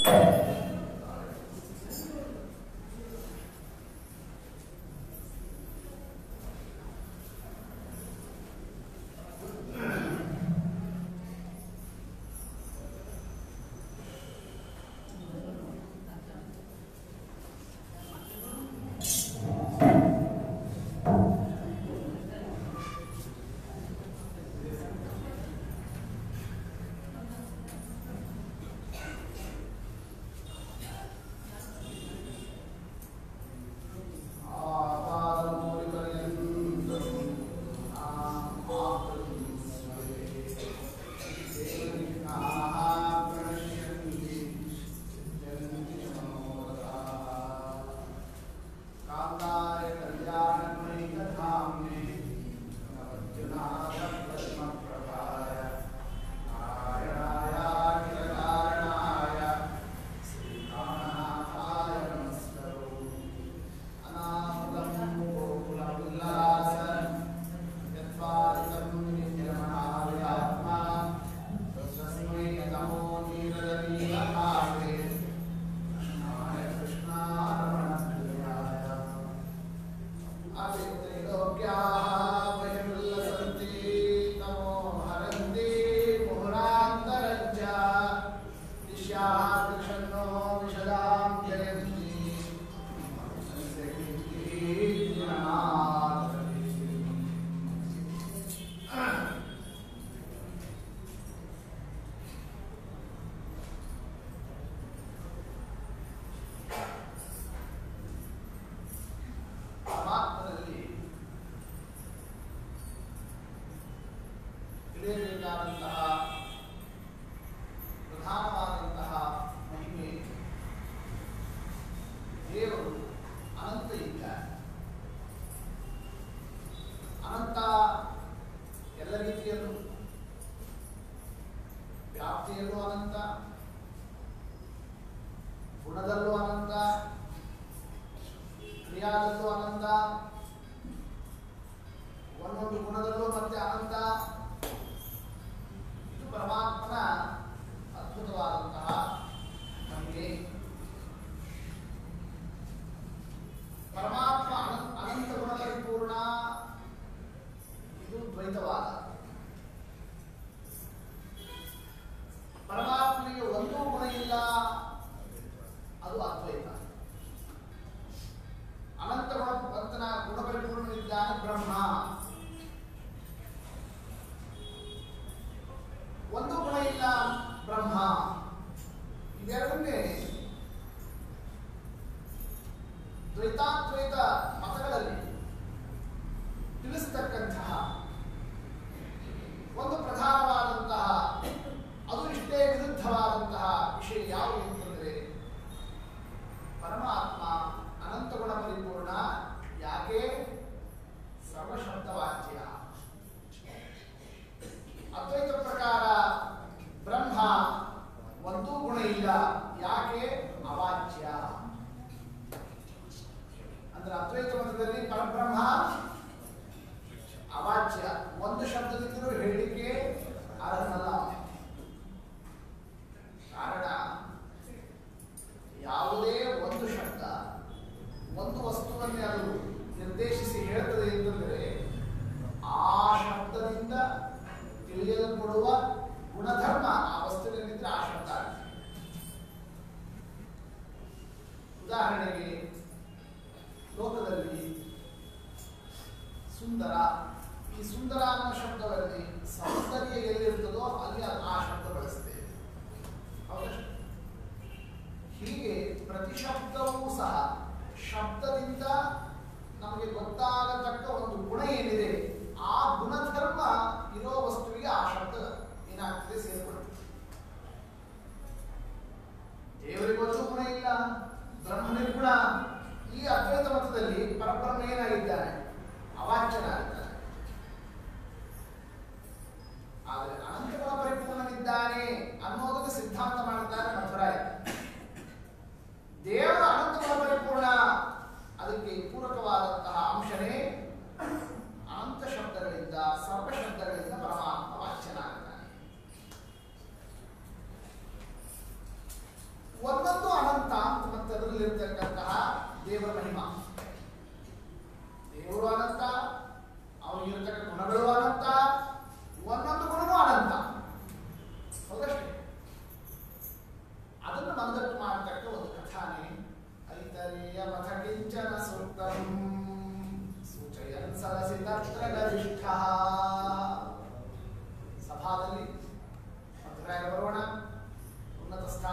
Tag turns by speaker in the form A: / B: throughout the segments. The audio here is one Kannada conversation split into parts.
A: कान्ताय कल्याणमणिकधाम्ने नवद्युनाथप्रतिमप्रभाय नारायणायाखिलकारणाय श्रीकामनाथाय नमस्करोमि अनामदं गोकुलमुल्लास यत्पालितं नित्यमहाविरात्मा तस्मै नमो नीलनीलभावे कृष्णाय कृष्णारमणप्रियाय अवित्रैलोक्याः वयमुल्लसन्ति तमो हरन्ति मुहुरान्तरञ्च दिश्याः कृष्णो विशदां जयन्ति ಪರಮಾತ್ಮನಲ್ಲಿ ತಿಳಿಯಬೇಕಾದಂತಹ ಪ್ರಧಾನವಾದಂತಹ ಮಹಿಮೆ ದೇವರು ಅನಂತ ಇದ್ದಾರೆ ಅನಂತ ಎಲ್ಲ ರೀತಿಯಲ್ಲೂ ವ್ಯಾಪ್ತಿಯಲ್ಲೂ ಅನಂತ ಗುಣದಲ್ಲೂ ಅನಂತ ಕ್ರಿಯಾದಲ್ಲೂ ಅನಂತ ಒಂದೊಂದು ಗುಣದಲ್ಲೂ ಮತ್ತೆ ಅನಂತ ಇದು ಪರಮಾತ್ಮನ ಅದ್ಭುತವಾದಂತಹ ನಮಗೆ ಪರಮಾತ್ಮ ಅನಂತ ಅನಂತ ಗುಣ ಪರಿಪೂರ್ಣ ಇದು ದ್ವೈತವಾದ ಪರಮಾತ್ಮನಿಗೆ ಒಂದೂ ಗುಣ ಇಲ್ಲ ಅದು ಅದ್ವೈತ ಅನಂತ ಗುಣವಂತನ ಗುಣಪರಿಪೂರ್ಣನಿದ್ದಾನೆ ಬ್ರಹ್ಮ ಒಂದು ಗುಣ ಇಲ್ಲ ಬ್ರಹ್ಮ ಇದೆರಡನ್ನೇ ದ್ವೈತಾದ್ವೈತ ಮತಗಳಲ್ಲಿ ತಿಳಿಸ್ತಕ್ಕಂತಹ ಒಂದು ಪ್ರಧಾನವಾದಂತಹ ಅದು ಇಷ್ಟೇ ವಿರುದ್ಧವಾದಂತಹ ವಿಷಯ ಯಾವುದು ಅಂತಂದ್ರೆ ಪರಮಾತ್ಮ ಅನಂತ ಗುಣ ಪರಿಪೂರ್ಣ ಯಾಕೆ ಸರ್ವಶಬ್ದವಾಚ್ಯ ಅದ್ವೈತ ಪ್ರಕಾರ ಬ್ರಹ್ಮ ಒಂದೂ ಗುಣ ಇಲ್ಲ ಯಾಕೆ ಅವಾಚ್ಯ ಅಂದ್ರೆ ಅದ್ವೈತ ಮತದಲ್ಲಿ ಪರಬ್ರಹ್ಮ ಅವಾಚ್ಯ ಒಂದು ಶಬ್ದದಿಂದಲೂ ಹೇಳಲಿಕ್ಕೆ ಅರ್ಹನಲ್ಲ ಕಾರಣ ಯಾವುದೇ ಒಂದು ಶಬ್ದ ಒಂದು ವಸ್ತುವನ್ನೇ ಅದು ನಿರ್ದೇಶಿಸಿ ಹೇಳ್ತದೆ ಅಂತಂದರೆ ಆ ಶಬ್ದದಿಂದ ತಿಳಿಯಲ್ಪಡುವ ಗುಣಧರ್ಮ ಆ ವಸ್ತುವಿನಲ್ಲಿದ್ದರೆ ಆ ಶಬ್ದ ಆಗುತ್ತೆ. ಉದಾಹರಣೆಗೆ ಲೋಕದಲ್ಲಿ ಸುಂದರ ಈ ಸುಂದರ ಅನ್ನೋ ಶಬ್ದದಲ್ಲಿ ಸೌಂದರ್ಯ ಎಲ್ಲಿರ್ತದೋ ಅಲ್ಲಿ ಅದು ಆ ಶಬ್ದ ಬಳಸ್ತೇವೆ ಹೌದಾ ಹೀಗೆ ಪ್ರತಿ ಶಬ್ದವೂ ಸಹ ಶಬ್ದದಿಂದ ನಮಗೆ ಗೊತ್ತಾಗತಕ್ಕ ಒಂದು ಗುಣ ಏನಿದೆ ಆ ಗುಣಧರ್ಮ ಇರೋ ವಸ್ತುವಿಗೆ ಆ ಶಬ್ದ ಏನಾಗ್ತದೆ ಸೇರ್ಪಡುತ್ತೆ ದೇವರಿಗೆ ಒಂದು ಗುಣ ಇಲ್ಲ ಬ್ರಹ್ಮನಿಗೆ ಗುಣ ಈ ಅದ್ವೈತ ಮತದಲ್ಲಿ ಪರಬ್ರಹ್ಮ ಏನಾಗಿದ್ದಾನೆ ಅವಾಚ್ಯನಾಗಿದ್ದಾನೆ ಆದರೆ ಅನಂತ ಗುಣ ಪರಿಪೂರ್ಣನಿದ್ದಾನೆ ಅನ್ನೋದಕ್ಕೆ ಸಿದ್ಧಾಂತ ಮಾಡಿದ್ದಾರೆ ಮಧ್ವರಾಯ ದೇವರ ಅನಂತ ಗುಣ ಪರಿಪೂರ್ಣ ಅದಕ್ಕೆ ಪೂರಕವಾದಂತಹ ಅಂಶನೇ ಅನಂತ ಶಬ್ದಗಳಿಂದ ಸರ್ವ ಶಬ್ದಗಳಿಂದ ಪರಮಾತ್ಮ ವಾಚ್ಯನಾಗಿದ್ದಾನೆ ಒಂದು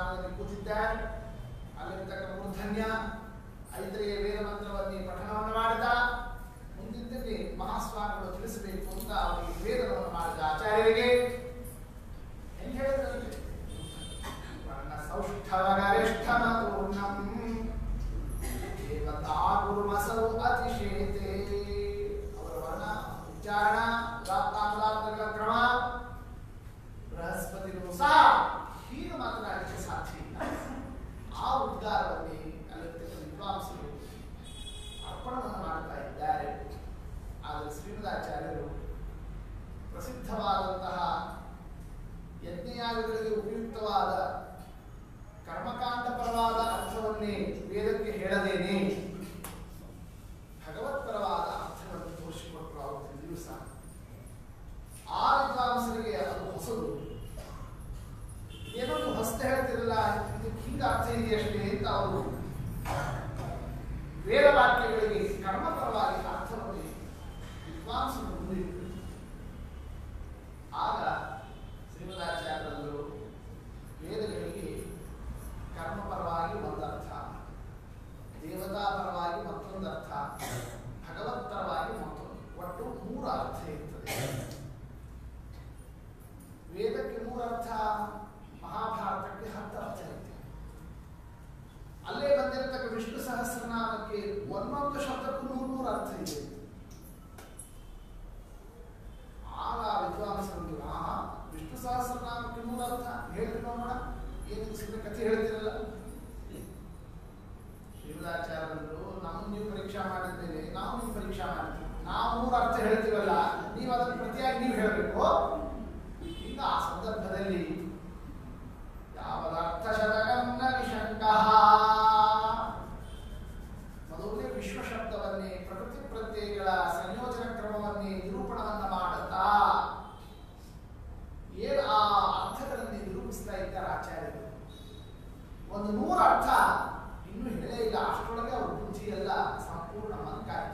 A: ಸ್ಥಾನದಲ್ಲಿ ಕೂತಿದ್ದಾರೆ ಅಲ್ಲಿರ್ತಕ್ಕ ಮೂರ್ಧನ್ಯ ಐದರೆಯ ವೇದ ಮಂತ್ರವನ್ನೇ ಪಠಣವನ್ನು ಮಾಡಿದ ಮುಂದಿದ್ದಕ್ಕೆ ಮಹಾಸ್ವಾಮಿಗಳು ತಿಳಿಸಬೇಕು ಅಂತ ಅವರಿಗೆ ವೇದವನ್ನು ಮಾಡಿದ ಆಚಾರ್ಯರಿಗೆ ಹೆಂಗ್ ಹೇಳಿದ್ರಂತೆ ವರ್ಣ ಸೌಷ್ಠವಗರಿಷ್ಠಮ ಪೂರ್ಣಂ ದೇವತಾ ಗುರುಮಸೌ ಅತಿಶೇತೆ ಅವರ ವರ್ಣ ಉಚ್ಚಾರಣ ಉದಾತ್ತಾನುದಾತ್ತಗಳ ಕ್ರಮ ಬೃಹಸ್ಪತಿಗಳು ಸಹ ಹೀಗೆ ಮಾತನಾಡಲಿಕ್ಕೆ ಸಾಧ್ಯ ಇಲ್ಲ ಆ ಉದ್ಗಾರವನ್ನೇ ಅಲ್ಲಿರ್ತಕ್ಕ ವಿದ್ವಾಂಸರು ಅರ್ಪಣವನ್ನು ಮಾಡ್ತಾ ಇದ್ದಾರೆ ಆದರೆ ಶ್ರೀಮದಾಚಾರ್ಯರು ಪ್ರಸಿದ್ಧವಾದಂತಹ ಯಜ್ಞಯಾಗಗಳಿಗೆ ಉಪಯುಕ್ತವಾದ ಕರ್ಮಕಾಂಡ ಪರವಾದ ಅರ್ಥವನ್ನೇ ವೇದಕ್ಕೆ ಹೇಳದೇನೆ ಭಗವತ್ಪರವಾದ ಅರ್ಥವನ್ನು ತೋರಿಸಿಕೊಟ್ಟರು ಅವತ್ತಿನ ದಿವಸ ಆ ವಿದ್ವಾಂಸರಿಗೆ ಅದು ಹೊಸದು ಏನೋ ನೀವು ಹೊಸದು ಹೇಳ್ತಿರಲ್ಲ ಇದಕ್ಕೆ ಹಿಂಗ ಅರ್ಥ ಇದೆಯಷ್ಟೇ ಅಂತ ಅವರು ವೇದ ವಾಕ್ಯಗಳಿಗೆ ಕರ್ಮಪರವಾಗಿ ಅರ್ಥವನ್ನು ವಿದ್ವಾಂಸರು ಮುಂದಿಟ್ಟರು ಆಗ ಶ್ರೀಮದಾಚಾರ್ಯರು ವೇದಗಳಿಗೆ ಕರ್ಮಪರವಾಗಿ ಒಂದರ್ಥ ದೇವತಾಪರವಾಗಿ ಮತ್ತೊಂದು ಅರ್ಥ ಭಗವತ್ಪರವಾಗಿ ಮತ್ತೊಂದು ಒಟ್ಟು ಮೂರು ಅರ್ಥ ಇರ್ತದೆ ವೇದಕ್ಕೆ ಮೂರು ಅರ್ಥ ಮಹಾಭಾರತಕ್ಕೆ ಹತ್ತು ಅರ್ಥ ಇದೆ ಅಲ್ಲೇ ಬಂದಿರತಕ್ಕ ವಿಷ್ಣು ಸಹಸ್ರನಾಮಕ್ಕೆ ಒಂದೊಂದು ಶಬ್ದಕ್ಕೂ ನೂರು ನೂರು ಅರ್ಥ ಇದೆ ಆಗ ವಿದ್ವಾಂಸರು ಆಹಾ ವಿಷ್ಣು ಸಹಸ್ರನಾಮಕ್ಕೆ ನೂರು ಅರ್ಥ ಹೇಳಿದ್ರು ನೋಡೋಣ ಏನು ಸುಮ್ಮನೆ ಕಥೆ ಹೇಳ್ತಿರಲ್ಲ ಶ್ರೀಮದಾಚಾರ್ಯರು ನಮ್ಮನ್ನು ನೀವು ಪರೀಕ್ಷಾ ಮಾಡಿದ್ದೇವೆ ನಾವು ನೀವು ಪರೀಕ್ಷಾ ಮಾಡ್ತೀವಿ ನಾವು ಮೂರು ಅರ್ಥ ಹೇಳ್ತೀವಲ್ಲ ನೀವು ಅದನ್ನು ಪ್ರತಿಯಾಗಿ ನೀವು ಹೇಳಬೇಕು ಈಗ ಆ ಸಂದರ್ಭದಲ್ಲಿ ಯಾವದರ್ಥ ಶತಕಂನ ನಿಶಂಕಃ ಮೊದಲನೇ ವಿಶ್ವ ಶಬ್ದವನ್ನೇ ಪ್ರಕೃತಿ ಪ್ರತ್ಯಯಗಳ ಸಂಯೋಜನ ಕ್ರಮವನ್ನೇ ನಿರೂಪಣವನ್ನ ಮಾಡುತ್ತಾ ಏನು ಆ ಅರ್ಥಗಳಲ್ಲಿ ನಿರೂಪಿಸ್ತಾ ಇದ್ದಾರೆ ಆಚಾರ್ಯರು ಒಂದು ನೂರು ಅರ್ಥ ಇನ್ನೂ ಹೇಳೇ ಇಲ್ಲ ಅಷ್ಟರೊಳಗೆ ಅವ್ರ ಬುದ್ಧಿ ಎಲ್ಲ ಸಂಪೂರ್ಣ ಮಂಕಾಯ್ತು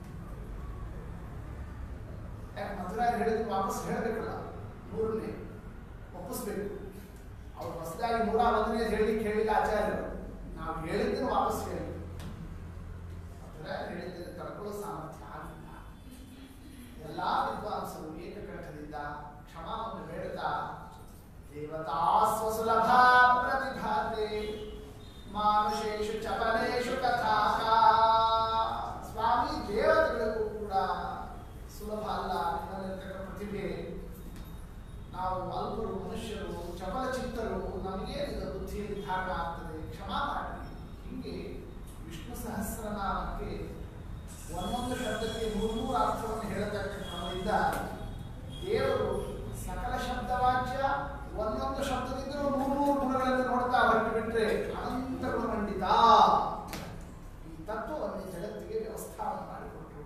A: ಯಾಕೆ ಮಧುರಾಯ ಹೇಳಿದ್ರು ವಾಪಸ್ ಹೇಳಬೇಕಲ್ಲ ನೂರನ್ನೇ ಒಪ್ಪಿಸ್ಬೇಕು ಅವ್ರು ಹೊಸದಾಗಿ ನೂರ ಒಂದನೇ ಹೇಳಲಿಕ್ಕೆ ಹೇಳಿಲ್ಲ ಆಚಾರ್ಯರು ನಾವು ಹೇಳಿದ್ದನ್ನು ವಾಪಸ್ ಹೇಳಿ ಮಧುರಾಯ ಹೇಳಿದ್ದನ್ನು ತಡ್ಕೊಳ್ಳೋ ಸಾಮರ್ಥ್ಯ ಆಗಿಲ್ಲ ಎಲ್ಲಾ ವಿದ್ವಾಂಸರು ಏಕಕಂಠದಿಂದ ಕ್ಷಮಾವನ್ನು ಬೇಡುತ್ತಾ ದೇವತಾ ಸ್ವಸುಲಭ ಪ್ರತಿಭಾತೆ ಮಾನುಷೇಷು ಚಪಲೇಶು ಕಥಾಕ ಸ್ವಾಮಿ ದೇವತೆಗಳಿಗೂ ಕೂಡ ಸುಲಭ ಅಲ್ಲ ನಿಮ್ಮಲ್ಲಿರ್ತಕ್ಕ ಪ್ರತಿಭೆ ನಾವು ಅಲ್ಪರು ಮನುಷ್ಯರು ಚಪಲ ಚಿತ್ತರು ನಮಗೇನಿದೆ ಬುದ್ಧಿಯಲ್ಲಿ ಧಾರಣ ಆಗ್ತದೆ ಕ್ಷಮಾ ಮಾಡಿ ಹೀಗೆ ವಿಷ್ಣು ಸಹಸ್ರನಾಮಕ್ಕೆ ಒಂದೊಂದು ಶಬ್ದಕ್ಕೆ ನೂರು ನೂರು ಅರ್ಥವನ್ನು ಹೇಳತಕ್ಕ ಕ್ರಮದಿಂದ ದೇವರು ಸಕಲ ಶಬ್ದವಾಚ್ಯ ಒಂದೊಂದು ಶಬ್ದದಿಂದಲೂ ನೂರು ನೂರು ಗುಣಗಳನ್ನು ನೋಡ್ತಾ ಹೊರಟು ಬಿಟ್ರೆ ಅನಂತ ಗುಣಮಂಡಿತ ಈ ತತ್ವವನ್ನು ಜಗತ್ತಿಗೆ ವ್ಯವಸ್ಥಾನ ಮಾಡಿಕೊಟ್ರು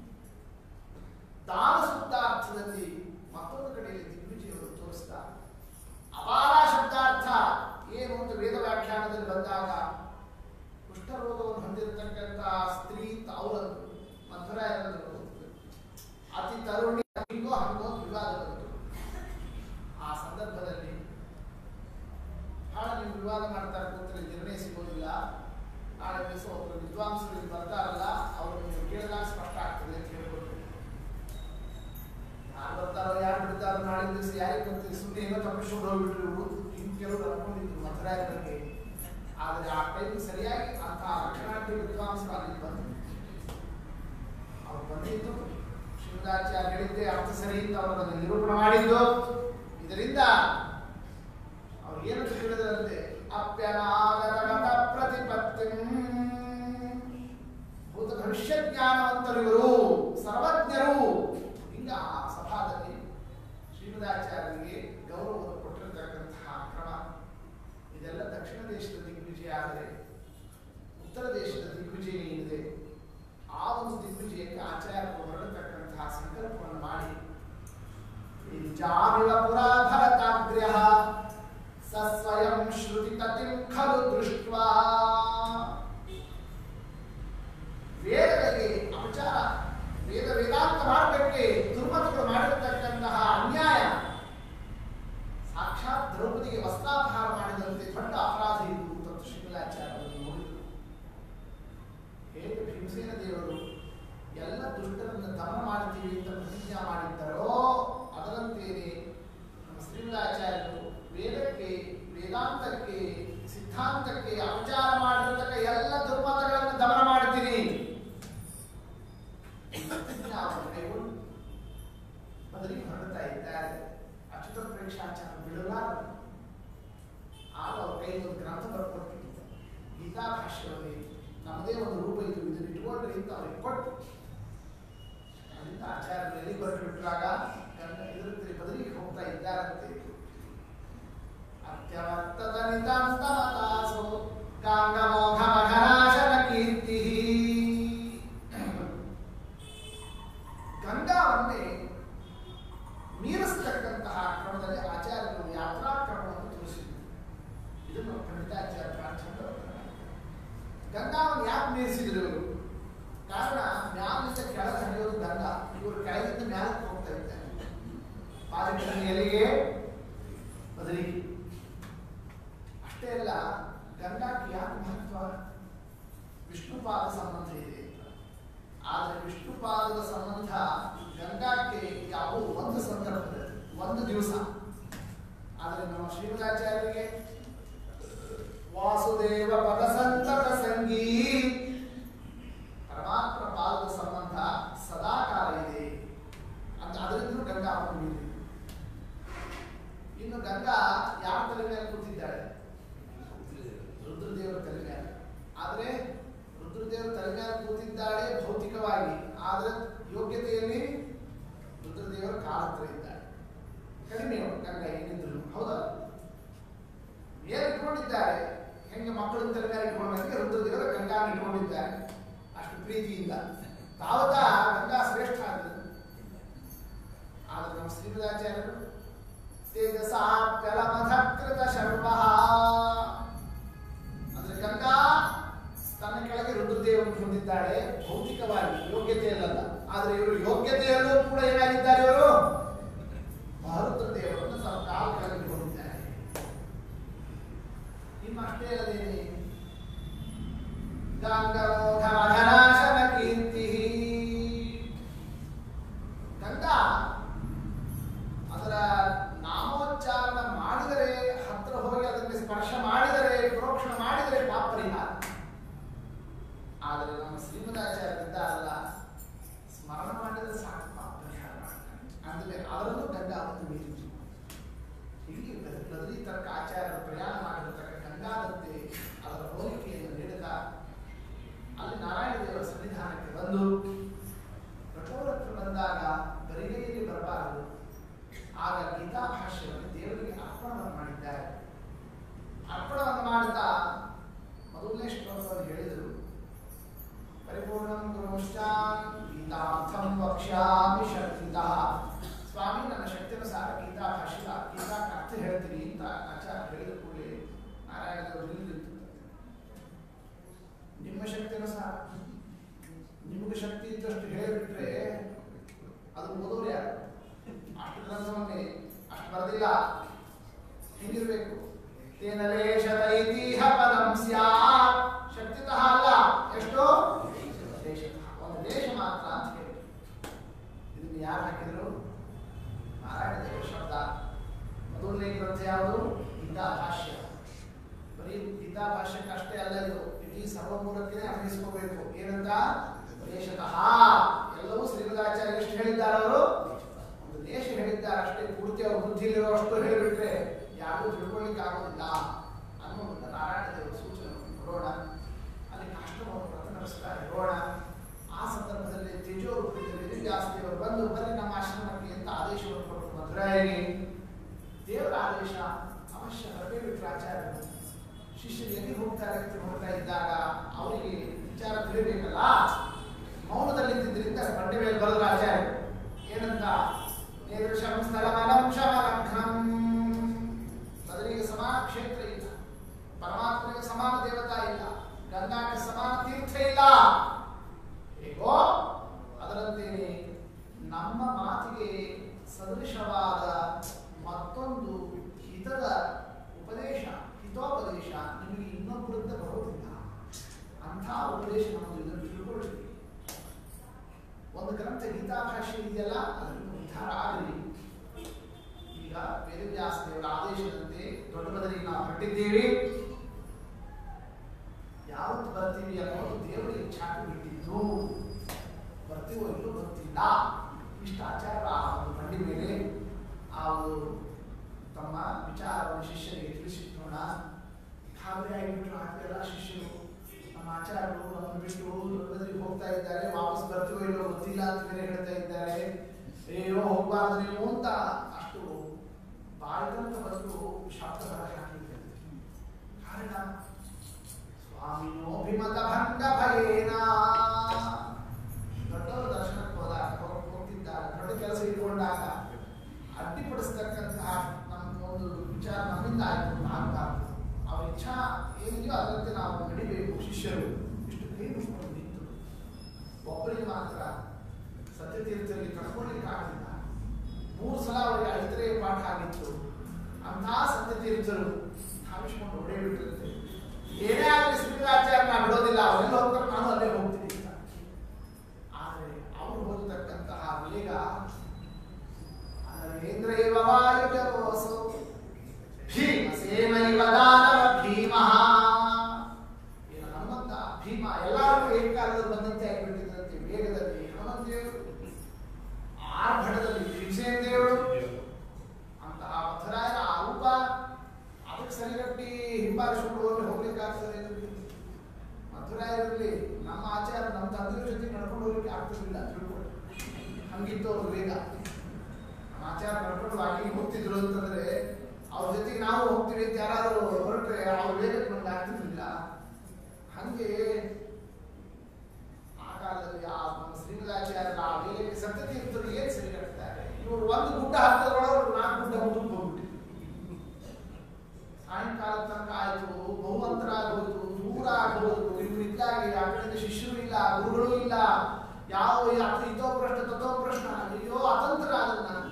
A: ದಾನ ಶಬ್ದಾರ್ಥದಲ್ಲಿ ಮತ್ತೊಂದು ಕಡೆಯಲ್ಲಿ ದಿಗ್ವಿಜಯವರು ತೋರಿಸ್ತಾರೆ ಅಪಾರ ಶಬ್ದಾರ್ಥ ಏನು ಅಂತ ವೇದ ವ್ಯಾಖ್ಯಾನದಲ್ಲಿ ಬಂದಾಗ ಕುಷ್ಠರೋಗವನ್ನು ಹೊಂದಿರತಕ್ಕಂಥ ಸ್ತ್ರೀ ಅಂತ ಅವರನ್ನು ಮಧ್ವರಾಯರನ್ನು ಅತಿ ತರುಣಿ ಹಿಂಗೋ ಹಂಗೋ ಅಂತ ವಿವಾದ ಬಂತು ಆ ಸಂದರ್ಭದಲ್ಲಿ ಬಹಳ ನೀವು ವಿವಾದ ಮಾಡ್ತಾ ಕೂತ್ರೆ ನಿರ್ಣಯ ಸಿಗೋದಿಲ್ಲ ನಾಳೆ ದಿವಸ ಒಬ್ಬರು ವಿದ್ವಾಂಸರು ಇಲ್ಲಿ ಬರ್ತಾರಲ್ಲ ಅವರು ನೀವು ಕೇಳಿದಾಗ ಸ್ಪಷ್ಟ ಆಗ್ತದೆ ಅಂತ ಹೇಳ್ಕೊಟ್ಟು ಯಾರು ಬರ್ತಾರೋ ಯಾರು ಬಿಡ್ತಾರೋ ನಾಳೆ ದಿವಸ ಯಾರಿಗೆ ಬರ್ತೀವಿ ಸುಮ್ಮನೆ ಏನೋ ತಪ್ಪಿಸ್ಕೊಂಡು ಹೋಗ್ಬಿಟ್ರು ಇವರು ಹಿಂಗೆ ಕೆಲವರು ಅನ್ಕೊಂಡಿದ್ರು ಮಧುರಾಯ ಬಗ್ಗೆ ಆದರೆ ಆ ಟೈಮ್ ಸರಿಯಾಗಿ ಅಂತ ಲಕ್ಷಣಾರ್ಥಿ ವಿದ್ವಾಂಸರು ಅಲ್ಲಿ ಬಂದರು ಅವ್ರು ಬಂದಿದ್ದು ಶಿವದಾಚಾರ್ಯ ಹೇಳಿದ್ದೆ ಅರ್ಥ ಸರಿ ಅಂತ ಅವರು ಅದನ್ನು ನಿರೂಪಣೆ ಮಾಡಿದ್ದು ಇದರಿಂದ ಅವ್ರು ಏನು ತಿಳಿದರಂತೆ ಅಪ್ಯನಾಗತಗತ ಪ್ರತಿಪತ್ತಿ ಭೂತ ಭವಿಷ್ಯ ಜ್ಞಾನವಂತರು ಇವರು ಸರ್ವಜ್ಞರು ಹಿಂಗ ಆ ಸಭಾದಲ್ಲಿ ಶ್ರೀಮದಾಚಾರ್ಯರಿಗೆ ಗೌರವವನ್ನು ಕೊಟ್ಟಿರತಕ್ಕಂತಹ ಕ್ರಮ ಇದೆಲ್ಲ ದಕ್ಷಿಣ ದೇಶದ ದಿಗ್ವಿಜಯ ಆದರೆ ಉತ್ತರ ದೇಶದ ದಿಗ್ವಿಜಯ ಏನಿದೆ ಆ ಒಂದು ದಿಗ್ವಿಜಯಕ್ಕೆ ಆಚಾರ್ಯರು ಹೊರಡತಕ್ಕಂತಹ ಸಂಕಲ್ಪವನ್ನು ಮಾಡಿ ಜಾಮಿವ ಪುರಾ ಭರತಾಗ್ರ್ಯ ಸ ಸ್ವಯಂ ಶ್ರುತಿ ತತಿಂ ಖಲು ದೃಷ್ಟ್ವಾ ವೇದಗಳಿಗೆ ಅಪಚಾರ ವೇದ ವೇದಾಂತ ಮಾರ್ಗಕ್ಕೆ ದುರ್ಮತಗಳು ಮಾಡಿರತಕ್ಕಂತಹ ಅನ್ಯಾಯ ಸಾಕ್ಷಾತ್ ದ್ರೌಪದಿಗೆ ವಸ್ತ್ರಾಪಹಾರ ಮಾಡಿದಂತೆ ದೊಡ್ಡ ಅಪರಾಧ ದೇವರು ಎಲ್ಲ ದುಷ್ಟರನ್ನು ದಮನ ಮಾಡ್ತೀವಿ ಅಂತ ಪ್ರತಿಜ್ಞಾ ಮಾಡಿದ್ದರೋ ಅದರಂತೆಯೇ ನಮ್ಮ ಶ್ರೀಮದಾಚಾರ್ಯರು ವೇದಕ್ಕೆ ವೇದಾಂತಕ್ಕೆ ಸಿದ್ಧಾಂತಕ್ಕೆ ಅಪಚಾರ ಮಾಡಿರತಕ್ಕ ಎಲ್ಲ ದುರ್ಮತಗಳನ್ನು ದಮನ ಮಾಡ್ತೀನಿ ಪ್ರತಿಜ್ಞಾ ಅವರು ಕೈಗೊಂಡು ಬದಲಿಗೆ ಹೊರಡ್ತಾ ಇದ್ದಾರೆ ಅಚ್ಯುತ ಪ್ರೇಕ್ಷಾಚಾರ ಬಿಡಲಾರರು ಆಗ ಅವ್ರ ಕೈಗೆ ಒಂದು ಗ್ರಂಥ ಬರ್ಕೊಟ್ಟಿದ್ದು ಗೀತಾ ಭಾಷ್ಯದಲ್ಲಿ ನಮ್ಮದೇ ಒಂದು ರೂಪ ಇದು ಇದನ್ನ ಇಟ್ಕೊಂಡ್ರಿ ಅಂತ ಅವ್ರಿಗೆ ಕೊಟ್ಟು ಅದರಿಂದ ಆಚಾರ್ಯರು ಎಲ್ಲಿ ಹೊರಟು ಬಿಟ್ಟಾಗ ಇದರ ಬದಲಿಗೆ ಹೋಗ್ತಾ ಇದ್ದಾರಂತೆ ಅತ್ಯವರ್ತದ ನಿತಾಂತ ಮತಾಸು ಗಾಂಗಮೋಘ ಮಘನಾಶನ ಕೀರ್ತಿ ಗಂಗಾವನ್ನೇ ಮೀರಿಸ್ತಕ್ಕಂತಹ ಕ್ರಮದಲ್ಲಿ ಆಚಾರ್ಯರು ಯಾತ್ರಾ ಕ್ರಮವನ್ನು ತೋರಿಸಿದ್ರು ಇದನ್ನು ಪಂಡಿತಾಚಾರ್ಯ ಪ್ರಾರ್ಥನೆ ಗಂಗಾವನ್ನು ಯಾಕೆ ಮೀರಿಸಿದ್ರು ಇವರು ಕಾರಣ ಮ್ಯಾಲಿಂದ ಕೆಳಗೆ ಹರಿಯೋದು ಗಂಗಾ ಇವರು ಕೆಳಗಿಂದ ಮ್ಯಾಲಕ್ಕೆ ಹೋಗ್ತಾ ಇದ್ದಾರೆ ಪಾದಕರಣ ಎಲ್ಲಿಗೆ ಬದಲಿಗೆ ಅಷ್ಟೇ ಅಲ್ಲ ಗಂಗಾಕ್ಕೆ ಯಾಕೆ ಮಹತ್ವ ವಿಷ್ಣುಪಾದ ಸಂಬಂಧ ಇದೆ ಅಂತ ಆದರೆ ವಿಷ್ಣುಪಾದದ ಸಂಬಂಧ ಗಂಗಾಕ್ಕೆ ಯಾವುವು ಒಂದು ಸಂದರ್ಭದಲ್ಲಿ ಒಂದು ದಿವಸ ಆದರೆ ನಮ್ಮ ಶ್ರೀಮದಾಚಾರ್ಯರಿಗೆ ವಾಸುದೇವ ಪದ ಸಂತತ ಸಂಗೀ ಪರಮಾತ್ಮ ಪಾದದ ಸಂಬಂಧ ಸದಾಕಾಲ ಇದೆ ಅಂತ ಅದರಿಂದ ಗಂಗಾ ಅವನು ಮೀರಿದೆ ಇನ್ನು ಗಂಗಾ ಯಾವ ತಲೆ ಮೇಲೆ ಕೂತಿದ್ದಾಳೆ ರುದ್ರದೇವರ ತಲೆ ಮೇಲೆ ಆದರೆ ರುದ್ರದೇವರ ತಲೆ ಮೇಲೆ ಕೂತಿದ್ದಾಳೆ ಭೌತಿಕವಾಗಿ ಆದರೆ ಯೋಗ್ಯತೆಯಲ್ಲಿ ರುದ್ರದೇವರ ಕಾಲ ಹತ್ರ ಇದ್ದಾಳೆ ಕಡಿಮೆ ಅವಳು ಗಂಗಾ ಏನಿದ್ರು ಹೌದಾ ಏನು ಇಟ್ಕೊಂಡಿದ್ದಾರೆ ಹೆಂಗೆ ಮಕ್ಕಳು ತಲೆ ಮೇಲೆ ಇಟ್ಕೊಂಡಂಗೆ ರುದ್ರದೇವರ ಗಂಗಾ ಇಟ್ಕೊಂಡಿದ್ದಾರೆ ಅಷ್ಟು ಪ್ರೀತಿಯಿಂದ ತಾವತ ಗಂಗಾ ಶ್ರೇಷ್ಠ ಆಗಿದೆ ಆದರೆ ನಮ್ಮ ಶ್ರೀಮದಾಚಾರ್ಯರು ತೇಜಸಾಪ್ಯಲಮಧಕೃತ ಶರ್ವ ಅಂದ್ರೆ ಗಂಗಾ ತನ್ನ ಕೆಳಗೆ ರುದ್ರದೇವರು ಹೊಂದಿದ್ದಾಳೆ ಭೌತಿಕವಾಗಿ ಯೋಗ್ಯತೆಯಲ್ಲ ಆದರೆ ಇವರು ಯೋಗ್ಯತೆಯಲ್ಲೂ ಕೂಡ ಏನಾಗಿದ್ದಾರೆ ಇವರು ಮಹರುದ್ರದೇವರನ್ನು ತಮ್ಮ ಕಾಲ ಕೆಳಗೆ ಹೊಂದಿದ್ದಾರೆ ನಿಮ್ಮ ಅಷ್ಟೇ ಅಲ್ಲದೇನೆ ಗಂಗಮೋಘನಾಶನ ಕೀರ್ತಿ ಗಂಗಾ ಅದರ ನಾಮೋಚ್ಚಾರಣ ಮಾಡಿದರೆ ಹತ್ರ ಹೋಗಿ ಅದಕ್ಕೆ ಸ್ಪರ್ಶ ಮಾಡಿದರೆ ಪ್ರೋಕ್ಷಣ ಮಾಡಿದರೆ ಪಾಪ ಪರಿಹಾರ ಆದರೆ ನಮ್ಮ ಶ್ರೀಮದಾಚಾರ್ಯರಿದ್ದಾರಲ್ಲ ಸ್ಮರಣ ಮಾಡಿದರೆ ಸಾಕು ಪಾಪ ಪರಿಹಾರ ಮಾಡ್ತಾರೆ ಅಂದ್ರೆ ಅವರನ್ನು ಗಂಗಾ ಒಂದು ಮೀರಿತು ಹೀಗೆ ಬದ- ಬದಲಿ ತರ್ಕ ಆಚಾರ್ಯರು ಪ್ರಯಾಣ ಮಾಡಿರತಕ್ಕ ಗಂಗಾದಂತೆ ಅದರ ಹೋಲಿಕೆಯನ್ನು ನೀಡಿದ ಅಲ್ಲಿ ನಾರಾಯಣ ದೇವರ ಸನ್ನಿಧಾನಕ್ಕೆ ಬಂದು ಕಠೋರಕ್ಕೆ ಬಂದಾಗ ಬರಿಗೈಯಲ್ಲಿ ಬರಬಾರದು ಆಗ ಗೀತಾ ಭಾಷ್ಯವನ್ನು ದೇವರಿಗೆ ಅರ್ಪಣವನ್ನು ಮಾಡಿದ್ದಾರೆ ಅರ್ಪಣವನ್ನು ಮಾಡುತ್ತಾ ಮೊದಲನೇ ಶ್ಲೋಕವನ್ನು ಹೇಳಿದರು ಪರಿಪೂರ್ಣಂ ಗುರುಶ್ಚಾನ್ ಗೀತಾರ್ಥಂ ವಕ್ಷ್ಯಾಮಿ ಶಕ್ತಿತಃ ಸ್ವಾಮಿ ನನ್ನ ಶಕ್ತಿಯನುಸಾರ ಗೀತಾ ಭಾಷ್ಯ ಗೀತಾಕ್ಕೆ ಅರ್ಥ ಹೇಳ್ತೀನಿ ಅಂತ ಆಚಾರ್ಯ ಹೇಳಿದ ಕೂಡಲೇ ನಾರಾಯಣ ದೇವರು ನಿಲ್ಲಿದ್ದು ನಿಮ್ಮ ಶಕ್ತಿಯನುಸಾರ ನಿಮಗೆ ಶಕ್ತಿ ಇದ್ದಷ್ಟು ಹೇಳಿಬಿಟ್ರೆ ಅದು ಓದೋರು ಯಾರು ಅಷ್ಟು ಗ್ರಂಥವನ್ನೇ ಅಷ್ಟು ಬರೆದಿಲ್ಲ ಹೆಂಗಿರ್ಬೇಕು ತೇನಲೇಶ ತೈತೀಹ ಪದಂ ಸ್ಯಾತ್ ಶಕ್ತಿತಃ ಅಲ್ಲ ಎಷ್ಟು ದೇಶತಃ ಒಂದು ದೇಶ ಮಾತ್ರ ಅಂತ ಹೇಳಿ ಇದನ್ನು ಯಾರು ಹಾಕಿದ್ರು ನಾರಾಯಣ ದೇವ ಶಬ್ದ ಮೊದಲನೇ ಗ್ರಂಥ ಯಾವುದು ಗೀತಾ ಭಾಷ್ಯ ಬರೀ ಗೀತಾ ಭಾಷ್ಯಕ್ಕೆ ಅಷ್ಟೇ ಅಲ್ಲ ಇದು ಇಡೀ ಸರ್ವಮೂಲಕ್ಕೆ ಅನ್ವಯಿಸ್ಕೋಬೇಕು ಏನಂತ ದೇಶತಃ ಎಲ್ಲವೂ ಶ್ರೀಮದಾಚಾರ್ಯ ಎಷ್ಟು ಹೇಳಿದ್ದಾರೆ ಅವರು ಒಂದು ದೇಶ ಹೇಳಿದ್ದಾರೆ ಅಷ್ಟೇ ಪೂರ್ತಿ ಅವ್ರ ಬುದ್ಧಿಲಿರೋ ಅಷ್ಟು ಹೇಳಿಬಿಟ್ರೆ ಯಾರಿಗೂ ತಿಳ್ಕೊಳ್ಳಿಕ್ಕೆ ಆಗೋದಿಲ್ಲ ಅನ್ನೋ ಒಂದು ನಾರಾಯಣ ದೇವರ ಸೂಚನೆ ಕೊಡೋಣ ಅಲ್ಲಿ ಕಾಷ್ಟವನ್ನು ವ್ರತ ನಡೆಸ್ತಾ ಇರೋಣ ಆ ಸಂದರ್ಭದಲ್ಲಿ ತೇಜೋ ರೂಪದಲ್ಲಿ ವ್ಯಾಸದೇವರು ಬಂದು ಬನ್ನಿ ನಮ್ಮ ಆಶ್ರಮಕ್ಕೆ ಅಂತ ಆದೇಶವನ್ನು ಕೊಟ್ಟು ಮಧುರಾಯಿಗೆ ದೇವರ ಆದೇಶ ಅವಶ್ಯ ಬರಬೇಕಿತ್ತು ಆಚಾರ್ಯರು ಶಿಷ್ಯರು ಎಲ್ಲಿ ಹೋಗ್ತಾರೆ ಅಂತ ನೋಡ್ತಾ ಇದ್ದಾಗ ಅವರಿಗೆ ವಿಚಾರ ತಿಳಿಬೇಕಲ್ಲ ಮೌನದಲ್ಲಿದ್ದರಿಂದ ಬಂಡೆ ಮೇಲೆ ಬರೆದ್ರು ಆಚಾರ್ಯ ಏನಂತ ನಿರ್ಷಂ ಸ್ಥಳಮನಂ ಶಮಲಗ್ನಂ ಬದಲಿಗೆ ಸಮಾನ ಕ್ಷೇತ್ರ ಇಲ್ಲ ಪರಮಾತ್ಮನಿಗೆ ಸಮಾನ ದೇವತಾ ಇಲ್ಲ ಗಂಗಾಕ್ಕೆ ಸಮಾನ ತೀರ್ಥ ಇಲ್ಲ ಹೇಗೋ ಅದರಂತೆಯೇ ನಮ್ಮ ಮಾತಿಗೆ ಸದೃಶವಾದ ಮತ್ತೊಂದು ಹಿತದ ಉಪದೇಶ ಹಿತೋಪದೇಶ ನಿಮಗೆ ಇನ್ನೊಬ್ಬರಿಂದ ಬರೋದಿಲ್ಲ ಅಂಥ ಉಪದೇಶ ನಮ್ಮದು ಇದನ್ನು ತಿಳ್ಕೊಳ್ಳಿ ಬಿಟ್ಟು ದೊಡ್ಡದ್ರಿಗೆ ಹೋಗ್ತಾ ಇದ್ದಾರೆ ವಾಪಸ್ ಬರ್ತೀವೋ ಇಲ್ಲೋ ಗೊತ್ತಿಲ್ಲ ಅಂತ ಬೇರೆ ಹೇಳ್ತಾ ಇದ್ದಾರೆ ಅಯ್ಯೋ ಹೋಗ್ಬಾರ್ದು ನೀವು ಅಂತ ಅಷ್ಟು ಬಾಯ್ದಂತ ಬಂದು ಶಬ್ದ ಹೊರಗೆ ಹಾಕಿದ್ದಾರೆ ಕಾರಣ ಸ್ವಾಮಿನೋಭಿಮತ ಭಂಗ ಭಯೇನ ದೊಡ್ಡವರು ದರ್ಶನಕ್ಕೆ ಹೋದಾಗ ಹೋಗ್- ಹೋಗ್ತಿದ್ದಾಗ ದೊಡ್ಡ ಕೆಲಸ ಇಟ್ಕೊಂಡಾಗ ಅಡ್ಡಿಪಡಿಸ್ತಕ್ಕಂತಹ ನಮ್ಮ ಒಂದು ವಿಚಾರ ನಮ್ಮಿಂದ ಆಯ್ತು ಅಂತ ಆಗ್ಬಾರ್ದು ಅವ್ರ ಇಚ್ಛಾ ಏನಿದೆಯೋ ಅದರಂತೆ ನಾವು ನಡಿಬೇಕು ಶಿಷ್ಯರು ಇಷ್ಟು ಕೈ ಮುಗ್ಕೊಂಡು ನಿಂತು ಒಬ್ಬರಿಗೆ ಮಾತ್ರ ಸತ್ಯತೀರ್ಥರಿಗೆ ಕರ್ಕೊಳ್ಳಿಕ್ಕೆ ಆಗಲಿಲ್ಲ ಮೂರು ಸಲ ಅವರಿಗೆ ಐದರೇ ಪಾಠ ಆಗಿತ್ತು ಅಂತಹ ಸತ್ಯತೀರ್ಥರು ಧಾವಿಸ್ಕೊಂಡು ಹೊಡೆ ಬಿಟ್ಟಿರುತ್ತೆ ಏನೇ ಆಗಲಿ ಶ್ರೀರಾಚಾರ್ಯ ನಾ ಬಿಡೋದಿಲ್ಲ ಅವರೆಲ್ಲ ಹೋಗ್ತಾರೆ ನಾನು ಅಲ್ಲೇ ಹೋಗ್ತೀನಿ ಅಂತ ಆದರೆ ಅವರು ಹೋಗತಕ್ಕಂತಹ ವೇಗ ಅನರೇಂದ್ರ ಇವ ವಾಯುಜವೋಸು ಭೀಮಸೇನೈವ ದಾನವ ಭೀಮಃ ಏನು ಹನುಮಂತ ಭೀಮ ಎಲ್ಲರೂ ಏಕಕಾಲದಲ್ಲಿ ಬಂದಂತೆ ಆಗಿಬಿಟ್ಟಿದ್ರಂತೆ ವೇಗದಲ್ಲಿ ಹನುಮಂತ ದೇವರು ಆರ್ಭಟದಲ್ಲಿ ಭೀಮಸೇನ ದೇವರು ಅಂತಹ ಮಥುರಾಯನ ಆ ರೂಪ ಅದಕ್ಕೆ ಸರಿಗಟ್ಟಿ ಹಿಂಬಾಲಿಸ್ಕೊಂಡು ಹೋಗಿ ಹೋಗ್ಲಿಕ್ಕಾಗ್ತದೆ ಎಂದು ಮಥುರಾಯರಲ್ಲಿ ನಮ್ಮ ಆಚಾರ ನಮ್ಮ ತಂದೆಯ ಜೊತೆ ನಡ್ಕೊಂಡು ಹೋಗ್ಲಿಕ್ಕೆ ಆಗ್ತಿರ್ಲಿಲ್ಲ ತಿಳ್ಕೊಂಡು ಹಂಗಿತ್ತು ಅವ್ರ ವೇಗ ನಮ್ಮ ಆಚಾರ ನಡ್ಕೊಂಡು ವಾಕಿಂಗ್ ಹೋಗ್ತಿದ್ರು ಅಂತಂದ್ರೆ ಅವ್ರ ಜೊತೆಗೆ ನಾವು ಹೋಗ್ತೀವಿ ಅಂತ ಯಾರಾದರೂ ಹೊರಟ್ರೆ ಅವ್ರ ವೇಗಕ್ಕೆ ನಮ್ಗೆ ಆಗ್ತಿರ್ಲಿಲ್ಲ ಹಂಗೆ ಆ ಕಾಲದಲ್ಲಿ ಆ ನಮ್ಮ ಶ್ರೀಮದಾಚಾರ್ಯರ ಆ ವೇಗಕ್ಕೆ ಸತ್ಯತೀರ್ಥರು ಏನ್ ಸರಿ ಕಟ್ತಾರೆ ಇವರು ಒಂದು ಗುಡ್ಡ ಹತ್ತದೊಳಗೆ ನಾಲ್ಕು ಗುಡ್ಡ ಮುಂದಕ್ಕೆ ಹೋಗ್ಬಿಟ್ಟು ಸಾಯಂಕಾಲ ತನಕ ಆಯ್ತು ಬಹುಮಂತ್ರ ಆಗೋದು ದೂರ ಆಗೋದು ಇವ್ರು ಇದ್ದಾಗೆ ಆ ಕಡೆಯಿಂದ ಶಿಷ್ಯರು ಇಲ್ಲ ಗುರುಗಳು ಇಲ್ಲ ಯಾವ ಅದು ಇದೋ ಪ್ರಶ್ನೆ ತಥೋ ಪ್ರಶ್ನ ಅಯ್ಯೋ ಅತಂತ್ರ ಆದದ್ದು ನಾನು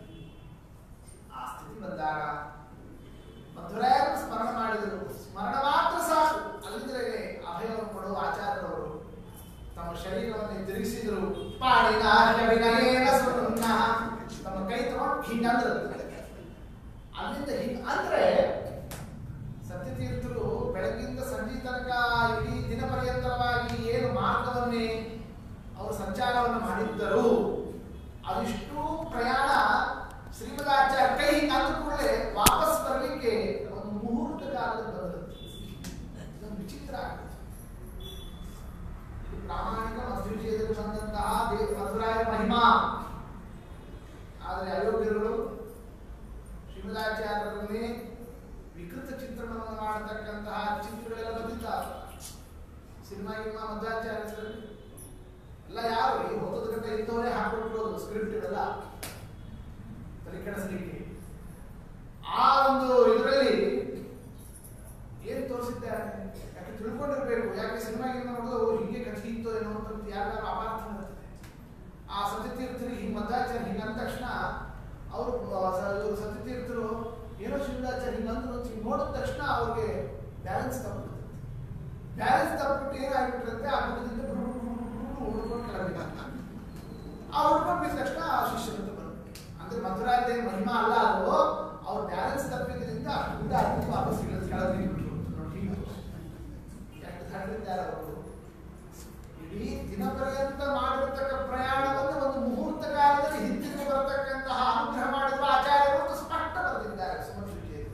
A: ಆ ಸ್ಥಿತಿ ಬಂದಾಗ ಮಧುರಾಯರು ಸ್ಮರಣ ಮಾಡಿದರು ಸ್ಮರಣ ಮಾತ್ರ ಸಾಕು ಅಲ್ಲಿದ್ರೆ ಅಭಯವನ್ನು ಕೊಡುವ ಆಚಾರ್ಯರವರು ತಮ್ಮ ಶರೀರವನ್ನು ತಿರುಗಿಸಿದ್ರು ಪಾಡಿನ ವಿನಯೇನ ಸುನ್ನ ತಮ್ಮ ಕೈ ತಗೊಂಡು ಹಿಂಗಂದ್ರೆ ಅಲ್ಲಿಂದ ಹಿಂಗ್ ಅಂದ್ರೆ ಸತ್ಯತೀರ್ಥರು ಬೆಳಗ್ಗಿಂದ ಸಂಜೆ ತನಕ ಇಡೀ ದಿನ ಪರ್ಯಂತರವಾಗಿ ಏನು ಮಾರ್ಗವನ್ನೇ ಅವರು ಸಂಚಾರವನ್ನು ಮಾಡಿದ್ದರು ಅದಿಷ್ಟು ಪ್ರಯಾಣ ಶ್ರೀಮದಾಚಾರ್ಯ ಕೈ ಹಿಂಗೆ ಅಂದ ಕೂಡಲೇ ವಾಪಸ್ ಬರಲಿಕ್ಕೆ ಒಂದು ಮುಹೂರ್ತ ಕಾಲದಲ್ಲಿ ಬಂದಿರುತ್ತೆ ಇದೊಂದು ವಿಚಿತ್ರ ಆಗುತ್ತೆ ಇದು ಪ್ರಾಮಾಣಿಕ ಮಧ್ವಿಜಯದಲ್ಲಿ ಬಂದಂತಹ ದೇವ ಮಧುರಾಯ ಮಹಿಮಾ ಆದರೆ ಅಯೋಗ್ಯರುಗಳು ಶ್ರೀಮದಾಚಾರ್ಯರಲ್ಲಿ ವಿಕೃತ ಚಿತ್ರಣವನ್ನು ಮಾಡತಕ್ಕಂತಹ ಚಿತ್ರಗಳೆಲ್ಲ ಬಂದಿದ್ದಾವೆ ಸಿನಿಮಾ ಗಿನಿಮಾ ಮಧ್ವಾಚಾರ್ಯ ಹೆಸರಲ್ಲಿ ಎಲ್ಲ ಯಾರು ಈ ಹೊತ್ತದ ಗಂಟೆ ಇದ್ದವರೇ ಹಾಕೊಟ್ಬಿಡೋದು ಸ್ಕ್ರಿಪ್ಟ್ ಇವೆಲ್ಲ ತಲೆ ಕೆಡಿಸಲಿಕ್ಕೆ ಆ ಒಂದು ಇದರಲ್ಲಿ ಏನ್ ತೋರಿಸಿದ್ದಾರೆ ಯಾಕೆ ತಿಳ್ಕೊಂಡಿರ್ಬೇಕು ಯಾಕೆ ಸಿನಿಮಾ ಗಿನಿಮಾ ನೋಡಿದ್ರೆ ಓ ಹಿಂಗೆ ಕಥೆ ಇತ್ತೋ ಏನೋ ಅಂತ ಯಾರು ಅಪಾರ್ಥ ಮಾಡ್ತಾರೆ ಆ ಸತ್ಯತೀರ್ಥರಿಗೆ ಹಿಂಗ್ ಮಧ್ವಾಚಾರ್ಯ ಹಿಂಗ ಅಂದ ತಕ್ಷಣ ಅವರು ಇವರು ಸತ್ಯತೀರ್ಥರು ಏನೋ ಶಿವರಾಚಾರ್ಯ ಹಿಂಗ ಅಂದ್ರು ಅಂತ ಹಿಂಗ್ ನೋಡಿದ ತಕ್ಷಣ ಅವ್ರಿಗೆ ಬ್ಯಾಲೆನ್ಸ್ ತಪ್ಪಿಬಿಡುತ್ತೆ ಬ್ಯಾಲೆನ್ಸ್ ತಪ್ಪಿಬಿಟ್ಟು ಏನಾಗ್ಬಿಟ್ಟಿರುತ್ತೆ ಆ ಗುಡ್ಡದಿಂದ ಉಳ್ಕೊಂಡು ಕೆಳಗೆ ಆ ಉಳ್ಕೊಂಡು ಬಿದ್ದ ತಕ್ಷಣ ಆ ಶಿಷ್ಯರಂತ ಬಂದ್ಬಿಟ್ಟು ಅಂದ್ರೆ ಮಧುರಾಯ ಮಹಿಮಾ ಅಲ್ಲ ಅದು ಅವ್ರ ಬ್ಯಾಲೆನ್ಸ್ ತಪ್ಪಿದ್ರಿಂದ ಆ ಗುಡ್ಡ ಹತ್ತಿ ವಾಪಸ್ ಇಳಿದು ಕೆಳಗೆ ನಿಂತ್ಬಿಟ್ರು ನೋಡಿ ಹೀಗೆ ಎಷ್ಟು ತಡೆದಿದ್ದಾರೆ ಅವರು ಇಡೀ ದಿನ ಪರ್ಯಂತ ಮಾಡಿರ್ತಕ್ಕ ಪ್ರಯಾಣವನ್ನು ಒಂದು ಮುಹೂರ್ತ ಕಾಲದಲ್ಲಿ ಹಿಂದಿರುಗಿ ಬರತಕ್ಕಂತಹ ಅನುಗ್ರಹ ಮಾಡಿರುವ ಆಚಾರ್ಯರು ಅಂತ ಸ್ಪಷ್ಟ ಬರೆದಿದ್ದಾರೆ ಸುಮಧ್ವಿಜಯದಲ್ಲಿ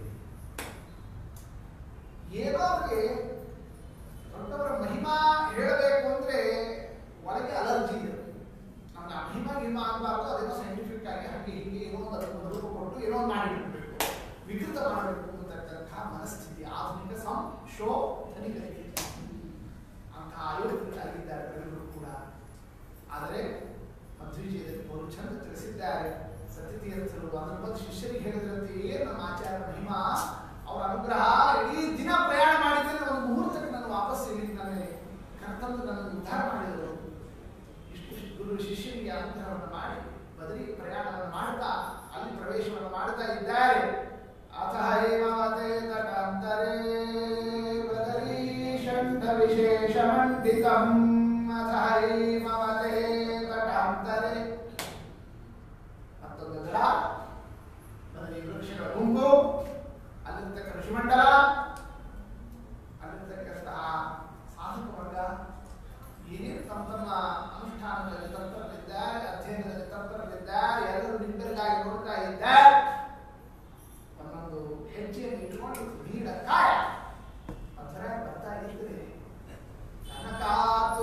A: ಏನೋ ಅವ್ರಿಗೆ ದೊಡ್ಡವರ ಮಹಿಮಾ ಹೇಳಬೇಕು ಅಂದ್ರೆ ಒಳಗೆ ಅಲರ್ಜಿ ಇದೆ ನಮ್ಗೆ ಆ ಮಹಿಮಾ ಗಿಹಿಮಾ ಆಗಬಾರ್ದು ಅದೇನೋ ಸೈಂಟಿಫಿಕ್ ಆಗಿ ಹಾಗೆ ಹೀಗೆ ಏನೋ ಒಂದು ಅದಕ್ಕೆ ರೂಪ ಕೊಟ್ಟು ಏನೋ ಒಂದು ಮಾಡಿಬಿಡ್ಬೇಕು ವಿಕೃತ ಮಾಡಬೇಕು ಅಂತಕ್ಕಂತಹ ಮನಸ್ಥಿತಿ ಆಧುನಿಕ ಸಂಶೋಧನಿಕರಿಗೆ ಅಂತ ಆಯೋಗಗಳಾಗಿದ್ದಾರೆ ಎಲ್ಲರೂ ಕೂಡ ಆದರೆ ಮಧ್ವಿಜಯದಲ್ಲಿ ಅವರು ಚಂದ ತಿಳಿಸಿದ್ದಾರೆ ಸತ್ಯತೀರ್ಥರು ಅದರ ಬಗ್ಗೆ ಶಿಷ್ಯರಿಗೆ ಹೇಳಿದ್ರಂತೆಯೇ ನಮ್ಮ ಆಚಾರ್ಯ ಮಹಿಮಾ ಅವರ ಅನುಗ್ರಹ ಇಡೀ ದಿನ ಪ್ರಯಾಣ ಮಾಡಿದ್ರೆ ಒಂದು ಮುಹೂರ್ತಕ್ಕೆ ನಾನು ವಾಪಸ್ ಇಲ್ಲಿ ನನಗೆ ಕರ್ತಂದು ನನ್ನನ್ನು ಉದ್ಧಾರ ಮಾಡಿದರು ಇಷ್ಟು ಗುರು ಶಿಷ್ಯನಿಗೆ ಅನುಗ್ರಹವನ್ನು ಮಾಡಿ ಬದಲಿ ಪ್ರಯಾಣವನ್ನು ಮಾಡ್ತಾ ಅಲ್ಲಿ ಪ್ರವೇಶವನ್ನು ಮಾಡ್ತಾ ಇದ್ದಾರೆ ಅತಃ ಏವತೆ ತಟಾಂತರೇ ಬದರಿ ಷಂಡ ವಿಶೇಷ ಮಂಡಿತಂ ಅತಃ ಏವತೆ ತಟಾಂತರೇ ಮತ್ತೊಂದು ದಡ ಬದರಿ ವೃಕ್ಷಗಳ ಗುಂಪು ಅಲ್ಲಿರ್ತಕ್ಕ ಋಷಿಮಂಡಲ ಅಲ್ಲಿರ್ತಕ್ಕಂತಹ ಸಾಧಕ ವರ್ಗ ಏನೇನು ತಮ್ಮ ತಮ್ಮ ಅನುಷ್ಠಾನಗಳಲ್ಲಿ ತತ್ಪರರಿದ್ದಾರೆ ಅಧ್ಯಯನದಲ್ಲಿ ತತ್ಪರರಿದ್ದಾರೆ ಎಲ್ಲರೂ ನಿಂಬರಿಗಾಗಿ ನೋಡ್ತಾ ಇದ್ದಾರೆ ಒಂದೊಂದು ಹೆಜ್ಜೆಯನ್ನು ಇಟ್ಕೊಂಡು ನೀಡ ಕಾಯ ಮಧುರ ಬರ್ತಾ ಇದ್ರೆ ಕನಕಾತ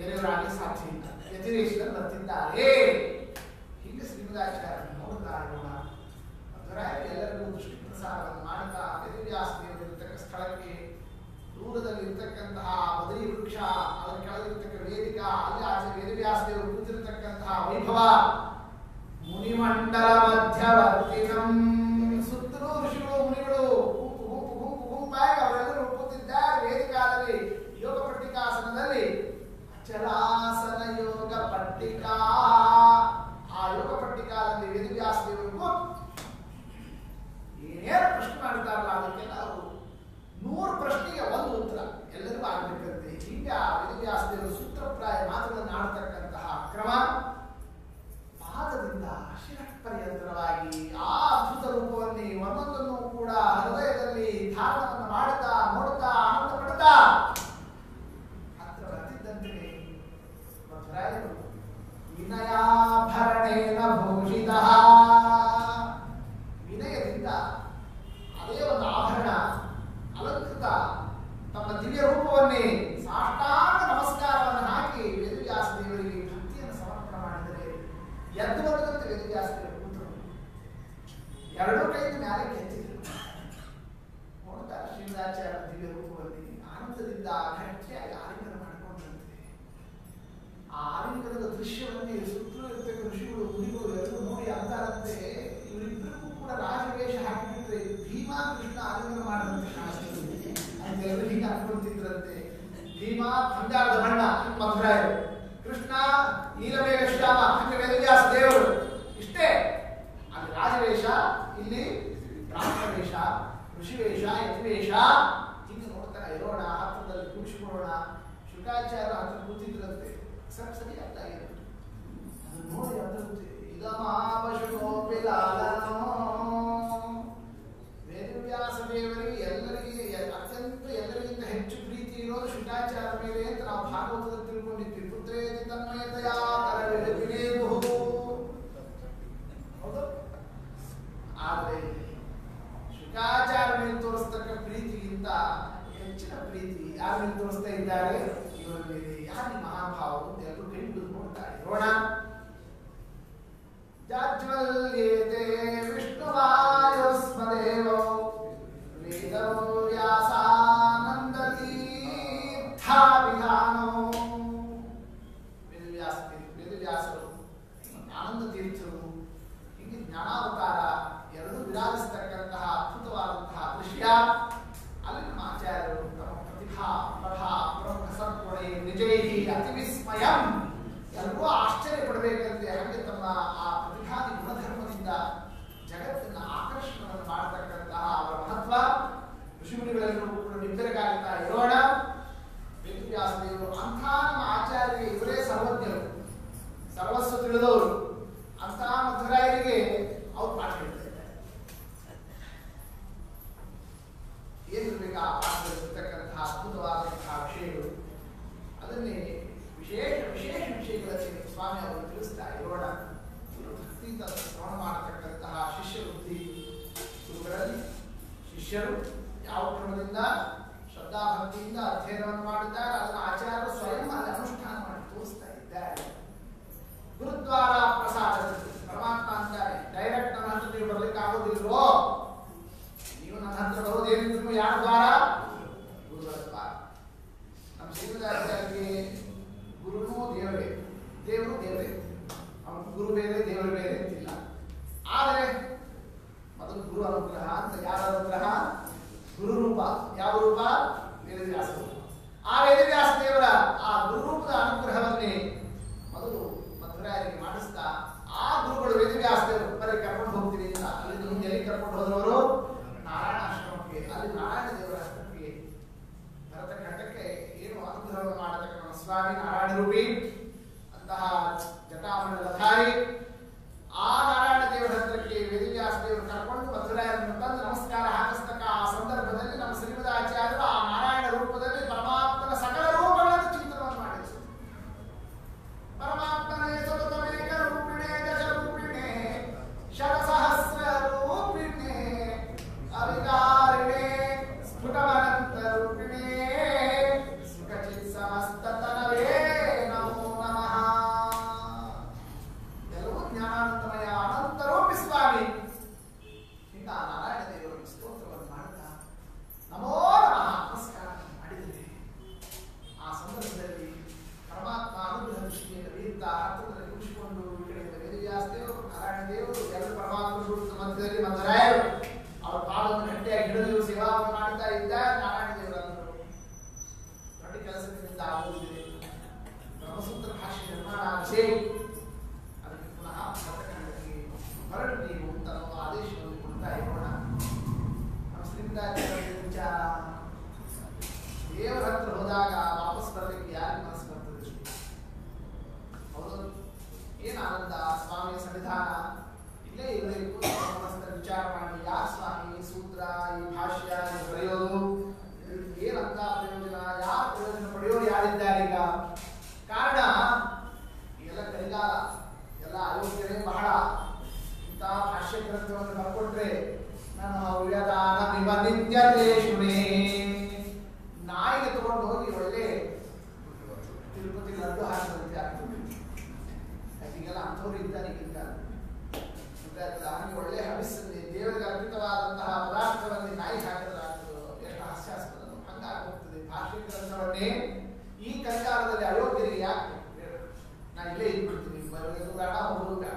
A: ಬೇರೆಯವರಾಗಲಿ ಸಾಧ್ಯ ಇಲ್ಲ ವ್ಯತಿರೇಕದಲ್ಲಿ ಬರ್ತಿದ್ದಾರೆ ಹೀಗೆ ಶ್ರೀಮದಾಚಾರ್ಯ ನೋಡ್ತಾ ಇರೋಣ ಅದರ ಎಲ್ಲರಿಗೂ ದೃಷ್ಟಿ ಪ್ರಸಾರವನ್ನು ಮಾಡ್ತಾ ವೇದವ್ಯಾಸದೇವರಿರ್ತಕ್ಕ ಸ್ಥಳಕ್ಕೆ ದೂರದಲ್ಲಿ ಇರ್ತಕ್ಕಂತಹ ಬದರಿ ವೃಕ್ಷ ಅದರ ಕೆಳಗಿರ್ತಕ್ಕ ವೇದಿಕಾ ಅಲ್ಲಿ ಆಚೆ ವೇದವ್ಯಾಸದೇವರು ಕೂತಿರ್ತಕ್ಕಂತಹ ವೈಭವ ಮುನಿಮಂಡಲ ಮಧ್ಯವರ್ತಿನಂ ಸುತ್ತಲೂ ಋಷಿಗಳು ಮುನಿಗಳು ಗುಂಪು ಗುಂಪು ಗುಂಪು ಗುಂಪಾಗಿ ಅವರೆಲ್ಲರೂ ಕೂತಿದ್ದಾರೆ ವೇದಿಕಾದಲ್ಲಿ ಯೋಗ ಪಟ್ಟಿಕಾಸನದಲ್ಲಿ ಅಚಲಾಸನ ಯೋಗ ಪಟ್ಟಿಕಾ ಆ ಯೋಗ ಪಟ್ಟಿಕಾದಲ್ಲಿ ವೇದವ್ಯಾಸದೇವರು ಕೂತು ಏನೇನು ಪ್ರಶ್ನೆ ಮಾಡ್ತಾರಲ್ಲ ಅದಕ್ಕೆಲ್ಲ ಅವರು ನೂರು ಪ್ರಶ್ನೆಗೆ ಒಂದು ಉತ್ತರ ಎಲ್ಲರಿಗೂ ಆಗ್ಬೇಕಂತೆ ಹೀಗೆ ಆ ವೇದವ್ಯಾಸದೇವರು ಸೂತ್ರಪ್ರಾಯ ಮಾತುಗಳನ್ನು ಆಡ್ತಕ್ಕಂತಹ ಕ್ರಮ ಪಾದದಿಂದ ಶಿರಪರ್ಯಂತರವಾಗಿ ಆ ಅದ್ಭುತ ರೂಪವನ್ನೇ ಒಂದೊಂದನ್ನು ಕೂಡ ಹೃದಯದಲ್ಲಿ ಧಾರಣವನ್ನು ಮಾಡುತ್ತಾ ನೋಡುತ್ತಾ ಆನಂದ ಪಡುತ್ತಾ ಹತ್ರ ಬರ್ತಿದ್ದಂತೆ ಮಧುರಾಯರು ವಿನಯಾಭರಣೇನ ಭೂಷಿತ ವಿನಯದಿಂದ ಅದೇ ಒಂದು ಆಭರಣ ಅಲಂಕೃತ ತಮ್ಮ ದಿವ್ಯ ರೂಪವನ್ನೇ ಸಾಷ್ಟಾಂಗ ನಮಸ್ಕಾರವನ್ನು ಹಾಕಿ ವೇದವ್ಯಾಸ ದೇವರಿಗೆ ಭಕ್ತಿಯನ್ನು ಸಮರ್ಪಣೆ ಮಾಡಿದರೆ ಎದ್ದು ಬಂದಂತೆ ವೇದವ್ಯಾಸ ದೇವರು ಕೂತರು ಎರಡೂ ಕೈಯಿಂದ ಮ್ಯಾಲೆ ಕೆತ್ತಿದ್ರು ನೋಡ್ತಾರೆ ಶ್ರೀಮದಾಚಾರ್ಯ ದಿವ್ಯ ರೂಪದಲ್ಲಿ ಆನಂದದಿಂದ ಗಟ್ಟಿಯಾಗಿ ಆಲಿಂಗನ ಮಾಡಿಕೊಂಡಂತೆ ಆ ಆಲಿಂಗನದ ದೃಶ್ಯವನ್ನೇ ಸುತ್ತಲೂ ಇರ್ತಕ್ಕ ಋಷಿಗಳು ಮುನಿಗಳು ಎಲ್ಲರೂ ನೋಡಿ ಅಂತಾರಂತೆ ಇವರಿಬ್ಬರಿಗೂ ಕೂಡ ರಾಜವೇಷ ಹಾಕಿಬಿಟ್ರೆ ಭೀಮಾ ಕೃಷ್ಣ ಆಲಿಂಗನ ಮಾಡಿದಂತೆ ಕಾಣಿಸ್ತದೆ ಅಂತ ಎಲ್ಲರೂ ಹೀಗೆ ಅನ್ಕೊಂತಿದ್ರಂತೆ ಭೀಮಾ ಬಂಗಾರದ ಬಣ್ಣ ಮಧುರಾಯರು ಕೃಷ್ಣ ನೀಲಮೇಘ ಶ್ಯಾಮ ಹಂಗೆ ವೇದವ್ಯಾಸ ದೇವರು ಇಷ್ಟೇ ಅಲ್ಲಿ ರಾಜವೇಷ ಇಲ್ಲಿ ಬ್ರಾಹ್ಮಣ ವೇಷ ಋಷಿವೇಷ ಯತಿವೇಷ ಹಿಂಗೆ ನೋಡ್ತಾ ಇರೋಣ ಹತ್ತಿರದಲ್ಲಿ ಕೂಡಿಸಿಕೊಳ್ಳೋಣ ಶುಕಾಚಾರ್ಯ ಹತ್ರ ಕೂತಿದ್ರಂತೆ ಸರಿ ಸರಿ ಅರ್ಥ ಆಗಿದೆ ಅದನ್ನ ನೋಡಿ ಅರ್ಥ ಇದಮಾಪಶುನೋಪಿ ಲಾಲನೋ ವೇದವ್ಯಾಸ ದೇವರಿಗೆ ಎಲ್ಲರಿಗೆ ಎಲ್- ಅತ್ಯಂತ ಎಲ್ಲರಿಗಿಂತ ಹೆಚ್ಚು ಪ್ರೀತಿ ಇರೋದು ಶುಕಾಚಾರ್ಯ ಮೇಲೆ ಅಂತ ನಾವು ಭಾಗವತದಲ್ಲಿ ತಿಳ್ಕೊಂಡಿದ್ವಿ ಪುತ್ರೇತಿ ತನ್ಮಯತೆಯ ಕರವಿಲೇಬಹುದು ಹೌದು ಆದರೆ ಶುಕಾಚಾರ್ಯ ಮೇಲೆ ತೋರಿಸ್ತಕ್ಕ ಪ್ರೀತಿಗಿಂತ ಹೆಚ್ಚಿನ ಪ್ರೀತಿ ಯಾರ ಮೇಲೆ ತೋರಿಸ್ತಾ ಇದ್ದಾರೆ ಇವರ ಮೇಲೆ ಯಾರು ಈ ಮಹಾಭಾವರು ಅಂತ ಎಲ್ಲರೂ ಕೈ ಹಿಡಿದು ನೋಡ್ತಾ ಇರೋಣ ಜಾಜ್ವಲ್ಯೇತೆ ವಿಷ್ಣುವಾಯುಸ್ಮದೇವೋ ವೇದೋ ವ್ಯಾಸಾನಂದತೀರ್ಥಾಭಿಧಾನೋ ವೇದವ್ಯಾಸ ವೇದವ್ಯಾಸರು ಆನಂದ ತೀರ್ಥರು ಹೀಗೆ ಜ್ಞಾನಾವತಾರ ಎರಡು ವಿರಾಜಿಸ್ತಕ್ಕಂತಹ ಅದ್ಭುತವಾದಂತಹ ದೃಶ್ಯ ಅಲ್ಲಿ ನಮ್ಮ ಆಚಾರ್ಯರು ತಮ್ಮ ಪ್ರತಿಭಾ ಪ್ರಭಾ ಪ್ರಮುಖ ಸತ್ವಣೆ ನಿಜೈಹಿ ಅತಿ ವಿಸ್ಮಯಂ ಎಲ್ಲರೂ ಆಶ್ಚರ್ಯ ಪಡಬೇಕಂತೆ ಹಾಗೆ ತಮ್ಮ ಆ ಪ್ರತಿಭಾದಿ ಗುಣಧರ್ಮದಿಂದ ಜಗತ್ತಿನ ಆಕರ್ಷಣವನ್ನು ಮಾಡತಕ್ಕಂತಹ ಅವರ ಮಹತ್ವ ಋಷಿಮುನಿಗಳೆಲ್ಲರೂ ಕೂಡ ನಿಬ್ಬೆರಗಾಗುತ್ತಾ ಇರೋಣ ವೇದವ್ಯಾಸ ದೇವರು ಅಂಥ ನಮ್ಮ ಆಚಾರ್ಯರಿಗೆ ಇವರೇ ಸರ್ವಜ್ಞರು ಸರ್ವಸ್ವ ತಿಳಿದವರು ಅಂತಹ ಮಧುರಾಯರಿಗೆ ಅವ್ರು ಪಾಠ ಹೇಳ್ತಾ ಇದ್ದಾರೆ ಏನಿರ್ಬೇಕು ಆ ಪಾಠದಲ್ಲಿರ್ತಕ್ಕಂತಹ ಅದ್ಭುತವಾದಂತಹ ವಿಷಯಗಳು ಅದನ್ನೇ ವಿಶೇಷ ವಿಶೇಷ ವಿಷಯಗಳಲ್ಲಿ ಸ್ವಾಮಿ ಅವರು ತಿಳಿಸ್ತಾ ಇರೋಣ ಇವರು ಭಕ್ತಿಯಿಂದ ಶ್ರವಣ ಮಾಡತಕ್ಕಂತಹ ಶಿಷ್ಯ ವೃತ್ತಿ ಗುರುಗಳಲ್ಲಿ ಶಿಷ್ಯರು ಯಾವ ಕ್ರಮದಿಂದ ಶ್ರದ್ಧಾ ಭಕ್ತಿಯಿಂದ ಅಧ್ಯಯನವನ್ನು ಮಾಡಿದ್ದಾರೆ ಅದನ್ನು ಆಚಾರ್ಯರು ಸ್ವಯಂ ಅಲ್ಲಿ ಅನುಷ್ಠಾನ ಮಾಡಿ ತೋರಿಸ್ತಾ ಇದ್ದಾರೆ ಗುರುದ್ವಾರ ಪ್ರಸಾದ ಪರಮಾತ್ಮ ಅಂತಾರೆ ಡೈರೆಕ್ಟ್ ನನ್ನ ಹತ್ರ ನೀವು ಬರ್ಲಿಕ್ಕೆ ಆಗೋದಿಲ್ವೋ ನೀವು ನನ್ನ ಹತ್ರ ಬರೋದೇನಿದ್ರು ಯಾರ ದ್ವಾರ ಗುರುಗಳ ದ್ವಾರ ನಮ್ಮ ಶ್ರೀಮದಾಚಾರ್ಯರಿಗೆ ಗುರುನೂ ದೇವರೇ ದೇವರು ದೇವರೇ ಅವನು ಗುರು ಬೇರೆ ದೇವರು ಬೇರೆ ಅಂತಿಲ್ಲ ಆದರೆ ಮೊದಲು ಗುರು ಅನುಗ್ರಹ ಅಂತ ಯಾರ ಅನುಗ್ರಹ ಗುರು ರೂಪ ಯಾವ ರೂಪ ವೇದವ್ಯಾಸ ರೂಪ ಆ ವೇದವ್ಯಾಸ ದೇವರ ಆ ಗುರುರೂಪದ ಅನುಗ್ರಹವನ್ನೇ ಮೊದಲು ಮಧುರಾಯರಿಗೆ ಮಾಡಿಸ್ತಾ ಆ ಗುರುಗಳು ವೇದವ್ಯಾಸ ದೇವರು ಬರೀ ಕರ್ಕೊಂಡು ಹೋಗ್ತೀವಿ ಅಂತ ಅಲ್ಲಿಂದ ಮುಂದೆ ಎಲ್ಲಿ ಕರ್ಕೊಂಡು ಹೋದವರು ನಾರಾಯಣಾಶ್ರಮಕ್ಕೆ ಅಲ್ಲಿ ನಾರಾಯಣ ದೇವರ ಹಸ್ತಕ್ಕೆ ಭರತ ಖಂಡಕ್ಕೆ ಏನು ಅನುಗ್ರಹವನ್ನು ಮಾಡತಕ್ಕ ನಮ್ಮ ಸ್ವಾಮಿ ನಾರಾಯಣ ರೂಪಿ ಅಂತಹ ಜಟಾಮಂಡಲಧಾರಿ ಆ ನಾರಾಯಣ ದೇವರ ಹತ್ರಕ್ಕೆ ವೇದವ್ಯಾಸ ದೇವರು ಕರ್ಕೊಂಡು ಮಧುರಾಯರನ್ನು ತಂದು ನಮಸ್ಕಾರ ಹಾಕಿಸ್ತಕ್ಕ ಆ ಸಂದರ್ಭದಲ್ಲಿ ನಮ್ಮ ಶ್ರೀಮದಾಚಾರ್ಯರು ಆ ನಾರಾಯಣ ರೂಪದಲ್ಲಿ ಪರಮಾತ್ಮನ ಸಕಲ ರೂಪಗಳನ್ನು ಚಿಂತನವನ್ನು ಮಾಡಿದರು ಪರಮಾತ್ಮನೇ ಸತತಮೇಕ ರೂಪಿಣೆ ದಶ ರೂಪಿಣೆ ಶತಸಹಸ್ರ ರೂಪಿಣೆ ಅವಿಕಾರಿಣೆ ಸ್ಫುಟಮನಂತ ರೂಪಿಣೆ ಸುಖಚಿತ್ ಸಮಸ್ತ ತನವೇ ನಮೋ ಆಚೆ ಅದಕ್ಕೆ ಪುನಃ ಭರತಖಂಡಕ್ಕೆ ಹೊರಟು ನೀವು ಅಂತ ನಾವು ಆದೇಶವನ್ನು ಕೊಡ್ತಾ ಇರೋಣ ನಮ್ಮ ಶ್ರೀಮಂತಾಚಾರ್ಯ ವಿಚಾರ ದೇವರ ಹತ್ರ ಹೋದಾಗ ವಾಪಸ್ ಬರಲಿಕ್ಕೆ ಯಾರಿಗೆ ಮನಸ್ಸು ಬರ್ತದೆ ಹೌದು ಏನು ಆನಂದ ಸ್ವಾಮಿ ಸನ್ನಿಧಾನ ಇಲ್ಲೇ ಇರಬೇಕು ಮನಸ್ಸಿನ ವಿಚಾರ ಮಾಡಿ ಯಾರು ಸ್ವಾಮಿ ಸೂತ್ರ ಈ ಭಾಷ್ಯ ಇದು ಬರೆಯೋದು ಇದರಿಂದ ಏನಂತ ಪ್ರಯೋಜನ ಯಾರು ಪ್ರಯೋಜನ ಪಡೆಯೋರು ಯಾರಿದ್ದಾರೆ ಈಗ ಕಾರಣ ಎಲ್ಲ ಕಲಿಗಾಲ ಎಲ್ಲ ಅಯೋಗ್ಯರೇ ಬಹಳ ಇಂಥ ಭಾಷ್ಯ ಗ್ರಂಥವನ್ನು ಬರ್ಕೊಟ್ರೆ ನಾನು ವ್ಯದಾನ ವಿವ ನಿತ್ಯತೇಶುನೇ ನಾಯಿಗೆ ತಗೊಂಡು ಹೋಗಿ ಒಳ್ಳೆ ತಿರುಪತಿ ಲಡ್ಡು ಹಾಕಿದಂತೆ ಆಗ್ತದೆ ಹೀಗೆಲ್ಲ ಅಂಥವ್ರು ಇದ್ದಾರೆ ಈಗ ಗೊತ್ತಾಯ್ತಲ್ಲ ಹಾಗೆ ಒಳ್ಳೆ ಹವಿಸ್ಸಲ್ಲಿ ದೇವರಿಗೆ ಅರ್ಪಿತವಾದಂತಹ ಪದಾರ್ಥವನ್ನೇ ನಾಯಿ ಹಾಕಿದ್ರಾಗ್ತದೆ ಎಷ್ಟು ಹಾಸ್ಯಾಸ್ಪದ ಹಂಗಾಗಿ ಹೋಗ್ತದೆ ಭಾಷೆ ಗ್ರಂಥವನ್ನೇ ಈ ಕಲಿಕಾಲದಲ್ಲಿ ಅಯೋಗ್ಯರಿಗೆ ಯಾಕೆ ನಾನು ಇಲ್ಲೇ ಇದ್ಬಿಡ್ತೀನಿ ಬರೋದು ಬೇಡ ಹೋಗೋದು ಬೇಡ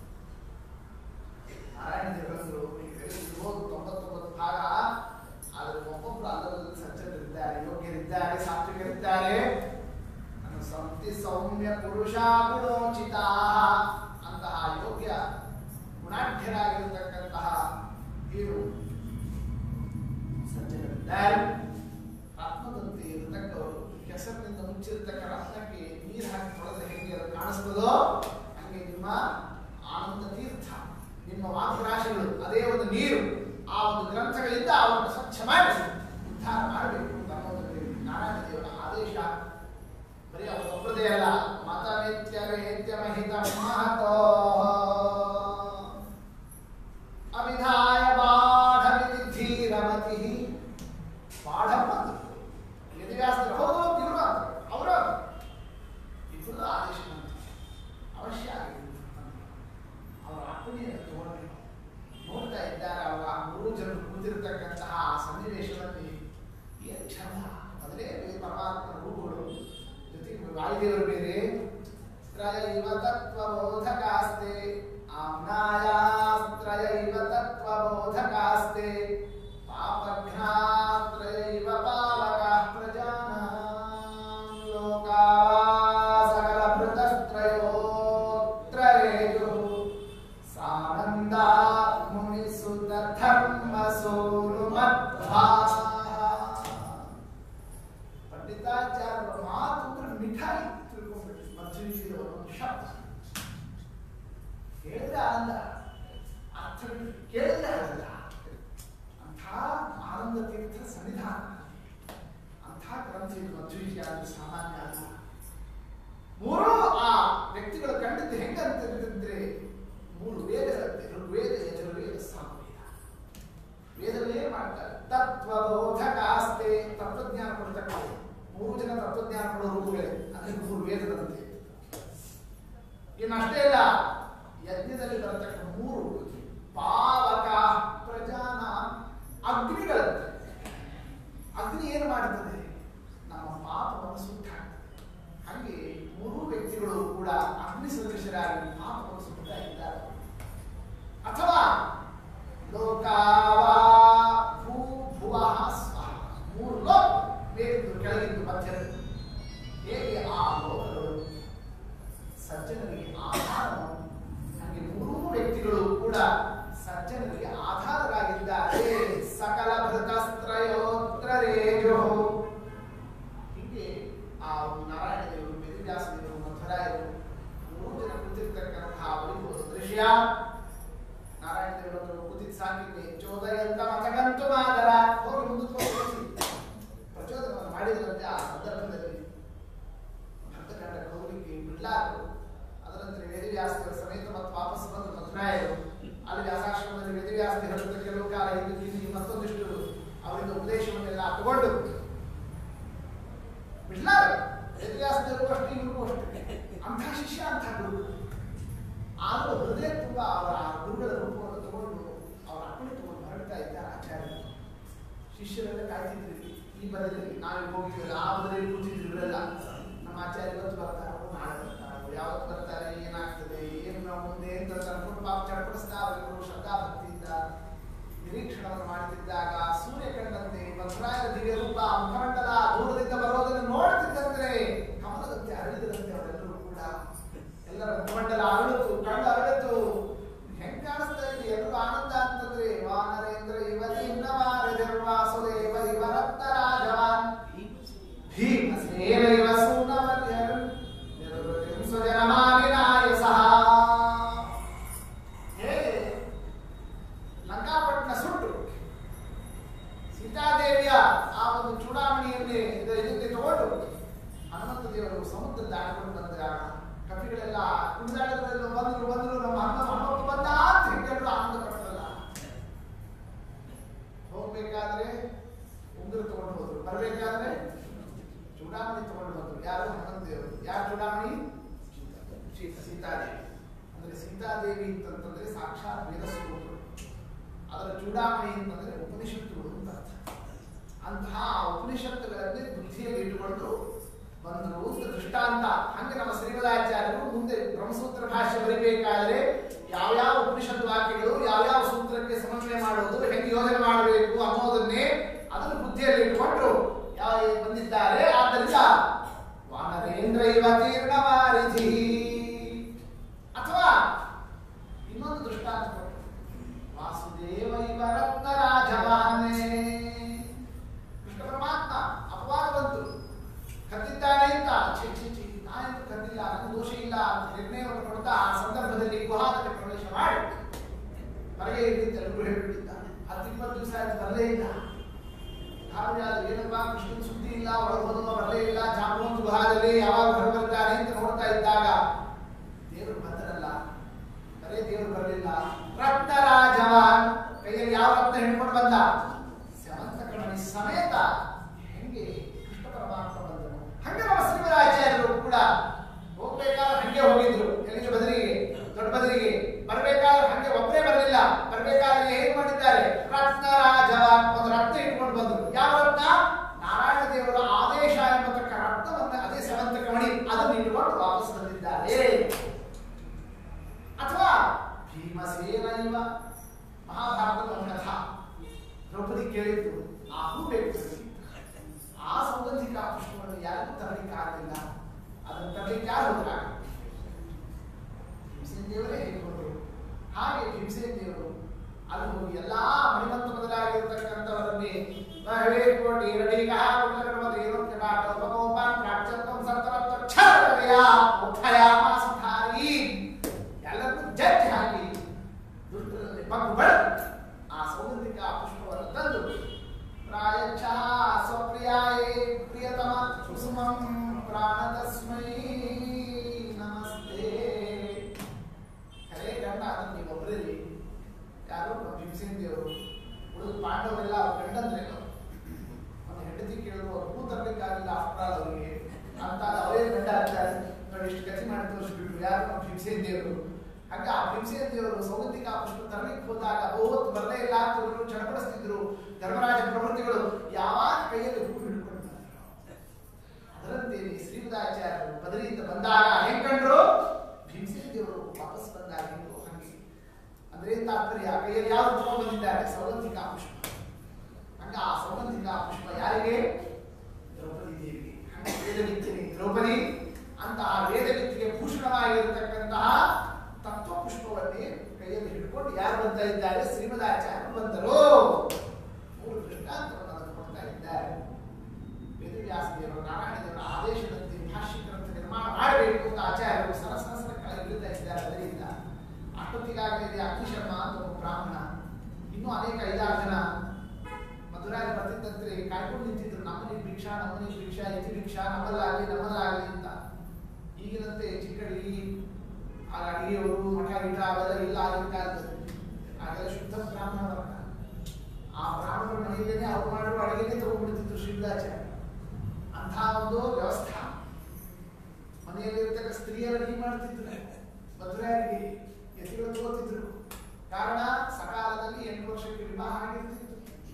A: ನಾರಾಯಣ ದೇವರಂದ್ರು ಇರ್ಬೋದು ತೊಂಬತ್ತೊಂಬತ್ತು ಭಾಗ ಆದರೆ ಒಬ್ಬೊಬ್ಬರು ಅಲ್ಲದಲ್ಲಿ ಸಜ್ಜನರಿದ್ದಾರೆ ಯೋಗ್ಯರಿದ್ದಾರೆ ಸಾತ್ವಿಕರಿದ್ದಾರೆ ನನ್ನ ಸಂತಿ ಸೌಮ್ಯ ಪುರುಷ ಗುಣೋಚಿತಾ ಅಂತಹ ಯೋಗ್ಯ ಗುಣಾಢ್ಯರಾಗಿರತಕ್ಕಂತಹ ಏನು ಸಜ್ಜನರಿದ್ದಾರೆ ರತ್ನದಂತೆ ಇರತಕ್ಕವರು ಕೆಸರಿನಿಂದ ಮುಚ್ಚಿರತಕ್ಕ ರತ್ನಕ್ಕೆ ನೀರು ಹಾಕಿ ತೊಳೆದ್ರೆ ಹೆಂಗೆ ಅದು ಕಾಣಿಸ್ತದೋ ಹಂಗೆ ನಿಮ್ಮ ಆನಂದ ತೀರ್ಥ ನಿಮ್ಮ ವಾಕ್ರಾಶಿಗಳು ಅದೇ ಒಂದು ನೀರು ಆ ಒಂದು ಗ್ರಂಥಗಳಿಂದ ಅವರನ್ನು ಸ್ವಚ್ಛ ಮಾಡಿ ಉದ್ಧಾರ ಮಾಡಬೇಕು ಅಂತ ಅನ್ನೋದಕ್ಕೆ ನಾರಾಯಣ ದೇವರ ಆದೇಶ ಬರೀ ಅವರೊಬ್ಬರದೇ ಅಲ್ಲ ಮತವೇತ್ಯವೇತ್ಯಮಹಿತ ಮಹತೋ ಅವಿಧಾಯ ಬಾಢಮಿತಿ ಧೀರಮತಿ ಬಾಢಮ್ಮ ಯದಿವ್ಯಾಸರು ಹೌದು ಇವರು ಅವರು ಇದು ಆದೇಶ ಅವಶ್ಯ ಆಗಿದೆ ಅವರ ಅಪ್ಪಣೆಯನ್ನು ತಗೊಂಡು ನೋಡ್ತಾ ಇದ್ದಾರೆ ಅವರ ಆ ಮೂರು ಜನರು ಕೂತಿರತಕ್ಕಂತಹ ಆ ಸನ್ನಿವೇಶದಲ್ಲಿ ಏನು ಚಂದ ಮೊದಲೇ ಬೇರೆ ಪರಮಾತ್ಮ ರೂಪಗಳು ಜೊತೆಗೆ ವಾಯುದೇವರು ಬೇರೆ ತ್ರಯ ಇವ ತತ್ವಬೋಧಕಾಸ್ತೆ ಆಮ್ನಾಯಾಸ್ತ್ರಯ ಇವ ತತ್ವಬೋಧಕಾಸ್ತೆ ಪಾಪಘ್ನಾತ್ರಯ ಇವ ಪಾಲಕ ಪ್ರಜಾನಾಂ ಲೋಕಾ ಸಕಲ ಭೃತಸ್ತ್ರಯೋತ್ರರೇಯುಃ ಸಾನಂದ ಮುನಿಸುತ ಧರ್ಮ ಸೋನು ಪಂಡಿತಾಚಾರ್ಯರ ಮಾತು ಅಂದ್ರೆ ಮಿಠಾಯಿ ತಿಳ್ಕೊಂಡ್ಬಿಟ್ಟು ಮಧ್ವಿಸಿದ ಒಂದು ಶಬ್ದ ಹೇಳಿದ್ರೆ ಆನಂದ ಅರ್ಥ ಬಿಟ್ಟು ಕೇಳಿದ್ರೆ ಆನಂದ ಅಂಥ ಆನಂದ ತೀರ್ಥ ಸನ್ನಿಧಾನ ಅಂಥ ಗ್ರಂಥ ಇದು ಮಧ್ವಿಸಿಯಾದ ಸಾಮಾನ್ಯ ಅಲ್ಲ ಮೂರು ಆ ವ್ಯಕ್ತಿಗಳು ಕಂಡಿದ್ದು ಹೆಂಗಂತಂದ್ರೆ ಮೂರು ವೇದಗಳಂತೆ ಋಗ್ವೇದ ಯಜುರ್ವೇದ ಸಾಮವೇದ ವೇದವೇ ಮಾಡ್ತಾರೆ ತತ್ವಬೋಧಕಾಸ್ತೆ ತತ್ವಜ್ಞಾನ ಕೊಡ್ತಕ್ಕಂಥ ಮೂರು ಜನ ತತ್ವಜ್ಞಾನ ಕೊಡೋ ರೂಪಗಳೇ ಅಂದ್ರೆ ಮೂರು ವೇದಗಳಂತೆ ಇನ್ನಷ್ಟೇ ಇಲ್ಲ ಯಜ್ಞದಲ್ಲಿ ಬರತಕ್ಕ ಮೂರು ಪಾವಕ ಪ್ರಜಾನ ಅಗ್ನಿಗಳಂತೆ ಅಗ್ನಿ ಏನು ಮಾಡುತ್ತದೆ ನಮ್ಮ ಪಾಪವನ್ನು ಸುಟ್ಟಾಕ್ತದೆ ಹಾಗೆ ಮೂರು ವ್ಯಕ್ತಿಗಳು ಕೂಡ ಅಗ್ನಿ ಸದೃಶರಾಗಿ ಪಾಪವನ್ನು ಸುತ್ತಾ ಇದ್ದಾರೆ ಅಥವಾ ಲೋಕಾವಾ ಭೂ ಭುವಃ ಸ್ವಃ ಮೂರು ಲೋಕ ಮೇಲಿದ್ದು ಕೆಳಗಿದ್ದು ಮಧ್ಯದಲ್ಲಿ ಹೇಗೆ ಆ ಲೋಕಗಳು ಸಜ್ಜನರಿಗೆ ಆಧಾರವನ್ನು ಹಾಗೆ ಮೂರೂ ವ್ಯಕ್ತಿಗಳು ಕೂಡ ಸಜ್ಜನರಿಗೆ ಆಧಾರರಾಗಿದ್ದಾರೆ ಸಕಲ ಭೃತಸ್ತ್ರಯೋತ್ರರೇಜೋ ಹೀಗೆ ಆ ಒಂದು ನಾರಾಯಣ ದೇವರು ವೇದವ್ಯಾಸ ದೇವರು ಮಧ್ವರಾಯರು ಮೂರು ಜನ ಕೂತಿರ್ತಕ್ಕಂತಹ ವೈಭವ ದೃಶ್ಯ ನಾರಾಯಣ ದೇವರು ಕೂತಿದ್ದ ಸಾಕಿದ್ದೆ ಚೋದಯಂತ ಮತಗಂತು ಮಾದರ ಹೋಗಿ ಮುಂದಕ್ಕೆ ಹೋಗಿ ಪ್ರಚೋದನವನ್ನು ಮಾಡಿದ್ರಂತೆ ಆ ಸಂದರ್ಭದಲ್ಲಿ ಭಕ್ತಕಂಡ ಕೌಲಿಗೆ ಬಿಡ್ಲಾರು ಅದರಂತೆ ವೇದವ್ಯಾಸರ ಸಮೇತ ಮತ್ತು ವಾಪಸ್ ಬಂದು ಮಧುರಾಯರು ಅಲ್ಲಿ ವ್ಯಾಸಾಶ್ರಮದಲ್ಲಿ ವೇದವ್ಯಾಸ ಹೇಳುತ್ತ ಕೆಲವು ಕಾಲ ಇದ್ದು ಇಲ್ಲಿ ಮತ್ತೊಂದಿಷ್ಟು ಅವರಿಂದ ಉಪದೇಶವನ್ನೆಲ್ಲ ತಗೊಂಡು ಬಿಡ್ಲಾರು ವೇದವ್ಯಾಸದವರು ಅಷ್ಟೇ ಇವ್ರಿಗೂ ಅಷ್ಟೇ ಅಂಥ ಶಿಷ್ಯ ಅಂಥ ಗುರು ಆದರೂ ಹೃದಯ ತುಂಬ ಅವರ ಆ ಗುರುಗಳ ರೂಪವನ್ನು ತಗೊಂಡು ಅವರ ಅಪ್ಪಣೆ ತಗೊಂಡು ಹೊರಡ್ತಾ ಇದ್ದಾರೆ ಆಚಾರ್ಯರು ಶಿಷ್ಯರೆಲ್ಲ ಕಾಯ್ತಿದ್ರಿ ಈ ಬದಲಿಗೆ ನಾವೇ ಹೋಗಿದ್ವಲ್ಲ ಆ ಬದಲಿಗೆ ಕೂತಿದ್ರು ಇವರೆಲ್ಲ ನಮ್ಮ ಆಚಾರ್ಯ ಇವತ್ತು ಬರ್ತಾರೆ ಅವ್ರು ನಾಳೆ ಬರ್ತಾರೆ ಯಾವತ್ತು ಬರ್ತಾರೆ ಏನಾಗ್ತದೆ ಏನು ನಾವು ಮುಂದೆ ಅಂತ ಅನ್ಕೊಂಡು ಪಾಪ ಚಡಪಡಿಸ್ತಾರೆ ಇವರು ಶ್ರದ್ಧಾ ಭಕ್ತಿಯಿಂದ ನಿರೀಕ್ಷಣವನ್ನು ಮಾಡುತ್ತಿದ್ದಾಗ ಸೂರ್ಯ ಕಂಡಂತೆ ಭದ್ರಾಯರ ದಿವ್ಯ ರೂಪ ಮುಖಮಂಡಲ ದೂರದಿಂದ ಬರೋದನ್ನು ನೋಡ್ತಿದ್ದಂದ್ರೆ ಕಮಲದಂತೆ ಅರಳಿದಂತೆ ಅವರೆಲ್ಲರೂ ಕೂಡ ಇದರ ಮುಖಮಂಡಲ ಅರಳಿತು ಕಣ್ಣು ಅರಳಿತು ಹೆಂಗ್ ಕಾಣಿಸ್ತಾ ಇದೆ ಎಲ್ಲರೂ ಆನಂದ ಅಂತಂದ್ರೆ ವಾನರೇಂದ್ರ ಇವತಿನ್ನ ವಾಸುದೇವ ಇವರತ್ನ ರಾಜವಾನ್ ಭೀಮಸೇನ ಇವ ಸೂನವರ್ಯರು ನಿರ್ವೃತಿಂ ಸ್ವಜನಮಾನಿನಾಯ ಸಹ ಹೇಗೆ ಲಂಕಾಪಟ್ಟಣ ಸುಟ್ಟು ಸೀತಾದೇವಿಯ ಆ ಒಂದು ಚೂಡಾಮಣಿಯನ್ನೇ ಇದು- ಇದಕ್ಕೆ ತಗೊಂಡು ಹನುಮಂತ ದೇವರು ಸಮುದ್ರ ದಾಟಿಕೊಂಡು ಬಂದಾಗ ಕಪಿಗಳೆಲ್ಲ ಕುಣಿದಾಡೋದ್ರಲ್ಲಿ ಬಂದ್ರು ಬಂದ್ರು ನಮ್ಮ ಹನುಮ ಹನುಮಪ್ಪ ಬಂದ ಅಂತ ಹಿಂಗೆಲ್ಲರೂ ಆನಂದ ಪಡ್ತಲ್ಲ ಹೋಗ್ಬೇಕಾದ್ರೆ ಉಂಗುರ ತಗೊಂಡು ಹೋದ್ರು ಬರ್ಬೇಕಾದ್ರೆ ಚೂಡಾಮಣಿ ತಗೊಂಡು ಬಂದ್ರು ಯಾರು ಹನುಮಂತ ದೇವರು ಯಾರು ಚೂಡಾಮಣಿ ಸೀತಾ- ಸೀತಾದೇವಿ ಅಂದ್ರೆ ಸೀತಾದೇವಿ ಅಂತಂತಂದ್ರೆ ಸಾಕ್ಷಾತ್ ವೇದ ಸ್ವರೂಪರು ಅದರ ಚೂಡಾಮಣಿ ಅಂತಂದ್ರೆ ಉಪನಿಷತ್ತುಗಳು ಅಂತ ಅರ್ಥ ಅಂತಹ ಉಪನಿಷತ್ತುಗಳನ್ನೇ ಬುದ್ಧಿಯಲ್ಲಿ ಇಟ್ಟುಕೊಂಡು ಬಂದರು ಅಂತ ದೃಷ್ಟಾಂತ ಹಂಗೆ ನಮ್ಮ ಶ್ರೀಮದಾಚಾರ್ಯರು ಮುಂದೆ ಬ್ರಹ್ಮಸೂತ್ರ ಭಾಷೆ ಬರಿಬೇಕಾದ್ರೆ ಯಾವ್ಯಾವ ಉಪನಿಷತ್ ವಾಕ್ಯಗಳು ಯಾವ್ಯಾವ ಸೂತ್ರಕ್ಕೆ ಸಮನ್ವಯ ಮಾಡೋದು ಹೆಂಗೆ ಯೋಜನೆ ಮಾಡಬೇಕು ಅನ್ನೋದನ್ನೇ ಅದನ್ನು ಬುದ್ಧಿಯಲ್ಲಿ ಇಟ್ಟುಕೊಂಡು ಯಾವ ಬಂದಿದ್ದಾರೆ ಆದ್ದರಿಂದ ವಾನರೇಂದ್ರ ಇವ ತೀರ್ಣವಾರಿಧಿ ಅಥವಾ ಇನ್ನೊಂದು ದೃಷ್ಟಾಂತ ಕೊಟ್ಟರು. ವಾಸುದೇವ ಇವ ರತ್ನ ರಾಜವಾನೇ ಕೃಷ್ಣ ಪರಮಾತ್ಮ ಅಪವಾದ ಬಂತು ಕದ್ದಿದ್ದಾನೆ ಅಂತ ಛೀ ಛೀ ಛೀ ನಾನೇನು ಕದ್ದಿಲ್ಲ ನನಗೆ ದೋಷ ಇಲ್ಲ ಅಂತ ನಿರ್ಣಯವನ್ನು ಕೊಡ್ತಾ ಆ ಸಂದರ್ಭದಲ್ಲಿ ಗುಹಾದಲ್ಲಿ ಪ್ರವೇಶ ಮಾಡಿ ಹೊರಗೆ ಇರಲಿ ಅಂತ ಎಲ್ಲರೂ ಹೇಳ್ಬಿಟ್ಟಿದ್ದಾನೆ ಹತ್ತು ಇಪ್ಪತ್ತು ದಿವಸ ಆಯ್ತು ಬರಲೇ ಇಲ್ಲ ಗಾಬರಿ ಆದ್ರು ಏನಪ್ಪಾ ಕೃಷ್ಣನ ಸುದ್ದಿ ಇಲ್ಲ ಒಳಗೆ ಹೋದವ ಬರಲೇ ಇಲ್ಲ ಜಾಂಬವಂತ ಗುಹಾದಲ್ಲಿ ಯಾವಾಗ ಹೊರ ಬರ್ತಾನೆ ಅಂತ ನೋಡ್ತಾ ಇದ್ದಾಗ ದೇವರು ಬಂದರಲ್ಲ ಬರೇ ದೇವರು ಬರಲಿಲ್ಲ ರತ್ನರಾಜವಾನ್ ಕೈಯಲ್ಲಿ ಯಾವ ರತ್ನ ಹಿಡ್ಕೊಂಡು ಬಂದ ಸ್ಯವಂತ ಕಣಿ ಸಮೇತ ಹೆಂಗೆ ಕೃಷ್ಣ ಪರಮಾತ್ಮ ಬಂದನು ಹಂಗೆ ನಮ್ಮ ಶ್ರೀಮದಾಚಾರ್ಯರು ಕೂಡ ಹೋಗ್ಬೇಕಾದ್ರೆ ಹಂಗೆ ಹೋಗಿದ್ರು ಎಲ್ಲಿಗೆ ಬದಲಿಗೆ ದೊಡ್ಡ ಬದಲಿಗೆ ಬರ್ಬೇಕಾದ್ರೆ ಹಂಗೆ ಒಬ್ಬರೇ ಬರಲಿಲ್ಲ ಬರ್ಬೇಕಾದ್ರೆ ಏನ್ ಮಾಡಿದ್ದಾರೆ ರತ್ನರಾಜವಾನ್ ಒಂದು ರತ್ನ ಇಟ್ಕೊಂಡು ಬಂದ್ರು ಯಾವ ರತ್ನ ನಾರಾಯಣ ದೇವರ ಆದೇಶ ಎಂಬತಕ್ಕ ರತ್ನವನ್ನ ಅದೇ ಸೆವಂತ ಕಮಣಿ ಅದನ್ನು ಇಟ್ಕೊಂಡು ವಾಪಸ್ ಬಂದಿದ್ದಾರೆ ಅಥವಾ ಭೀಮಸೇನ ಇವ ಮಹಾಭಾರತದ ಒಂದು ಕಥಾ ದ್ರೌಪದಿ ಕೇಳಿದ್ದು ಆ ಹೂ ಬೇಕು ಆ ಸೌಗಂಧಿಕ ಪುಷ್ಪವನ್ನು ಯಾರಿಗೂ ತರಲಿಕ್ಕೆ ಆಗಲಿಲ್ಲ ಅದನ್ನು ತರಲಿಕ್ಕೆ ಯಾರು ಹೋದ್ರ ಭೀಮಸೇನ ದೇವರೇ ಹೇಳಿಕೊಂಡು ಹಾಗೆ ಭೀಮಸೇನ ದೇವರು ಅಲ್ಲಿ ಹೋಗಿ ಎಲ್ಲಾ ಮಣಿಮಂತ ಮೊದಲಾಗಿರ್ತಕ್ಕಂಥವರನ್ನೇ ಮಹವೇ ಕೋಟಿ ರಡಿಗಹ ಕುಲಕರ್ಮದ ಏನಂತ ನಾಟ ಭಗವಾನ್ ಪ್ರಾಚ್ಯಂತಂ ಸಂತರತ್ವ ಛರಯ ಮುಖಯ ಮಾಸಧಾರಿ ಎಲ್ಲರನ್ನೂ ಜಡ್ಜಿ ಹಾಕಿ ದುಷ್ಟರಲ್ಲಿ ಬಗ್ಗು ಬೆಳೆದು ಆ ಸೌಗಂಧಿಕ ಪುಷ್ಪವನ್ನು ತಂದು ಪ್ರಾಯಚ್ಛ ಸ್ವಪ್ರಿಯಾಯೇ ಪ್ರಿಯತಮ ಕುಸುಮಂ ಪ್ರಾಣತಸ್ಮೈ ನಮಸ್ತೆ ಕರೆ ಗಂಡ ಅದನ್ನು ನೀವು ಒಬ್ಬರಲ್ಲಿ ಯಾರು ನಮ್ಮ ಭೀಮಸೇನ ದೇವರು ಉಳಿದ ಪಾಂಡವರೆಲ್ಲ ಅವ್ರ ಗಂಡಂದ್ರೇನು ಒಂದು ಹೆಂಡತಿ ಕೇಳಿದ್ರು ಅವ್ರು ಹೂ ತರಲಿಕ್ಕಾಗಿಲ್ಲ ಆಫ್ಟರ್ ಅವರಿಗೆ ಅಂತ ಅವರೇ ಗಂಡ ಆಗ್ತಾರೆ ನೋಡಿ ಇಷ್ಟು ಗತಿ ಮಾಡಿ ತೋರಿಸ್ಬಿಟ್ರು ಯಾರು ನಮ್ಮ ಭೀಮಸೇನ ದೇವರು ಹಂಗ ಆ ಭೀಮಸೇನ ದೇವರು ಸೌಗಂಧಿಕ ಪುಷ್ಪ ತರಲಿಕ್ಕೆ ಹೋದಾಗ ಓತ್ ಬರಲೇ ಇಲ್ಲ ಅಂತ ಇವ್ರು ಚಡಪಡಿಸ್ತಿದ್ರು ಧರ್ಮರಾಜ ಪ್ರವೃತ್ತಿಗಳು ಯಾವಾಗ ಕೈಯಲ್ಲಿ ಹೂ ಹಿಡ್ಕೊಂಡು ಬಂದ್ರು. ಅದರಂತೆ ಶ್ರೀಮದಾಚಾರ್ಯರು ಬದರಿಯಿಂದ ಬಂದಾಗ ಹೆಂಗ್ ಕಂಡ್ರು ಭೀಮಸೇನ ದೇವರು ವಾಪಸ್ ಬಂದಾಗ ಹೆಂಗೋ ಹಂಗೆ ಅಂದ್ರೆ ತಾತ್ಪರ್ಯ ಕೈಯಲ್ಲಿ ಯಾರು ತಗೊಂಡು ಬಂದಿದ್ದಾರೆ ಸೌಗಂಧಿಕ ಪುಷ್ಪ ಹಂಗ ಆ ಸೌಗಂಧಿಕ ಪುಷ್ಪ ಯಾರಿಗೆ ದ್ರೌಪದಿ ದೇವಿಗೆ ಹಂಗೆ ವೇದವಿತ್ತಿನಿ ದ್ರೌಪದಿ ಅಂತ ಆ ವೇದವಿತ್ತಿಗೆ ಭೂಷಣವಾಗಿರತಕ್ಕಂತಹ ತತ್ವ ಪುಷ್ಪವನ್ನೇ ಕೈಯಲ್ಲಿ ಹಿಡ್ಕೊಂಡು ಯಾರು ಬರ್ತಾ ಇದ್ದಾರೆ ಶ್ರೀಮದಾಚಾರ್ಯರು ಬಂದರು ಮೂರು ದೃಷ್ಟಾಂತವನ್ನು ಅದನ್ನು ಕೊಡ್ತಾ ಇದ್ದಾರೆ ವೇದವ್ಯಾಸ ದೇವರು ನಾರಾಯಣ ದೇವರ ಆದೇಶದಂತೆ ಭಾಷ್ಯ ಗ್ರಂಥ ನಿರ್ಮಾಣ ಮಾಡಬೇಕು ಅಂತ ಆಚಾರ್ಯರು ಸರಸರಸರ ಕೆಳಗಿಳಿತಾ ಇದ್ದಾರೆ ಅದರಿಂದ ಅಷ್ಟೊತ್ತಿಗಾಗಲೇ ಇದೆ ಅಗ್ನಿಶರ್ಮ ಅಂತ ಒಬ್ಬ ಬ್ರಾಹ್ಮಣ ಇನ್ನೂ ಅನೇಕ ಐದಾರು ಜನ ಮಧುರಾಗಿ ಬರ್ತಿದ್ದಂತೆ ಕಾಯ್ಕೊಂಡು ನಿಂತಿದ್ರು ನಮ್ಮನಿ ಭಿಕ್ಷಾ ನಮ್ಮನಿ ಭಿಕ್ಷಾ ಯತಿ ಭಿಕ್ಷಾ ನಮ್ಮಲ್ಲಾಗಲಿ ನಮ್ಮಲ್ಲಾಗಲಿ ಅಂತ ಈಗಿನಂತೆ ಚಿಕ್ಕಡಿ ಆ ಅಡಿಗೆಯವರು ಮಠ ಗಿಟ ಅವೆಲ್ಲ ಇಲ್ಲ ಆಗಿನ ಕಾಲದಲ್ಲಿ ಆಗೆಲ್ಲ ಶುದ್ಧ ಬ್ರಾಹ್ಮಣ ವರ್ಗ ಆ ಬ್ರಾಹ್ಮಣರ ಮನೆಯಲ್ಲೇನೆ ಅವ್ರು ಮಾಡಿರೋ ಅಡಿಗೆನೇ ತಗೊಂಡ್ಬಿಡ್ತಿದ್ರು ಶ್ರೀಮದಾಚಾರ್ಯ ಅಂತಹ ಒಂದು ವ್ಯವಸ್ಥೆ ಮನೆಯಲ್ಲಿರ್ತಕ್ಕ ಸ್ತ್ರೀಯರ ಅಡಿಗೆ ಮಾಡ್ತಿದ್ರು ಮಧುರಾರಿಗೆ ಯತಿಗಳು ತಗೋತಿದ್ರು ಕಾರಣ ಸಕಾಲದಲ್ಲಿ ಎಂಟು ವರ್ಷಕ್ಕೆ ವಿವಾಹ ಆಗಿರ್ತಿತ್ತು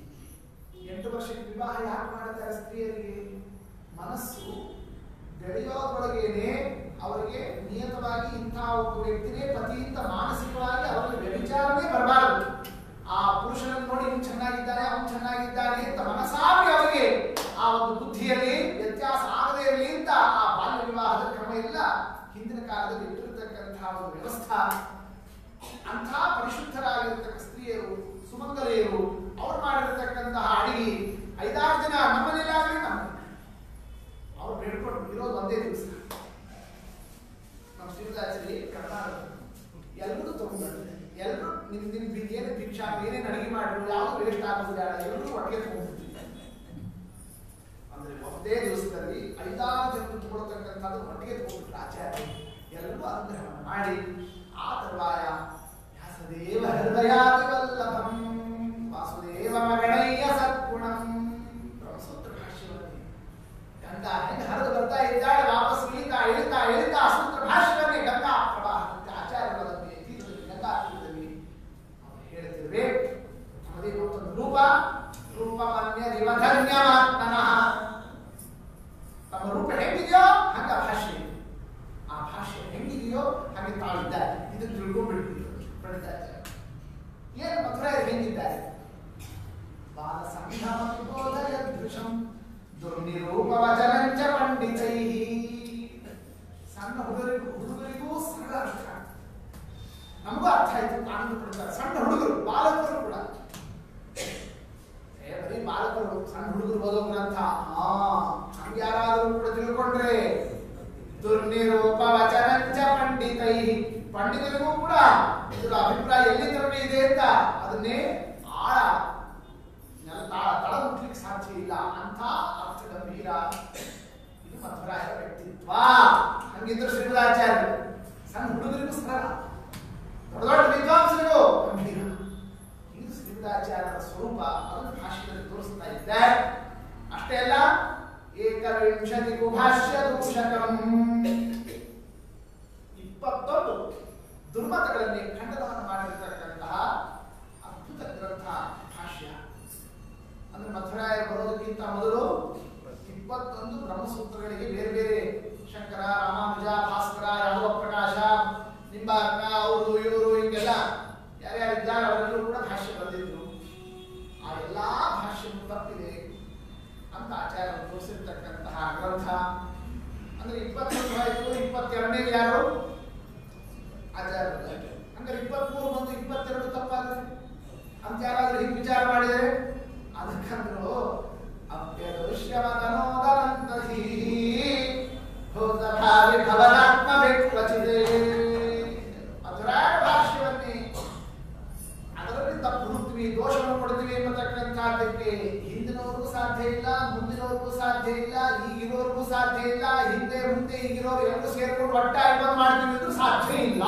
A: ಎಂಟು ವರ್ಷಕ್ಕೆ ವಿವಾಹ ಯಾಕೆ ಮಾಡ್ತಾರೆ ಸ್ತ್ರೀಯರಿಗೆ ಮನಸ್ಸು ಬೆಳೆಯೋದ್ರೊಳಗೇನೆ ಅವರಿಗೆ ನಿಯತವಾಗಿ ಇಂತಹ ಒಬ್ಬ ವ್ಯಕ್ತಿನೇ ಪತಿಯಿಂದ ಮಾನಸಿಕವಾಗಿ ಅವರಿಗೆ ವ್ಯಭಿಚಾರನೇ ಬರಬಾರದು ಆ ಪುರುಷನನ್ನು ನೋಡಿ ಇವ್ನು ಚೆನ್ನಾಗಿದ್ದಾನೆ ಅವನು ಚೆನ್ನಾಗಿದ್ದಾನೆ ಅಂತ ಮನಸಾಗಿ ಅವರಿಗೆ ಆ ಒಂದು ಬುದ್ಧಿಯಲ್ಲಿ ವ್ಯತ್ಯಾಸ ಆಗದೇ ಇರಲಿ ಅಂತ ಆ ಬಾಲ್ಯ ವಿವಾಹದ ಕ್ರಮ ಎಲ್ಲ ಹಿಂದಿನ ಕಾಲದಲ್ಲಿ ಇಟ್ಟಿರ್ತಕ್ಕಂಥ ಒಂದು ವ್ಯವಸ್ಥಾ ಅಂಥ ಪರಿಶುದ್ಧರಾಗಿರ್ತಕ್ಕ ಸ್ತ್ರೀಯರು ಸುಮಂಗಲೆಯರು ಅವ್ರು ಮಾಡಿರ್ತಕ್ಕಂತಹ ಅಡಿಗೆ ಐದಾರು ಜನ ನಮ್ಮನೇಲಿ ಆಗಲಿ ನಮ್ಮ ಅವ್ರು ಬೇಡ್ಕೊಂಡು ಇರೋದು ಒಂದೇ ದಿವಸ ನಮ್ಮ ಶ್ರೀಮದಾಚಾರಿ ಕರ್ನಾಟಕ ಎಲ್ಲರೂ ತಗೊಂಡ್ಬರ್ತಾರೆ ಎಲ್ಲರೂ ನಿಮ್ ನಿಮ್ ಬಿ- ಏನು ಭಿಕ್ಷಾ ಏನೇನು ಅಡಿಗೆ ಮಾಡಿದ್ರು ಯಾವುದು ವೇಸ್ಟ್ ಆಗೋದು ಬೇಡ ಎಲ್ಲರೂ ಒಟ್ಟಿಗೆ ತಗೊಂಡ್ಬಿಡ್ತೀವಿ ಅಂದ್ರೆ ಒಂದೇ ದಿವಸದಲ್ಲಿ ಐದಾರು ಜನರು ತಗೊಳ್ತಕ್ಕಂಥದ್ದು ಒಟ್ಟಿಗೆ ತಗೊಂಡ್ಬಿಟ್ರು ಆಚಾರ್ಯ ಎಲ್ಲರೂ ಅನುಗ್ರಹವನ್ನು ಮಾಡಿ ಆ ತರುವಾಯ ವ್ಯಾಸದೇವ ಹೃದಯಾದಿವಲ್ಲಭಂ ವಾಸುದೇವ ಮಗಣಯ್ಯ ಸದ್ಗುಣಂ ಬ್ರಹ್ಮಸೂತ್ರ ಭಾಷ್ಯವನ್ನೇ ಗಂಗಾ ಹೆಂಗೆ ಹರಿದು ಬರ್ತಾ ಇದ್ದಾಳೆ ವಾಪಸ್ ಇಳಿತಾ ಇಳಿತಾ ಇಳಿತಾ ಸೂತ್ರ ಭಾಷ್ಯವನ್ನೇ ಗಂಗಾ ಪ್ರವಾಹಕ್ಕೆ ಆಚಾರ್ಯರಲ್ಲಿ ತೀರ್ಥದಲ್ಲಿ ಗಂಗಾ ತೀರ್ಥದಲ್ಲಿ ಅವರು ಹೇಳ್ತಿರ್ವೆ ನಮ್ಮದೇ ಮತ್ತೊಂದು ರೂಪ ರೂಪಮನ್ಯ ರಿವಧನ್ಯಮಾತ್ಮನಃ ನಮ್ಮ ರೂಪ ಹೆಂಗಿದೆಯೋ ಹಂಗ ಭಾಷೆ ಇದೆ. ಆ ಭಾಷೆ ಹೆಂಗಿದೆಯೋ ಹಾಗೆ ತಾಳಿದ್ದಾರೆ ಇದನ್ನು ತಿಳ್ಕೊಂಡ್ಬಿಡ್ತೀವಿ ಪಂಡಿತಾಚಾರ್ಯ ಏನು ಮಥುರಾಯರು ಹೆಂಗಿದ್ದಾರೆ ಬಾಲ ಸಂಘಮಬೋಧಯ ದೃಶಂ ದುರ್ನಿರೂಪವಚನಂಚ ಪಂಡಿತೈ ಸಣ್ಣ ಹುಡುಗರಿಗೂ ಹುಡುಗರಿಗೂ ಸರಳ ಅರ್ಥ ನಮಗೂ ಅರ್ಥ ಆಯ್ತು ಆನಂದ ಪಡ್ತಾರೆ ಸಣ್ಣ ಹುಡುಗರು ಬಾಲಕರು ಕೂಡ ಏ ಬರೀ ಬಾಲಕರು ಸಣ್ಣ ಹುಡುಗರು ಓದೋ ಗ್ರಂಥ ಹಾ ಹಂಗೆ ಯಾರಾದರೂ ಕೂಡ ತಿಳ್ಕೊಂಡ್ರೆ ದುರ್ನಿರೂಪ ವಚನಂಚ ಪಂಡಿತೈ ಪಂಡಿತರಿಗೂ ಕೂಡ ಇದರ ಅಭಿಪ್ರಾಯ ಎಲ್ಲಿ ತರನೇ ಇದೆ ಅಂತ ಅದನ್ನೇ ಆಳ ನೆಲ ತಾಳ ತಳ ಮುಟ್ಲಿಕ್ಕೆ ಸಾಧ್ಯ ಇಲ್ಲ ಅಂತ ಅರ್ಥ ಗಂಭೀರ ಇದು ಮಧ್ವರಾಯರ ವ್ಯಕ್ತಿತ್ವ ಹಂಗಿದ್ರು ಶ್ರೀಮದಾಚಾರ್ಯರು ಸಣ್ಣ ಹುಡುಗರಿಗೂ ಸರಳ ದೊಡ್ಡ ದೊಡ್ಡ ವಿದ್ವಾಂಸರಿಗೂ ಗಂಭೀರ ಇದು ಶ್ರೀಮದಾಚಾರ್ಯರ ಸ್ವರೂಪ ಅದನ್ನು ಭಾಷೆಯಲ್ಲಿ ತೋರಿಸ್ತಾ ಇದ್ದೆ ಅಷ್ಟೇ ಅಲ್ಲ ಏಕವಿಂಶತಿ ಭಾಷ್ಯ ದೂಷಕಂ ಇಪ್ಪತ್ತೊಂದು ದುರ್ಮತಗಳನ್ನೇ ಖಂಡನವನ್ನು ಮಾಡಿರ್ತಕ್ಕಂತಹ ಅದ್ಭುತ ಗ್ರಂಥ ಭಾಷ್ಯ ಅಂದ್ರೆ ಮಥುರಾಯ ಬರೋದಕ್ಕಿಂತ ಮೊದಲು ಇಪ್ಪತ್ತೊಂದು ಬ್ರಹ್ಮಸೂತ್ರಗಳಿಗೆ ಬೇರೆ ಬೇರೆ ಶಂಕರ ರಾಮಾನುಜ ಭಾಸ್ಕರ ಯಾದವ ಪ್ರಕಾಶ ನಿಂಬಾರ್ಕ ಅವರು ಇವರು ಹಿಂಗೆಲ್ಲ ಯಾರ್ಯಾರಿದ್ದಾರೆ ಅವರೆಲ್ಲರೂ ಕೂಡ ಭಾಷ್ಯ ಬರೆದಿದ್ರು ಆ ಎಲ್ಲಾ ಭಾಷ್ಯವು ತಪ್ಪಿದೆ ಅಂತ ಆಚಾರ್ಯರು ತೋರಿಸಿರ್ತಕ್ಕಂತಹ ಗ್ರಂಥ ಅಂದ್ರೆ ಇಪ್ಪತ್ತೊಂದು ಆಯ್ತು ಇಪ್ಪತ್ತೆರಡನೇ ಯಾರು ಆಚಾರ್ಯರು ಅಂದ್ರೆ ಇಪ್ಪತ್ಮೂರು ಮತ್ತು ಇಪ್ಪತ್ತೆರಡು ತಪ್ಪಾದ್ರೆ ಅಂತ ಯಾರಾದ್ರೂ ಹಿಂಗೆ ವಿಚಾರ ಮಾಡಿದರೆ ಅದಕ್ಕಂದ್ರು ಅಪ್ಯದೃಶ್ಯವದನೋದನಂತಹಿ ಭೂತಭಾವಿ ಭವನಾತ್ಮ ವ್ಯಕ್ತಚಿದೆ ಮಧುರಾಯ ಭಾಷ್ಯವನ್ನೇ ಅದರಲ್ಲಿ ತಪ್ಪು ಹುಡುಕ್ತೀವಿ ದೋಷವನ್ನು ಕೊಡ್ತೀವಿ ಎಂಬತಕ್ಕಂಥದ್ದಕ್ಕೆ ಹಿಂದಿನವ್ರಿಗೂ ಸಾಧ್ಯ ಇಲ್ಲ ಮುಂದಿನವ್ರಿಗೂ ಸಾಧ್ಯ ಇಲ್ಲ ಈಗಿರೋರ್ಗೂ ಸಾಧ್ಯ ಇಲ್ಲ ಹಿಂದೆ ಮುಂದೆ ಈಗಿರೋರು ಎಲ್ಲರೂ ಸೇರ್ಕೊಂಡು ಒಟ್ಟಾಗಿ ಬಂದು ಮಾಡ್ತೀವಿ ಅಂದ್ರೂ ಸಾಧ್ಯ ಇಲ್ಲ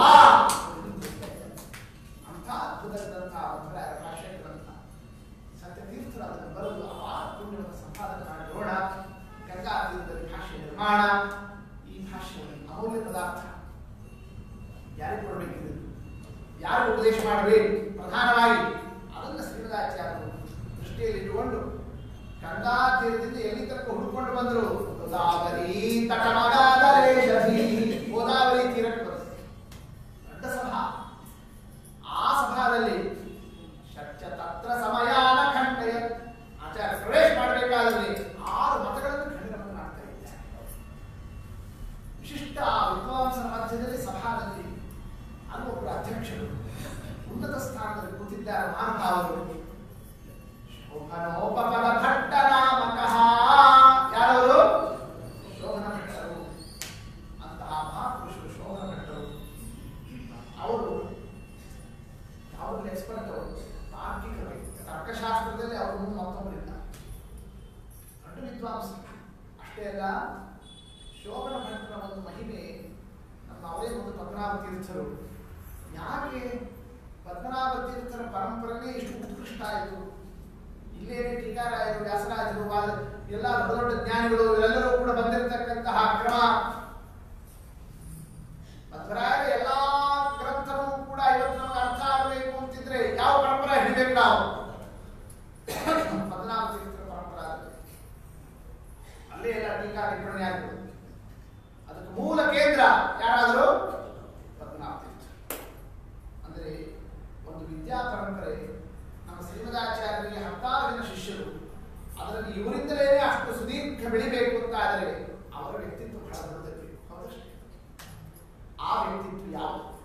A: ಅಂತ ಅದ್ಭುತ ಗ್ರಂಥ ಮಧುರಾಯ ಭಾಷೆ ಗ್ರಂಥ ಸತ್ಯತೀರ್ಥರು ಅದನ್ನು ಬರೆದು ಆ ಪುಣ್ಯವನ್ನು ಸಂಪಾದನೆ ಮಾಡೋಣ ಗಂಗಾ ತೀರ್ಥದಲ್ಲಿ ಭಾಷೆ ನಿರ್ಮಾಣ ಈ ಭಾಷೆ ಅಮೂಲ್ಯ ಪದಾರ್ಥ ಯಾರಿಗೆ ಕೊಡಬೇಕಿದೆ ಯಾರು ಉಪದೇಶ ಮಾಡಬೇಕು ಪ್ರಧಾನವಾಗಿ ಅದನ್ನು ಶ್ರೀಮದಾಚಾರ್ಯರು ದೃಷ್ಟಿಯಲ್ಲಿ ಇಟ್ಟುಕೊಂಡು ಗಂಗಾ ತೀರದಿಂದ ಎಲ್ಲಿ ತನಕ ಹುಡುಕೊಂಡು ಬಂದರು ಗೋದಾವರಿ ತಟಮಗಾದರೇಶಿ ಗೋದಾವರಿ ತೀರಕ್ಕೆ ಬಂದರು ದೊಡ್ಡ ಸಭಾ ಆ ಸಭಾದಲ್ಲಿ ಷಟ್ಚ ತತ್ರ ಸಮಯಾನ ಖಂಡಯ ಆಚಾರ್ಯ ಪ್ರವೇಶ ಮಾಡಬೇಕಾದ್ರೆ ಆರು ಮತಗಳನ್ನು ಖಂಡನವನ್ನು ಮಾಡ್ತಾ ಇದ್ದಾರೆ ವಿಶಿಷ್ಟ ಆ ವಿದ್ವಾಂಸನ ಮಧ್ಯದಲ್ಲಿ ಸಭಾದಲ್ಲಿ ಅಲ್ಲೊಬ್ಬರು ಅಧ್ಯಕ್ಷರು ಉನ್ನತ ಸ್ಥಾನದಲ್ಲಿ ಕೂತಿದ್ದಾರೆ ಮಹಾನುಭಾವರು ಶೋಭನೋಪಪದ ಭಟ್ಟ ನಾಮಕಃ ಯಾರವರು ಶೋಭನ ಭಟ್ಟರು ಅಂತಹ ಮಹಾಪುರುಷರು ಶೋಭನ ಭಟ್ಟರು ಅವರು ಅವರು ಎಕ್ಸ್ಪರ್ಟ್ ಅವರು ತಾರ್ಕಿಕರು ತರ್ಕಶಾಸ್ತ್ರದಲ್ಲಿ ಅವರು ಮುಂದೆ ಮತ್ತೊಬ್ಬರಿಲ್ಲ ದೊಡ್ಡ ವಿದ್ವಾಂಸ ಅಷ್ಟೇ ಅಲ್ಲ ಶೋಭನ ಭಟ್ಟರ ಒಂದು ಮಹಿಮೆ ನಮ್ಮ ಅವರೇ ಒಂದು ಪದ್ಮನಾಭ ತೀರ್ಥರು ಯಾಕೆ ಪದ್ಮನಾಭ ತೀರ್ಥರ ಪರಂಪರೆನೇ ಇಷ್ಟು ಉತ್ಕೃಷ್ಟ ಆಯಿತು ಇಲ್ಲೇನೆ ಟೀಕಾರಾಯರು ವ್ಯಾಸರಾಜರು ವಾದ- ಎಲ್ಲ ದೊಡ್ಡ ದೊಡ್ಡ ಜ್ಞಾನಿಗಳು ಎಲ್ಲರೂ ಕೂಡ ಬಂದಿರತಕ್ಕಂತಹ ಕ್ರಮ ಮಧ್ವರಾಯರ ಎಲ್ಲಾ ಗ್ರಂಥವೂ ಕೂಡ ಇವತ್ತು ನಮಗೆ ಅರ್ಥ ಆಗಬೇಕು ಅಂತಿದ್ರೆ ಯಾವ ಪರಂಪರೆ ಹಿಡಿಬೇಕು ನಾವು ಪದ್ಮನಾಭ ತೀರ್ಥರ ಪರಂಪರೆ ಆಗುತ್ತೆ ಅಲ್ಲೇ ಎಲ್ಲ ಟೀಕಾ ಟಿಪ್ಪಣಿ ಆಗ್ಬೋದು ಅದಕ್ಕೆ ಮೂಲ ಕೇಂದ್ರ ಯಾರಾದರೂ ಪದ್ಮನಾಭ ತೀರ್ಥ ಅಂದರೆ ಒಂದು ವಿದ್ಯಾ ಪರಂಪರೆ ನಮ್ಮ ಶ್ರೀಮದಾಚಾರ್ಯರಿಗೆ ಹತ್ತಾರು ಜನ ಶಿಷ್ಯರು ಅದರಲ್ಲಿ ಇವರಿಂದಲೇ ಅಷ್ಟು ಸುದೀರ್ಘ ಬೆಳಿಬೇಕು ಅಂತ ಆದರೆ ಅವರ ವ್ಯಕ್ತಿತ್ವ ಬಹಳ ದೊಡ್ಡದಿರಬೇಕು ಹೌದಷ್ಟೇ ಆ ವ್ಯಕ್ತಿತ್ವ ಯಾವುದು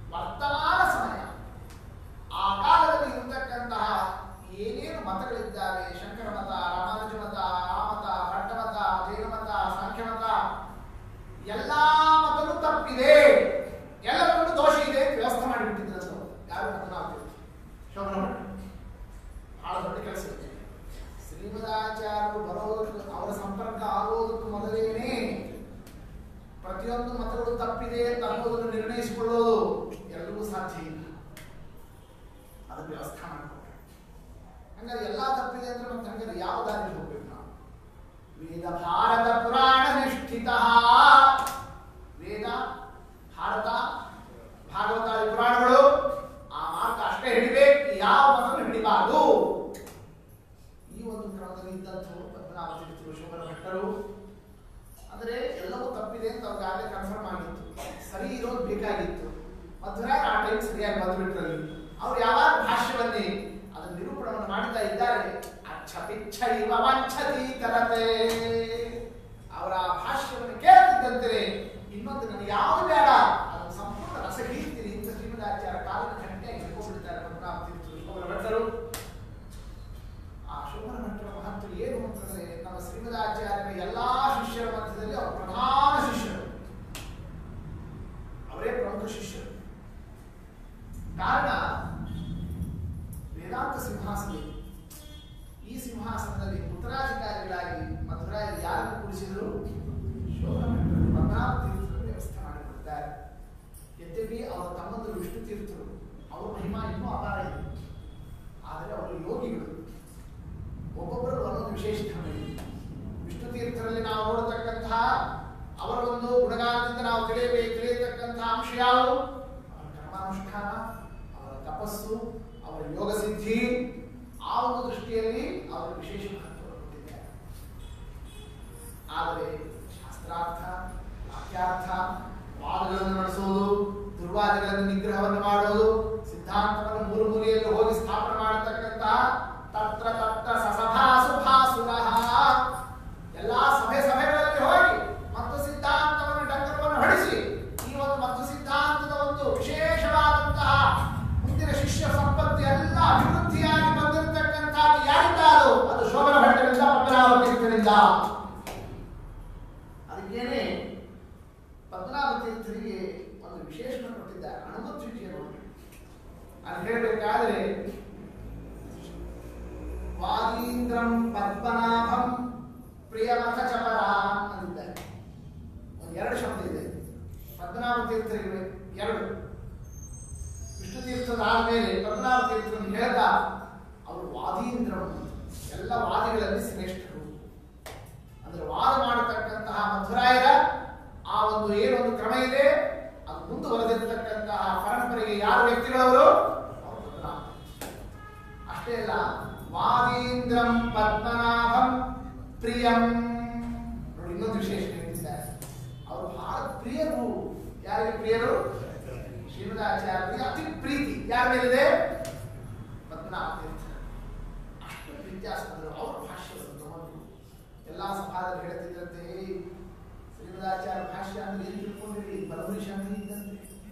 A: ವರ್ತಮಾನ ಸಮಯ ಆ ಕಾಲದಲ್ಲಿ ಇರತಕ್ಕಂತಹ ಏನೇನು ಮತಗಳಿದ್ದಾವೆ ಶಂಕರ ಮತ ರಾಮಾನುಜ ಮತ ರಾಮತ ಭಟ್ಟಮತ ಜೈನ ಮತ ಸಾಂಖ್ಯ ಮತ ಎಲ್ಲಾ ಮತಗಳು ತಪ್ಪಿದೆ ಎಲ್ಲದರಲ್ಲೂ ದೋಷ ಇದೆ ಅಂತ ವ್ಯವಸ್ಥೆ ಮಾಡಿಬಿಟ್ಟಿದ್ರು ಯಾರು ಪದ್ಮನಾಭ ಶೋಭನ ಬಹಳ ದೊಡ್ಡ ಕೆಲಸ ಇದೆ ಶ್ರೀಮದಾಚಾರ್ಯರು ಬರೋದಕ್ಕೆ ಅವರ ಸಂಪರ್ಕ ಆಗೋದಕ್ಕೂ ಮೊದಲೇನೆ ಪ್ರತಿಯೊಂದು ಮತಗಳು ತಪ್ಪಿದೆ ಅಂತ ಅನ್ನೋದನ್ನು ನಿರ್ಣಯಿಸಿಕೊಳ್ಳೋದು ಎಲ್ಲರಿಗೂ ಸಾಧ್ಯ ಇಲ್ಲ ಅದಕ್ಕೆ ವ್ಯವಸ್ಥೆ ಮಾಡಿಕೊಟ್ರೆ ಹಂಗಾರೆ ಎಲ್ಲ ತಪ್ಪಿದೆ ಅಂದ್ರೆ ಮತ್ತೆ ಹಂಗಾರೆ ಯಾವ ದಾರಿ ಹೋಗ್ಬೇಕು ನಾವು ವೇದ ಭಾರತ ಪುರಾಣ ನಿಷ್ಠಿತ ವೇದ ಭಾರತ ಭಾಗವತಾದಿ ಪುರಾಣಗಳು ಆ ಮಾರ್ಗ ಅಷ್ಟೇ ಹಿಡಿಬೇಕು ಯಾವ ಮತವನ್ನು ಹಿಡಿಬಾರ್ದು ಈ ಒಂದು ಕ್ರಮದಲ್ಲಿ ಇದ್ದಂಥವರು ಪದ್ಮನಾಭ ತೀರ್ಥರು ಶೋಭನ ಭಟ್ಟರು ಅಂದ್ರೆ ಎಲ್ಲವೂ ತಪ್ಪಿದೆ ಅಂತ ಅವ್ರಿಗಾಗಲೇ ಕನ್ಫರ್ಮ್ ಆಗಿತ್ತು ಸರಿ ಇರೋದು ಬೇಕಾಗಿತ್ತು ಮಧ್ವರಾಯ ಆ ಟೈಮ್ ಸರಿಯಾಗಿ ಬಂದ್ಬಿಟ್ರಲ್ಲಿ ಅವ್ರು ಯಾವಾಗ ಭಾಷ್ಯವನ್ನೇ ಅದನ್ನ ನಿರೂಪಣವನ್ನು ಮಾಡ್ತಾ ಇದ್ದಾರೆ ಅಚ್ಚ ಪಿಚ್ಚ ಇವ ವಂಚತಿ ತರತೆ ಅವರ ಭಾಷ್ಯವನ್ನು ಕೇಳ್ತಿದ್ದಂತೆ ಇನ್ನೊಂದು ನನಗೆ ಯಾವುದು ಬೇಡ ಅದನ್ನು ಸಂಪೂರ್ಣ ರಸ ಹೀರ್ತೀನಿ ಅಂತ ಶ್ರೀಮದಾಚಾರ್ಯ ಕಾಲದ ಗಂಟೆಯಾಗಿ ಹಿಡ್ಕೊಂಡ್ಬಿಡ್ತಾರೆ ಪದ್ಮನಾಭ ತೀರ್ಥರು ಶೋಭನ ಭಟ್ಟರು ಆ ಶೋಭನ ಭಟ್ಟರ ಮಹತ್ವ ಏನು ಅಂತಂದ್ರೆ ನಮ್ಮ ಶ್ರೀಮದಾಚಾರ್ಯರ ಎಲ್ಲಾ ಶಿಷ್ಯರ ಮಧ್ಯದಲ್ಲಿ ಅವರು ಪ್ರಧಾನ ಶಿಷ್ಯರು ಅವರೇ ಪ್ರಮುಖ ಶಿಷ್ಯರು ಕಾರಣ ವೇದಾಂತ ಸಿಂಹಾಸನ ಇದೆ. ಈ ಸಿಂಹಾಸನದಲ್ಲಿ ಉತ್ತರಾಧಿಕಾರಿಗಳಾಗಿ ಮಧುರಾಯರು ಯಾರನ್ನು ಕೂಡಿಸಿದ್ರು ಶೋಭನ ಭಟ್ಟರು ಪದ್ಮನಾಭ ತೀರ್ಥರು ವ್ಯವಸ್ಥೆ ಮಾಡಿಕೊಡ್ತಾರೆ ಯದ್ಯಪಿ ಅವರ ತಮ್ಮಂದರು ವಿಷ್ಣು ತೀರ್ಥರು ಅವರ ಮಹಿಮಾ ಇನ್ನೂ ಅಪಾರ ಇದೆ ಆದರೆ ಅವರು ಯೋಗಿಗಳು ಒಬ್ಬೊಬ್ಬರು ಒಂದೊಂದು ವಿಶೇಷ ಧರ್ಮ ಇದೆ ವಿಷ್ಣು ತೀರ್ಥರಲ್ಲಿ ನಾವು ನೋಡತಕ್ಕಂತಹ ಅವರ ಒಂದು ಗುಣಗಾನದಿಂದ ನಾವು ತಿಳಿಯಬೇಕು ತಿಳಿಯತಕ್ಕಂತಹ ಅಂಶ ಯಾವುದು ಅವರ ಕರ್ಮಾನುಷ್ಠಾನ ಅವರ ತಪಸ್ಸು ಅವರ ಯೋಗ ಸಿದ್ಧಿ ಆ ಒಂದು ದೃಷ್ಟಿಯಲ್ಲಿ ಅವರು ವಿಶೇಷ ಮಹತ್ವ ಕೊಟ್ಟಿದ್ದಾರೆ ಆದರೆ ಶಾಸ್ತ್ರಾರ್ಥ ವಾಕ್ಯಾರ್ಥ ವಾದಗಳನ್ನು ನಡೆಸುವುದು ದುರ್ವಾದಗಳನ್ನು ನಿಗ್ರಹವನ್ನು ಮಾಡುವುದು ಸಿದ್ಧಾಂತವನ್ನು ಮೂರು ಮೂಲೆಯಲ್ಲಿ ಹೋಗಿ ಸ್ಥಾಪನೆ ಮಾಡತಕ್ಕಂತಹ ತತ್ರ ತತ್ರ ಸಸಭಾಸು ಭಾಸುರಃ ಎಲ್ಲಾ ಸಭೆ ಸಭೆಗಳಲ್ಲಿ ಹೋಗಿ ಮತ್ತು ಸಿದ್ಧಾಂತವನ್ನು ಡಂಗರವನ್ನು ಹೊಡಿಸಿ ಈ ಒಂದು ಮತ್ತು ಸಿದ್ಧಾಂತದ ಒಂದು ವಿಶೇಷವಾದಂತಹ ಮುಂದಿನ ಶಿಷ್ಯ ಸಂಪತ್ತು ಎಲ್ಲ ಅಭಿವೃದ್ಧಿಯಾಗಿ ಬಂದಿರತಕ್ಕಂಥದ್ದು ಯಾರಿಂದ ಅದು ಅದು ಶೋಭನ ಭಟ್ಟರಿಂದ ಪದ್ಮನಾಭ ತೀರ್ಥರಿಂದ ಅದಕ್ಕೇನೆ ಪದ್ಮನಾಭ ತೀರ್ಥರಿಗೆ ಒಂದು ವಿಶೇಷಣ ಕೊಟ್ಟಿದ್ದಾರೆ ಅನುಮತಿಯನ್ನು ಅದು ಹೇಳಬೇಕಾದ್ರೆ ವಾದೀಂದ್ರಂ ಪದ್ಮನಾಭಂ ಪ್ರಿಯಮಥ ಚಪರ ಅಂದಿದ್ದಾರೆ ಒಂದು ಎರಡು ಶಬ್ದ ಇದೆ ಪದ್ಮನಾಭ ತೀರ್ಥರಿಗೆ ಎರಡು ವಿಷ್ಣು ತೀರ್ಥದ ಆದ್ಮೇಲೆ ಪದ್ಮನಾಭ ತೀರ್ಥರನ್ನು ಹೇಳ್ದ ಅವರು ವಾದೀಂದ್ರಂ ಎಲ್ಲ ವಾದಿಗಳಲ್ಲಿ ಶ್ರೇಷ್ಠರು ಅಂದ್ರೆ ವಾದ ಮಾಡತಕ್ಕಂತಹ ಮಧುರಾಯರ ಆ ಒಂದು ಏನೊಂದು ಕ್ರಮ ಇದೆ ಅದು ಮುಂದುವರೆದಿರ್ತಕ್ಕಂತಹ ಪರಂಪರೆಗೆ ಯಾರು ವ್ಯಕ್ತಿಗಳವರು ಅವರು ಪದ್ಮನಾಭ. ಅಷ್ಟೇ ಅಲ್ಲ ವಾದೀಂದ್ರಂ ಪದ್ಮನಾಭಂ ಪ್ರಿಯಂ ನೋಡಿ ಇನ್ನೊಂದು ವಿಶೇಷ ಹೇಳ್ತಿದ್ದಾರೆ ಅವರು ಬಹಳ ಪ್ರಿಯರು ಯಾರಿಗೆ ಪ್ರಿಯರು ಶ್ರೀಮದಾಚಾರ್ಯರಿಗೆ ಅತಿ ಪ್ರೀತಿ ಯಾರ ಮೇಲಿದೆ ಪದ್ಮನಾಭ ತೀರ್ಥ ಅಷ್ಟು ವ್ಯತ್ಯಾಸಗಳು ಅವ್ರ ಭಾಷ್ಯ ತಗೊಂಡು ಎಲ್ಲ ಸಭಾದಲ್ಲಿ ಹೇಳ್ತಿದ್ದಂತೆ "ಏಯ್, ಶ್ರೀಮದಾಚಾರ್ಯ ಭಾಷ್ಯ ಅಂದ್ರೆ ಏನು ತಿಳ್ಕೊಂಡಿರಿ ಬಲಮುರಿ ಶಂಕರಿ ಇದ್ದಂತೆ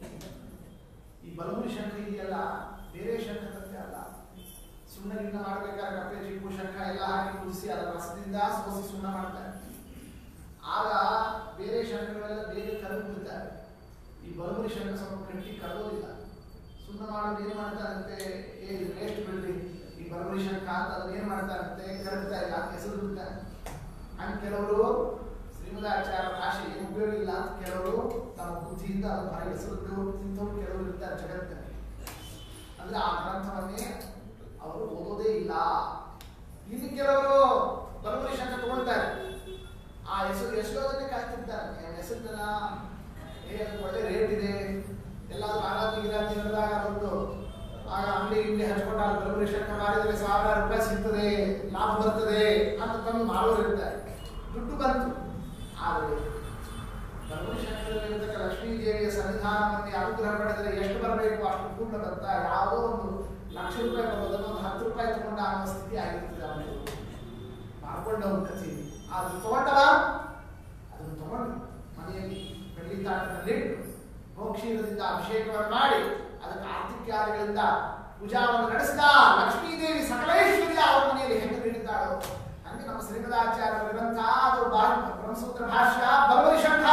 A: ಈ ಬಲಮುರಿ ಶಂಕರಿ ಇದೆಯಲ್ಲ ಬೇರೆ ಶಂಕರಂತೆ ಅಲ್ಲ ಸುಮ್ಮನೆ ಇನ್ನ ಮಾಡ್ಬೇಕಾದ್ರೆ ಕಪ್ಪೆ ಚಿಪ್ಪು ಶಂಖ ಎಲ್ಲ ಹಾಕಿ ಕುದಿಸಿ ಅದರ ರಸದಿಂದ ಸೋಸಿ ಸುಣ್ಣ ಮಾಡ್ತಾರೆ ಆಗ ಬೇರೆ ಶಂಖಗಳೆಲ್ಲ ಬೇರೆ ಕರಗಿ ಬಿಡ್ತಾರೆ ಈ ಬಲಮುರಿ ಶಂಖ ಸ್ವಲ್ಪ ಗಟ್ಟಿ ಕರಗೋದಿಲ್ಲ ಸುಣ್ಣ ಮಾಡೋದು ಏನ್ ಮಾಡ್ತಾರಂತೆ ಏ ವೇಸ್ಟ್ ಬಿಡ್ರಿ ಈ ಬಲಮುರಿ ಶಂಖ ಅಂತ ಅದನ್ನ ಏನ್ ಮಾಡ್ತಾರಂತೆ ಕರಗ್ತಾ ಇಲ್ಲ ಹೆಸರು ಬಿಡ್ತಾರೆ ಹಂಗೆ ಕೆಲವರು ಶ್ರೀಮದಾಚಾರ್ಯ ಭಾಷೆ ಏನು ಉಪಯೋಗ ಇಲ್ಲ ಅಂತ ಕೆಲವರು ತಮ್ಮ ಬುದ್ಧಿಯಿಂದ ಅದನ್ನು ಹೊರಗೆ ಹೆಸರು ತಿಂತವ್ರು ಕೆಲವರು ಇರ್ತಾರೆ ಜಗತ್ತಿನಲ್ಲಿ ಅಂದ್ರೆ ಆ ಗ್ರಂಥವನ್ನೇ ಅವರು ಓದೋದೇ ಇಲ್ಲ ಇನ್ನು ಕೆಲವರು ಬಲಮುರಿ ಶಂಕ ತಗೊಳ್ತಾರೆ ಆ ಹೆಸರು ಹೆಸರೋದನ್ನೇ ಕಾಯ್ತಿರ್ತಾರೆ ಹೆಸರನ್ನ ಏ ಅದು ಒಳ್ಳೆ ರೇಟ್ ಇದೆ ಎಲ್ಲಾದ್ರೂ ಆರಾಧನೆ ಗಿರಾಧನೆ ನಡೆದಾಗ ಬಂದು ಆಗ ಅಂಗಡಿ ಇಲ್ಲಿ ಹಚ್ಕೊಂಡು ಅಲ್ಲಿ ಬಲಮುರಿ ಶಂಕ ಮಾರಿದರೆ ಸಾವಿರಾರು ರೂಪಾಯಿ ಸಿಗ್ತದೆ ಲಾಭ ಬರ್ತದೆ ಅಂತ ತಂದು ಮಾಡೋರು ಇರ್ತಾರೆ ದುಡ್ಡು ಬಂತು ಆದರೆ ಬಲಮುರಿ ಶಂಕರದಲ್ಲಿರ್ತಕ್ಕ ಲಕ್ಷ್ಮೀ ದೇವಿಯ ಸನ್ನಿಧಾನವನ್ನೇ ಅನುಗ್ರಹ ಪಡೆದರೆ ಎಷ್ಟು ಬರಬೇಕು ಅಷ್ಟು ಪೂರ್ಣ ಬರ್ತಾ ಯಾವುದೋ ಒಂದು ಲಕ್ಷ ರೂಪಾಯಿ ಬರೋದನ್ನು ಒಂದು ಹತ್ತು ರೂಪಾಯಿ ತಗೊಂಡ ಅನ್ನೋ ಸ್ಥಿತಿ ಆಗಿರ್ತದೆ ಅವನಿಗೆ ಮಾಡ್ಕೊಂಡ ಒಂದು ಕಥೆ ಅದು ತಗೊಂಡವ ಅದನ್ನು ತಗೊಂಡು ಮನೆಯಲ್ಲಿ ಬೆಳ್ಳಿ ತಾಟದಲ್ಲಿ ಇಟ್ಟು ಗೋಕ್ಷೀರದಿಂದ ಅಭಿಷೇಕವನ್ನು ಮಾಡಿ ಅದಕ್ಕೆ ಆರ್ತಿಕ್ಯಾದಿಗಳಿಂದ ಪೂಜಾವನ್ನು ನಡೆಸಿದ ಲಕ್ಷ್ಮೀದೇವಿ ಸಕಲೇಶ್ವರಿ ಅವರ ಮನೆಯಲ್ಲಿ ಹೆಣ್ಣು ನೀಡಿದ್ದಾಳು ಹಂಗೆ ನಮ್ಮ ಶ್ರೀಮದಾಚಾರ್ಯರ ಗ್ರಂಥ ಅದು ಬಾ- ಬ್ರಹ್ಮಸೂತ್ರ ಭಾಷ್ಯ ಬಲವರಿ ಶಂಖ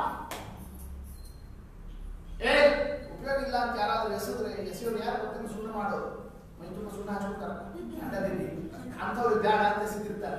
A: ಏ ಉಪಯೋಗ ಇಲ್ಲ ಅಂತ ಯಾರಾದ್ರೂ ಎಸೆದ್ರೆ ಎಸೆಯೋರು ಯಾರು ಗೊತ್ತಿಲ್ಲ ಸುಣ್ಣ ಮಾಡೋರು ಮೈ ತುಂಬ ಸುಣ್ಣ ಹಚ್ಕೊತಾರೆ ಅಂಡದಲ್ಲಿ ಅಂಥವ್ರು ಬ್ಯಾಡ ಅಂತ ಸಿಕ್ಕಿರ್ತಾರೆ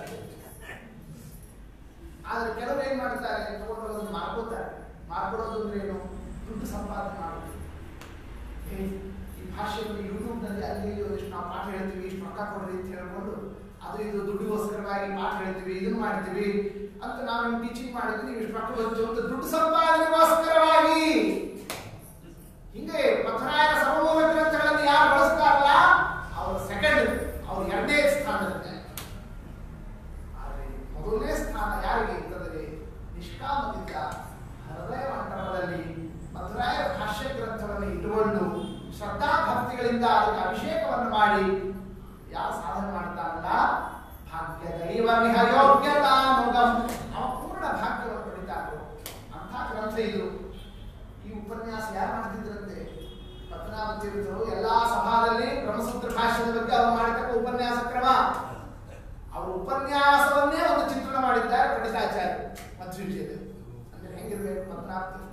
A: ಆದ್ರೆ ಕೆಲವರು ಏನ್ ಮಾಡ್ತಾರೆ ತಗೊಂಡು ಅದನ್ನು ಮಾರ್ಕೋತಾರೆ ಮಾರ್ಕೊಡೋದು ಅಂದ್ರೆ ಏನು ದುಡ್ಡು ಸಂಪಾದನೆ ಮಾಡೋದು ಏ, ಈ ಭಾಷೆಯನ್ನು ಯೂಟ್ಯೂಬ್ನಲ್ಲಿ ಅಲ್ಲಿ ಇಲ್ಲಿ ಇಷ್ಟು ನಾವು ಪಾಠ ಹೇಳ್ತೀವಿ ಇಷ್ಟು ರೊಕ್ಕ ಕೊಡ್ರಿ ಅಂತ ಹೇಳ್ಕೊಂಡು ಅದು ಇದು ದುಡ್ಡಿಗೋಸ್ಕರವಾಗಿ ಪಾಠ ಹೇಳ್ತೀವಿ ಇದನ್ನ ಮಾಡ್ತೀವಿ ಅಂತ ನಾವು ಟೀಚಿಂಗ್ ಮಾಡಿದ್ವಿ ನೀವು ಇಷ್ಟು ರೊಕ್ಕ ಬಂತು ಅಂತ ದುಡ್ಡು ಸಂಪಾದನೆಗೋಸ್ಕರವಾಗಿ ಹಿಂಗೆ ಮಥುರಾಯನ ಸಮೂಲ ಗ್ರಂಥಗಳನ್ನು ಯಾರು ಬಳಸ್ತಾರಲ್ಲ ಅವರು ಸೆಕೆಂಡ್ ಅವ್ರು ಎರಡನೇ ಸ್ಥಾನದಲ್ಲಿ ಆದರೆ ಮೊದಲನೇ ಸ್ಥಾನ ಯಾರಿಗೆ ಅಂತಂದರೆ ನಿಷ್ಕಾಮದಿಂದ ಹೃದಯ ಮಂಟಪದಲ್ಲಿ ಮಧುರಾಯ ಭಾಷ್ಯ ಗ್ರಂಥವನ್ನು ಇಟ್ಟುಕೊಂಡು ಶ್ರದ್ಧಾ ಭಕ್ತಿಗಳಿಂದ ಅದಕ್ಕೆ ಅಭಿಷೇಕವನ್ನು ಮಾಡಿ ಯಾವ ಸಾಧನೆ ಮಾಡ್ತಾನಲ್ಲ ಭಾಗ್ಯ ದೈವ ನಿಹ ಯೋಗ್ಯತಾನುಗಂ ಅವ ಪೂರ್ಣ ಭಾಗ್ಯವನ್ನು ಪಡಿತಾರೋ ಅಂಥ ಗ್ರಂಥ ಇದು ಈ ಉಪನ್ಯಾಸ ಯಾರು ಮಾಡ್ತಿದ್ರಂತೆ ಪದ್ಮನಾಭ ತೀರ್ಥರು ಎಲ್ಲಾ ಸಭಾದಲ್ಲಿ ಬ್ರಹ್ಮಸೂತ್ರ ಭಾಷ್ಯದ ಬಗ್ಗೆ ಅವರು ಮಾಡಿರ್ತಕ್ಕ ಉಪನ್ಯಾಸ ಕ್ರಮ ಅವರು ಉಪನ್ಯಾಸವನ್ನೇ ಒಂದು ಚಿತ್ರಣ ಮಾಡಿದ್ದಾರೆ ಪಂಡಿತಾಚಾರ್ಯ ಮಧ್ವಿಜಯದಲ್ಲಿ ಅಂದ್ರೆ ಹೆಂಗಿರ್ಬೇಕು ಪದ್ಮನಾಭ ತೀರ್ಥ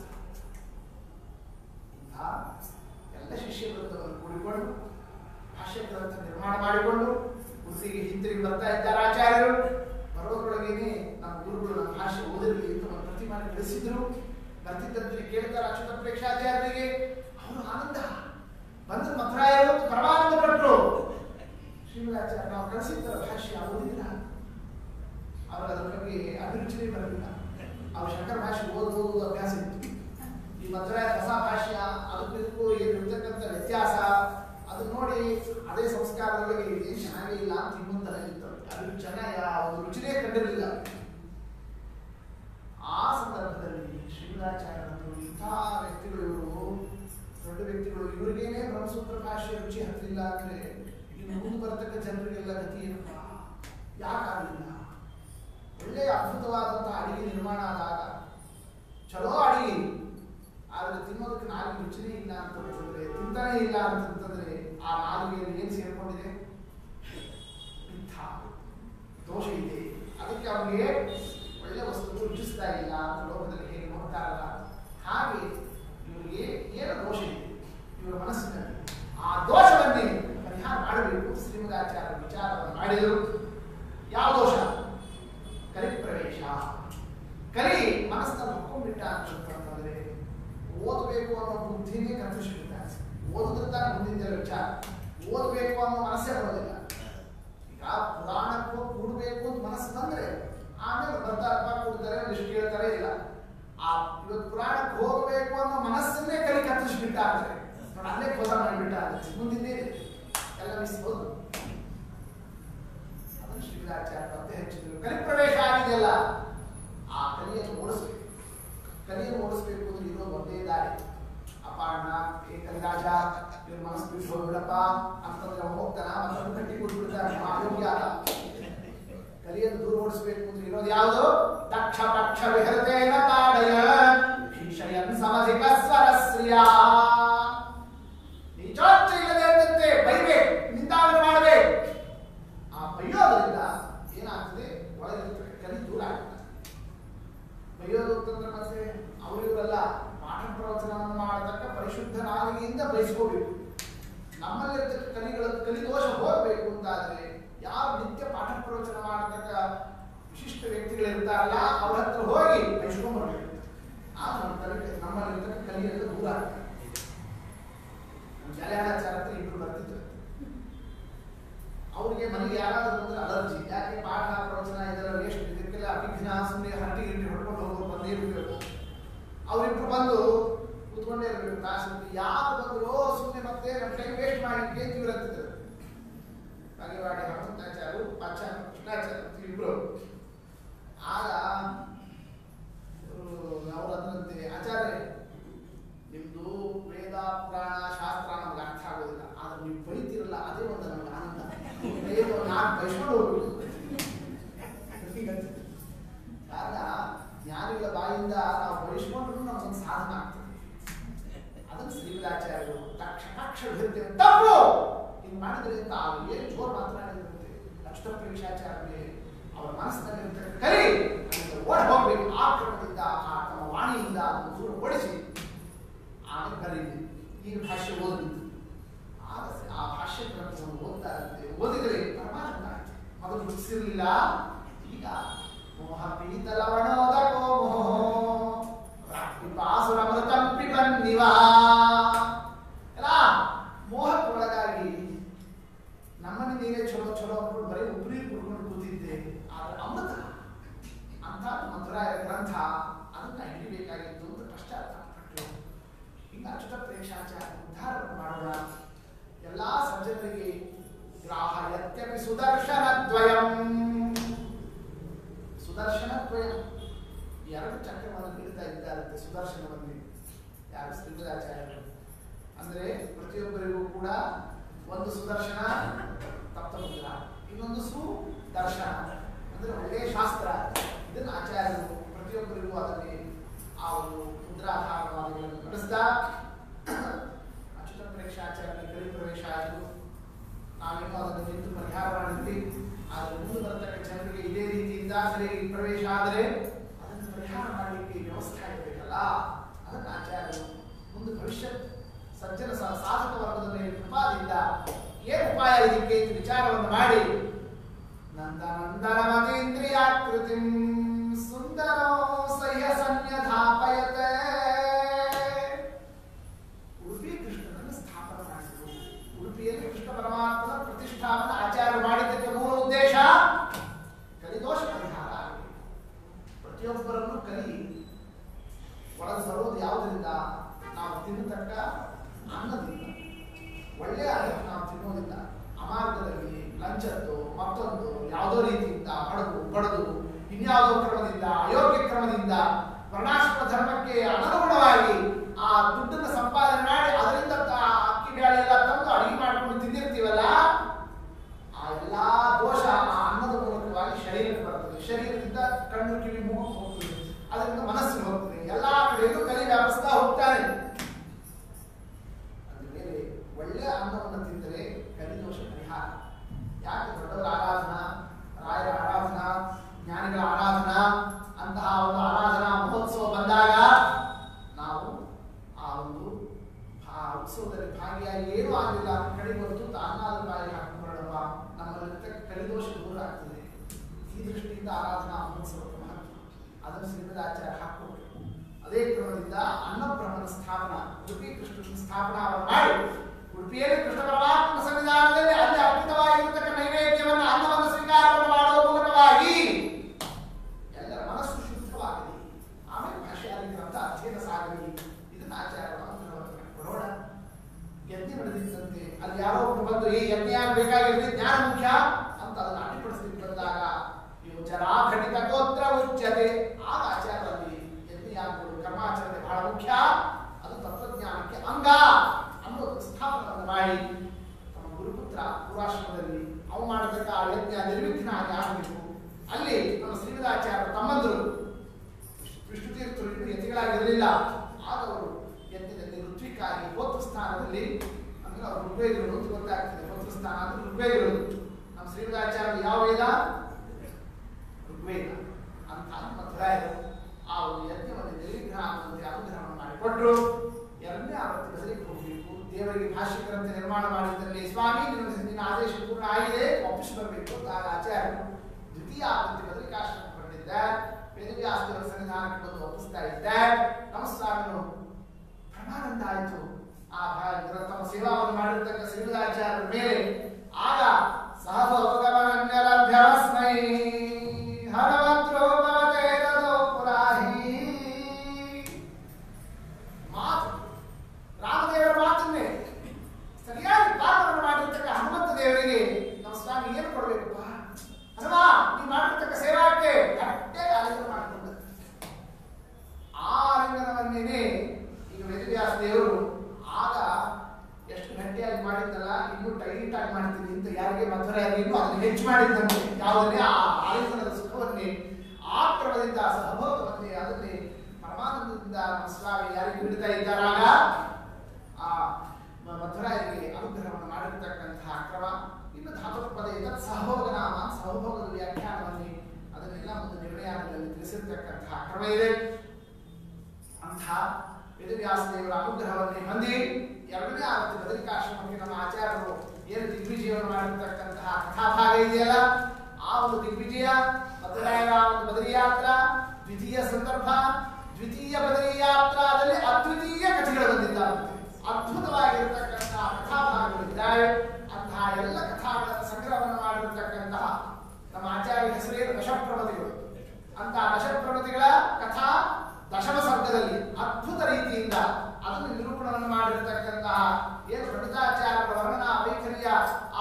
A: ಇಂಥ ಎಲ್ಲ ಶಿಷ್ಯ ವೃಂದವನ್ನು ಕೂಡಿಕೊಂಡು ಭಾಷ್ಯ ಗ್ರಂಥ ನಿರ್ಮಾಣ ಮಾಡಿಕೊಂಡು ಗುರುತಿಗೆ ಹಿಂತಿರುಗಿ ಬರ್ತಾ ಇದ್ದಾರೆ ಆಚಾರ್ಯರು ಬರೋದ್ರೊಳಗೇನೆ ನಮ್ಮ ಗುರುಗಳು ನಮ್ಮ ಭಾಷೆ ಓದಿರಲಿ ಅಂತ ಒಂದು ಪ್ರತಿಮಾನ ಬೆಳೆಸಿದ್ರು ಬರ್ತಿದ್ದಂತೆ ಕೇಳ್ತಾರೆ ಅಚ್ಯುತ ಪ್ರೇಕ್ಷಾಚಾರ್ಯರಿಗೆ ಅವರು ಆನಂದ ಬಂದು ಮಥುರಾಯರು ಪರಮಾನಂದ ಪಟ್ಟರು ಶ್ರೀಮದಾಚಾರ್ಯ ನಾವು ಕಳಿಸಿದ್ದರ ಭಾಷ್ಯ ಓದಿಲ್ಲ ಅವರ ಅದ್ರ ಬಗ್ಗೆ ಅಭಿರುಚಿನೇ ಬರಲಿಲ್ಲ ಅವ್ರು ಶಂಕರ ಭಾಷೆ ಓದ್ ಓದುವುದು ಅಭ್ಯಾಸ ಇತ್ತು ಈ ಮಧುರಾಯ ಹೊಸ ಭಾಷ್ಯ ಅದಕ್ಕೂ ಇರ್ತಕ್ಕಂಥ ವ್ಯತ್ಯಾಸ ಅದು ನೋಡಿ ಅದೇ ಸಂಸ್ಕಾರದೊಳಗೆ ಇದೇನು ಚೆನ್ನಾಗೇ ಇಲ್ಲ ಅಂತ ಇನ್ನೊಂದರ ಇತ್ತು ಅದು ಚೆನ್ನಾಗಿ ಆ ಒಂದು ರುಚಿನೇ ಕಂಡಿರಲಿಲ್ಲ ಆ ಸಂದರ್ಭದಲ್ಲಿ ಶ್ರೀಮದಾಚಾರ್ಯರು ಇಂಥ ವ್ಯಕ್ತಿಗಳು ಇವರು ದೊಡ್ಡ ವ್ಯಕ್ತಿಗಳು ಇವರಿಗೇನೆ ಬ್ರಹ್ಮಸೂತ್ರ ಭಾಷೆ ರುಚಿ ಹತ್ತಲಿಲ್ಲ ಅಂದ್ರೆ ಇನ್ನು ಮುಂದೆ ಬರತಕ್ಕ ಜನರಿಗೆಲ್ಲ ಗತಿ ಏನಪ್ಪ ಯಾಕಾಗಲಿಲ್ಲ ಒಳ್ಳೆಯ ಅದ್ಭುತವಾದಂತಹ ಅಡಿಗೆ ನಿರ್ಮಾಣ ಆದಾಗ ಚಲೋ ಅಡಿಗೆ ಆದ್ರೆ ತಿನ್ನೋದಕ್ಕೆ ನಾಲ್ಕು ರುಚಿನೇ ಇಲ್ಲ ಅಂತಂದ್ರೆ ತಿಂತಾನೆ ಇಲ್ಲ ಅಂತಂತಂದ್ರೆ ಆ ನಾಲಿಗೆಯಲ್ಲಿ ಏನು ಸೇರ್ಕೊಂಡಿದೆ ಪಿತ್ತ ದೋಷ ಇದೆ ಅದಕ್ಕೆ ಅವನಿಗೆ ಒಳ್ಳೆ ವಸ್ತು ರುಚಿಸ್ತಾ ಇಲ್ಲ ಅಂತ ಲೋಕದಲ್ಲಿ ಹೇಗೆ ನೋಡ್ತಾರಲ್ಲ ಹಾಗೆ ಇವರಿಗೆ ಏನು ದೋಷ ಇದೆ ಇವರ ಮನಸ್ಸಿನಲ್ಲಿ ಆ ದೋಷವನ್ನೇ ಪರಿಹಾರ ಮಾಡಬೇಕು ಶ್ರೀಮದಾಚಾರ್ಯ ವಿಚಾರವನ್ನು ಮಾಡಿದರು ಯಾವ ದೋಷ ಕಲಿ ಪ್ರವೇಶ ಕಲಿ ಮನಸ್ಸನ್ನು ಹೊಕ್ಕೊಂಡ್ಬಿಟ್ಟ ಅಂತಂತಂದ್ರೆ ಓದಬೇಕು ಅನ್ನೋ ಬುದ್ಧಿನೇ ಕನ್ಫ್ಯೂಷನ್ ಓದಿದ್ರೆ ತಾನೇ ಮುಂದಿನ ವಿಚಾರ ಓದಬೇಕು ಅನ್ನೋ ಮನಸ್ಸೇ ಬರೋದಿಲ್ಲ ಈಗ ಪುರಾಣಕ್ಕೂ ಕೂಡಬೇಕು ಅಂತ ಮನಸ್ಸು ಬಂದ್ರೆ ಆಮೇಲೆ ಬರ್ತಾರಪ್ಪ ಕೂಡ್ತಾರೆ ಒಂದಿಷ್ಟು ಕೇಳ್ತಾರೆ ಇಲ್ಲ ಆ ಇವತ್ತು ಪುರಾಣಕ್ಕೆ ಹೋಗಬೇಕು ಅನ್ನೋ ಮನಸ್ಸನ್ನೇ ಕಲಿ ಕತ್ತರಿಸ್ಬಿಟ್ಟ ಅಂದ್ರೆ ನೋಡಿ ಅಲ್ಲೇ ಖೋದ ಮಾಡಿಬಿಟ್ಟ ಮುಂದಿನ ಎಲ್ಲ ಮಿಸ್ ಹೋದ್ರು ಅದನ್ನು ಶ್ರೀರಾಚಾರ್ಯ ಪತ್ತೆ ಹಚ್ಚಿದ್ರು ಕಲಿ ಪ್ರವೇಶ ಆಗಿದೆಯಲ್ಲ ಆ ಕಲಿಯನ್ನು ಓಡಿಸ್ಬೇಕು ಕಲಿಯನ್ನು ಓಡಿಸ್ಬೇಕು ಅಂದ್ರೆ ಇರೋದು ಒಂದೇ ದಾರಿ ಅಪಾರ್ಣ ಏ ಕಲಿರಾಜ ಇವ್ರ ಮನಸ್ಸು ಬಿಟ್ಟು ಹೋಗ್ಬಿಡಪ್ಪ ಅಂತಂದ್ರೆ ಅವ್ನು ಹೋಗ್ತಾನ ಮತ್ತೊಂದು ಕಟ್ಟಿ ಕೂತ್ಬಿಡ್ತಾನೆ ಆರೋಗ್ಯ ಅಲ್ಲ ಕಲಿಯನ್ನು ದೂರ ಓಡಿಸ್ಬೇಕು ಅಂದ್ರೆ ಇರೋದು ಯಾವುದು ದಕ್ಷ ಪಕ್ಷ ವಿಹೃತೇನ ತಾಡಯ ಭೀಷಯನ್ ಸಮಧಿಕ ಸ್ವರಸ್ರಿಯ ನೀಚೋಚ್ಚ ಇಲ್ಲದೆ ಇದ್ದಂತೆ ಬೈಬೇಕು ನಿಂದಾವಣೆ ಮಾಡಬೇಕು ಆ ಬೈಯೋದ್ರಿಂದ ಏನಾಗ್ತದೆ ಒಳಗಿರ್ತದೆ ಕಲಿ ದೂರ ಆಗ್ತದೆ ಬೈಯೋದು ಅಂತಂದ್ರೆ ಮತ್ತೆ ಅವರಿವರೆಲ್ಲ ಪಾಠ ಪ್ರವಚನವನ್ನು ಮಾಡತಕ್ಕ ಪರಿಶುದ್ಧ ನಾಲಿಗೆಯಿಂದ ಬಯಸ್ಕೋಬೇಕು ನಮ್ಮಲ್ಲಿರ್ತಕ್ಕ ಕಲಿಗಳ ಕಲಿದೋಷ ಹೋಗಬೇಕು ಅಂತಾದ್ರೆ ಯಾರು ನಿತ್ಯ ಪಾಠ ಪ್ರವಚನ ಮಾಡತಕ್ಕ ವಿಶಿಷ್ಟ ವ್ಯಕ್ತಿಗಳಿರ್ತಾರಲ್ಲ ಅವ್ರ ಹತ್ರ ಹೋಗಿ ಬಯಸ್ಕೊಂಡ್ಬರ್ಬೇಕು ಆಗ ನಮ್ಮ ಕಲಿ ನಮ್ಮಲ್ಲಿರ್ತಕ್ಕ ಕಲಿಯಿಂದ ದೂರ ಆಗ್ತದೆ ಜಲಯಾಚಾರ ಹತ್ರ ಇಬ್ರು ಬರ್ತಿದ್ರು ಅವ್ರಿಗೆ ಮನೆಗೆ ಯಾರಾದ್ರೂ ಬಂದ್ರೆ ಅಲರ್ಜಿ ಯಾಕೆ ಪಾಠ ಪ್ರವಚನ ಇದೆಲ್ಲ ವೇಸ್ಟ್ ಇದಕ್ಕೆಲ್ಲ ಅಭಿಜ್ಞಾನ ಸುಮ್ಮನೆ ಹರಟಿ ಗಿರಟಿ ಹೊಡ್ಕೊಂಡು ಹೋಗೋರು ಬಂದೇ ಇರಬೇಕು ಅವರಿಬ್ರು ಬಂದು ಕೂತ್ಕೊಂಡೇ ಇರಬೇಕು ಕ್ಲಾಸ್ ಯಾರು ಬಂದ್ರು ಸುಮ್ಮನೆ ಮತ್ತೆ ನಮ್ಮ ಟೈಮ್ ವೇಸ್ಟ್ ಮಾಡಲಿಕ್ಕೆ ಅಂತ ಇವ್ರು ಅಂತಿದ್ರು ಬಗೆವಾಡಿ ಹನುಮಂತಾಚಾರು ಪಾಚಾರ ಕೃಷ್ಣಾಚಾರ್ಯ ಅಂತ ಇಬ್ರು ಆಗ ಅವ್ರು ಅಂದ್ರಂತೆ ಆಚಾರ್ಯ ನಿಮ್ದು ವೇದ ಪುರಾಣ ಶಾಸ್ತ್ರ ನಮ್ಗೆ ಅರ್ಥ ಆಗೋದಿಲ್ಲ ಆದ್ರೆ ನೀವು ಬೈತಿರಲ್ಲ ಅದೇ ಒಂದು ನಮ್ಗೆ ಆನಂದ ವೇದ ನಾಲ್ಕು ಬೈಸ್ಕೊಂಡು ಹೋಗ್ಬೇಕು ಕಾರಣ ಜ್ಞಾನಿಗಳ ಬಾಯಿಂದ ನಾವು ಬಯಸ್ಕೊಂಡ್ರು ನಮಗೊಂದು ಸಾಧನ ಆಗ್ತದೆ ಶ್ರೀಮದಾಚಾರ್ಯರು ತಕ್ಷಣ ಕ್ಷೇತ್ರ ತಪ್ಪು ಹಿಂಗ್ ಮಾಡಿದ್ರೆ ಅಂತ ಅವ್ರು ಏನು ಜೋರ್ ಮಾತನಾಡಿದಂತೆ ಅಷ್ಟ ಪ್ರೇಕ್ಷಾಚಾರ್ಯ ಅವರ ಮನಸ್ಸಿನಲ್ಲಿ ಕರಿ ಅಂತ ಓಡ್ ಹೋಗ್ಬೇಕು ಆ ಕ್ರಮದಿಂದ ಆ ತಮ್ಮ ವಾಣಿಯಿಂದ ಅದನ್ನು ದೂರ ಓಡಿಸಿ ಆಮೇಲೆ ಕರೀಲಿ ಈಗ ಭಾಷೆ ಓದಿದ್ದು ಆಗ ಸ- ಆ ಭಾಷೆ ಗ್ರಂಥವನ್ನು ಓದ್ತಾ ಇರುತ್ತೆ ಓದಿದರೆ ಪರಮಾನಂದ ಆಯ್ತು ಮೊದಲು ಗುರುತಿಸಿರ್ಲಿಲ್ಲ ಈಗ ಮೋಹ ಪೀತ ಲವಣೋದಕೋ ಪಾಸುರಮೃತಂ ಪಿಬನ್ನಿವಾ ಎಲ್ಲ ಮೋಹಕ್ಕೊಳಗಾಗಿ ನಮ್ಮನ್ನು ನೀವೇ ಚಲೋ ಚಲೋ ಅಂದ್ಕೊಂಡು ಬರೀ ಉಬ್ರಿ ಕುಡ್ಕೊಂಡು ಕೂತಿದ್ದೆ ಆದ್ರೆ ಅಮೃತ ಅಂತ ಮಧುರಾಯ ಗ್ರಂಥ ಅದನ್ನ ಹಿಡಿಬೇಕಾಗಿತ್ತು ಅಂತ ಪಶ್ಚಾತ್ತಾಪಪಟ್ಟು ಹಿಂಗ ಅಷ್ಟ ಪ್ರೇಕ್ಷಾಚಾರ ಉದ್ಧಾರವನ್ನು ಮಾಡೋಣ ಎಲ್ಲಾ ಸಜ್ಜನರಿಗೆ ಗ್ರಾಹ ಯತ್ಯಪಿ ಸುದರ್ಶನದ್ವಯಂ ಸುದರ್ಶನದ್ವಯಂ ಎರಡು ಚಕ್ರವನ್ನು ನೀಡ್ತಾ ಇದ್ದಾರಂತೆ ಸುದರ್ಶನವನ್ನು ಯಾರು ಶ್ರೀಮದಾಚಾರ್ಯರು ಅಂದ್ರೆ ಪ್ರತಿಯೊಬ್ಬರಿಗೂ ಕೂಡ ಒಂದು ಸುದರ್ಶನ ತಪ್ತಮುದ್ರ ಇನ್ನೊಂದು ಸುದರ್ಶನ ಅಂದ್ರೆ ಒಳ್ಳೆಯ ಶಾಸ್ತ್ರ ಇದನ್ನು ಆಚಾರ್ಯರು ಪ್ರತಿಯೊಬ್ಬರಿಗೂ ಅದನ್ನೇ ಆ ಒಂದು ಮುದ್ರಾಧಾರವಾದಿಗಳನ್ನು ನಡೆಸ್ತಾ ಅಚ್ಯುತ ಪ್ರೇಕ್ಷಾಚಾರ್ಯ ಗರಿ ಪ್ರವೇಶ ಆಯಿತು ನಾವೇನೋ ಅದನ್ನು ನಿಂತು ಪರಿಹಾರ ಮಾಡಿದ್ವಿ ಆದರೆ ಮುಂದೆ ಬರತಕ್ಕ ಜನರಿಗೆ ಇದೇ ರೀತಿಯಿಂದ ಗರಿ ಪ್ರವೇಶ ಆದರೆ ಅದನ್ನು ಪರಿಹಾರ ಮಾಡಲಿಕ್ಕೆ ವ್ಯವಸ್ಥೆ ಆಗಬೇಕಲ್ಲ ಅದನ್ನು ಆಚಾರ್ಯರು ಮುಂದೆ ಭವಿಷ್ಯ ಸಜ್ಜನ ಸ- ಸಾಧಕ ವರ್ಗದ ಮೇಲೆ ಕೃಪಾದಿಂದ ಏನು ಉಪಾಯ ಇದಕ್ಕೆ ಅಂತ ವಿಚಾರವನ್ನು ಮಾಡಿ ನಂದನಂದನ ಮತೀಂದ್ರಿಯಾಕೃತಿ ಸುಂದರೋ ಸಹ್ಯ ಸನ್ಯಧಾಪಯತೆ ಉಡುಪಿ ಕೃಷ್ಣನನ್ನು ಸ್ಥಾಪನೆ ಮಾಡಿದರು ಉಡುಪಿಯಲ್ಲಿ ಕೃಷ್ಣ ಪರಮಾತ್ಮನ ಪ್ರತಿಷ್ಠಾಪನ ಆಚಾರ್ಯ ಮಾಡಿದ್ದಕ್ಕೆ ಮೂಲ ಉದ್ದೇಶ ಕಲಿದೋಷ ಪರಿಹಾರ ಆಗಲಿ ಪ್ರತಿಯೊಬ್ಬರನ್ನು ಕಲಿ ಒಳಗೆ ಬರೋದು ಯಾವುದರಿಂದ ನಾವು ತಿನ್ನತಕ್ಕ ಅನ್ನದಿಂದ ಒಳ್ಳೆಯ ಅನ್ನ ನಾವು ತಿನ್ನೋದಿಲ್ಲ ಅಮಾರ್ಗದಲ್ಲಿ ಲಂಚದ್ದು ಮತ್ತೊಂದು ಯಾವುದೋ ರೀತಿಯಿಂದ ಹೊಡೆದು ಬಡದು ಇನ್ಯಾವುದೋ ಕ್ರಮದಿಂದ ಅಯೋಗ್ಯ ಕ್ರಮದಿಂದ ವರ್ಣಾಶ್ರಮ ಧರ್ಮಕ್ಕೆ ಅನುಗುಣವಾಗಿ ಆ ದುಡ್ಡನ್ನು ಸಂಪಾದನೆ ಮಾಡಿ ಅದರಿಂದ ತ- ಅಕ್ಕಿ ಬ್ಯಾಳೆ ಎಲ್ಲ ತಂದು ಅಡಿಗೆ ಮಾಡ್ಕೊಂಡು ತಿಂದಿರ್ತೀವಲ್ಲ ಆ ಎಲ್ಲಾ ದೋಷ ಆ ಅನ್ನದ ಮೂಲಕವಾಗಿ ಶರೀರಕ್ಕೆ ಬರ್ತದೆ ಶರೀರದಿಂದ ಕಣ್ಣು ಕಿವಿ ಮೂಗು ಹೋಗ್ತದೆ ಅದರಿಂದ ಮನಸ್ಸಿಗೆ ಹೋಗ್ತದೆ ಎಲ್ಲಾ ಕಡೆಯೂ ಕಲಿ ವ್ಯಾಪಿಸ್ತಾ ಹೋಗ್ತಾನೆ ಅಂದಮೇಲೆ ಒಳ್ಳೆಯ ಅನ್ನವನ್ನು ತಿಂದರೆ ಕಲಿದೋಷ ಪರಿಹಾರ ಯಾಕೆ ದೊಡ್ಡವರ ಆರಾಧನಾ ರಾಯರ ಆರಾಧನಾ ಜ್ಞಾನಿಗಳ ಆರಾಧನಾ ಅಂತಹ ಒಂದು ಆರಾಧನಾ ಮಹೋತ್ಸವ ಬಂದಾಗ ನಾವು ಆ ಒಂದು ಆ ಉತ್ಸವದಲ್ಲಿ ಭಾಗಿಯಾಗಿ ಏನೂ ಆಗಲಿಲ್ಲ ಕಡಿಮೆ ಹೊರತು ತಾನಾದ ಬಾಯಿ ಹಾಕಿಕೊಳ್ಳುವ ನಮ್ಮಲ್ಲಿರ್ತಕ್ಕ ಕಲಿದೋಷ ದೂರ ಆಗ್ತದೆ ಈ ದೃಷ್ಟಿಯಿಂದ ಆರಾಧನಾ ಮಹೋತ್ಸವಕ್ಕೆ ಮಹತ್ವ ಅದನ್ನು ಶ್ರೀಮದ ಆಚಾರ್ಯ ಹಾಕ್ಕೊಟ್ರು ಅದೇ ಕ್ರಮದಿಂದ ಅನ್ನಬ್ರಹ್ಮನ ಸ್ಥಾಪನ ಉಡುಪಿ ಕೃಷ್ಣನ ಸ್ಥಾಪನಾವನ್ನು ಮಾಡಿ ಉಡುಪಿಯಲ್ಲಿ ಕೃಷ್ಣ ಪರಮಾತ್ಮನ ಸನ್ನಿಧಾನದಲ್ಲಿ ಅಲ್ಲಿ ಅರ್ಪಿತವಾಗಿರತಕ್ಕ ನೈವೇದ್ಯವನ್ನು ಅನ್ನವನ್ನು ಸ್ವೀಕಾರವನ್ನು ಮಾಡುವ ಮೂಲಕವಾಗಿ ಎಲ್ಲರ ಮನಸ್ಸು ಶುದ್ಧವಾಗಲಿ ಆಮೇಲೆ ಭಾಷೆಯಾದಿ ಗ್ರಂಥ ಅಧ್ಯಯನ ಸಾಗಲಿ ಇದನ್ನು ಆಚಾರ್ಯ ಅನುಗ್ರಹವನ್ನು ಕೊಡೋಣ ಯಜ್ಞ ನಡೆದಿದ್ದಂತೆ ಅಲ್ಲಿ ಯಾರೋ ಒಬ್ರು ಬಂದು ಈ ಯಜ್ಞ ಯಾರು ಬೇಕಾಗಿರಲಿ ಜ್ಞಾನ ಮುಖ್ಯ ಅಂತ ಅದನ್ನು ಅಡ್ಡಿಪಡಿಸಲಿಕ್ಕೆ ಬಂದಾಗ ಇವು ಜರಾ ಖಂಡಿತ ಗೋತ್ರ ಉಚ್ಯತೆ ಆಗ ಆಚಾರದಲ್ಲಿ ಯಜ್ಞಯಾಗಗಳು ಕರ್ಮಾಚರಣೆ ಬಹಳ ಮುಖ್ಯ ಅದು ತತ್ವಜ್ಞಾನಕ್ಕೆ ಅಂಗ ಅನ್ನೋ ಸ್ಥಾಪನವನ್ನು ಮಾಡಿ ತಮ್ಮ ಗುರುಪುತ್ರ ಪೂರ್ವಾಶ್ರಮದಲ್ಲಿ ಅವು ಮಾಡತಕ್ಕ ಆ ಯಜ್ಞ ನಿರ್ವಿಘ್ನ ಆಗಿ ಆಗಬೇಕು ಅಲ್ಲಿ ನಮ್ಮ ಶ್ರೀಮದಾಚಾರ್ಯ ತಮ್ಮಂದರು ವಿಷ್ಣು ತೀರ್ಥರು ಇನ್ನೂ ಯತಿಗಳಾಗಿರಲಿಲ್ಲ ಆಗ ಅವರು ಯಜ್ಞದಲ್ಲಿ ಋತ್ವಿಕಾಗಿ ಗೋತ್ರ ಸ್ಥಾನದಲ್ಲಿ ಅಂದ್ರೆ ಅವರು ಋಗ್ವೇದಿಗಳು ಅಂತ ಗೊತ್ತಾಗ್ತದೆ ಗೋತ್ರ ಸ್ಥಾನ ಅಂದ್ರೆ ಋಗ್ವೇದಿಗಳು ನಮ್ಮ ಶ್ರೀಮದಾಚಾರ್ಯ ಯಾವ ವೇದ ಋಗ್ವೇದ ಅಂತ ಮಧುರಾಯರು ಆ ಒಂದು ಯಜ್ಞವನ್ನು ನಿರ್ವಿಘ್ನ ಆಗುವಂತೆ ಅನುಗ್ರಹವನ್ನು ಮಾಡಿಕೊಟ್ರು ಎರಡನೇ ಆವೃತ್ತಿ ಬದಲಿಗೆ ಹೋಗಬೇಕು ದೇವರಿಗೆ ಭಾಷ್ಯ ಗ್ರಂಥ ನಿರ್ಮಾಣ ಮಾಡಿದ್ದಲ್ಲಿ ಸ್ವಾಮಿ ನಿನ್ನ ನಿನ್ನ ಆದೇಶ ಪೂರ್ಣ ಆಗಿದೆ ವಾಪಸ್ ಬರಬೇಕು ಅಂತ ಆಗ ಆಚಾರ್ಯರು ದ್ವಿತೀಯ ಆವೃತ್ತಿ ಬದಲಿಕಾಶ್ರಮ ಹೊರಟಿದ್ದ ವೇದವ್ಯಾಸದೇವರ ಸನ್ನಿಧಾನಕ್ಕೆ ಬಂದು ಒಪ್ಪಿಸ್ತಾ ಇದ್ದ ನಮ್ಮ ಸ್ವಾಮಿಗಳು ಪರಮಾನಂದ ಆಯಿತು ಆ ಭಾ- ಇದರ ತಮ್ಮ ಸೇವಾವನ್ನು ಮಾಡಿರ್ತಕ್ಕ ಶ್ರೀಮದಾಚಾರ್ಯರ ಮೇಲೆ ಆಗ ಸಹಭೋಗವನನ್ಯಲಭ್ಯವಸ್ಮೈ ಹನುಮಂತ್ರೋ ಭವತೆ ತದೋ ಪುರಾಹಿ ಮಾತು ರಾಮದೇವರ ಮಾತನ್ನೇ ಸರಿಯಾಗಿ ಪಾಠವನ್ನು ಮಾಡಿರ್ತಕ್ಕ ಹನುಮಂತ ದೇವರಿಗೆ ನಮ್ಮ ಸ್ವಾಮಿ ಏನು ಕೊಡ್ಬೇಕಪ್ಪ ಹನುಮ ನೀ ಮಾಡಿರ್ತಕ್ಕ ಸೇವಾಕ್ಕೆ ಕಟ್ಟೆ ಆಲಿಂಗನ ಮಾಡಿಕೊಂಡು ಆ ಆಲಿಂಗನವನ್ನೇನೆ ಈಗ ವೇದವ್ಯಾಸ ದೇವರು ಆಗ ಎಷ್ಟು ಗಟ್ಟಿಯಾಗಿ ಮಾಡಿದ್ದಲ್ಲ ಇನ್ನೂ ಟೈಟ್ ಆಗಿ ಮಾಡ್ತೀನಿ ಅಂತ ಯಾರಿಗೆ ಮಧುರೆಯಾಗಿ ಇನ್ನೂ ಅದನ್ನು ಹೆಚ್ಚು ಮಾಡಿದ್ದಂತೆ ಯಾವುದನ್ನೇ ಆ ಆಲಿಂಗನದ ಸುಖವನ್ನೇ ಆ ಕ್ರಮದಿಂದ ಸಹಭೋಗವನ್ನೇ ಅದನ್ನೇ ಪರಮಾನಂದದಿಂದ ನಮ್ಮ ಸ್ವಾಮಿ ಯಾರಿಗೆ ಬಿಡ್ತಾ ಇದ್ದಾರಾಗ ಆ ಇನ್ನು ಧಾತುಪದ ತತ್ ಸಹಭೋಗ ನಾಮ ಸಹಭೋಗದ ವ್ಯಾಖ್ಯಾನವನ್ನೇ ಅದನ್ನೆಲ್ಲ ಒಂದು ನಿರ್ಣಯದಲ್ಲಿ ತಿಳಿಸಿರ್ತಕ್ಕಂತಹ ಕ್ರಮ ಇದೆ ಅಂಥ ವೇದವ್ಯಾಸ ದೇವರ ಅನುಗ್ರಹವನ್ನೇ ಹೊಂದಿ ಎರಡನೇ ಆವೃತ್ತಿ ಬದರಿಕಾಶ್ರಮಕ್ಕೆ ನಮ್ಮ ಆಚಾರ್ಯರು ಏನು ದಿಗ್ವಿಜಯವನ್ನು ಮಾಡಿರ್ತಕ್ಕಂತಹ ಕಥಾಭಾಗ ಇದೆಯಲ್ಲ ಆ ಒಂದು ದಿಗ್ವಿಜಯ ಮೊದಲನೆಯ ಒಂದು ಬದರಿ ಯಾತ್ರಾ ದ್ವಿತೀಯ ಸಂದರ್ಭ ದ್ವಿತೀಯ ಬದರಿ ಯಾತ್ರಾದಲ್ಲಿ ಅದ್ವಿತೀಯ ಕಥೆಗಳು ಬಂದಿದ್ದಾವೆ ಅದ್ಭುತವಾಗಿರತಕ್ಕಂತಹ ಕಥಾಭಾಗಗಳಿದ್ದಾವೆ ಅಂತಹ ಎಲ್ಲ ಕಥಾಗಳ ಸಂಗ್ರಹವನ್ನು ಮಾಡಿರತಕ್ಕಂತಹ ನಮ್ಮ ಆಚಾರ್ಯ ಹೆಸರೇನು ದಶಪ್ರಮತಿಗಳು ಅಂತಹ ದಶಪ್ರಮತಿಗಳ ಕಥಾ ದಶಮ ಸರ್ಗದಲ್ಲಿ ಅದ್ಭುತ ರೀತಿಯಿಂದ ಅದನ್ನು ನಿರೂಪಣವನ್ನು ಮಾಡಿರತಕ್ಕಂತಹ ಏನು ಪಂಡಿತಾಚಾರ್ಯರ ವರ್ಣನಾ ವೈಖರಿಯ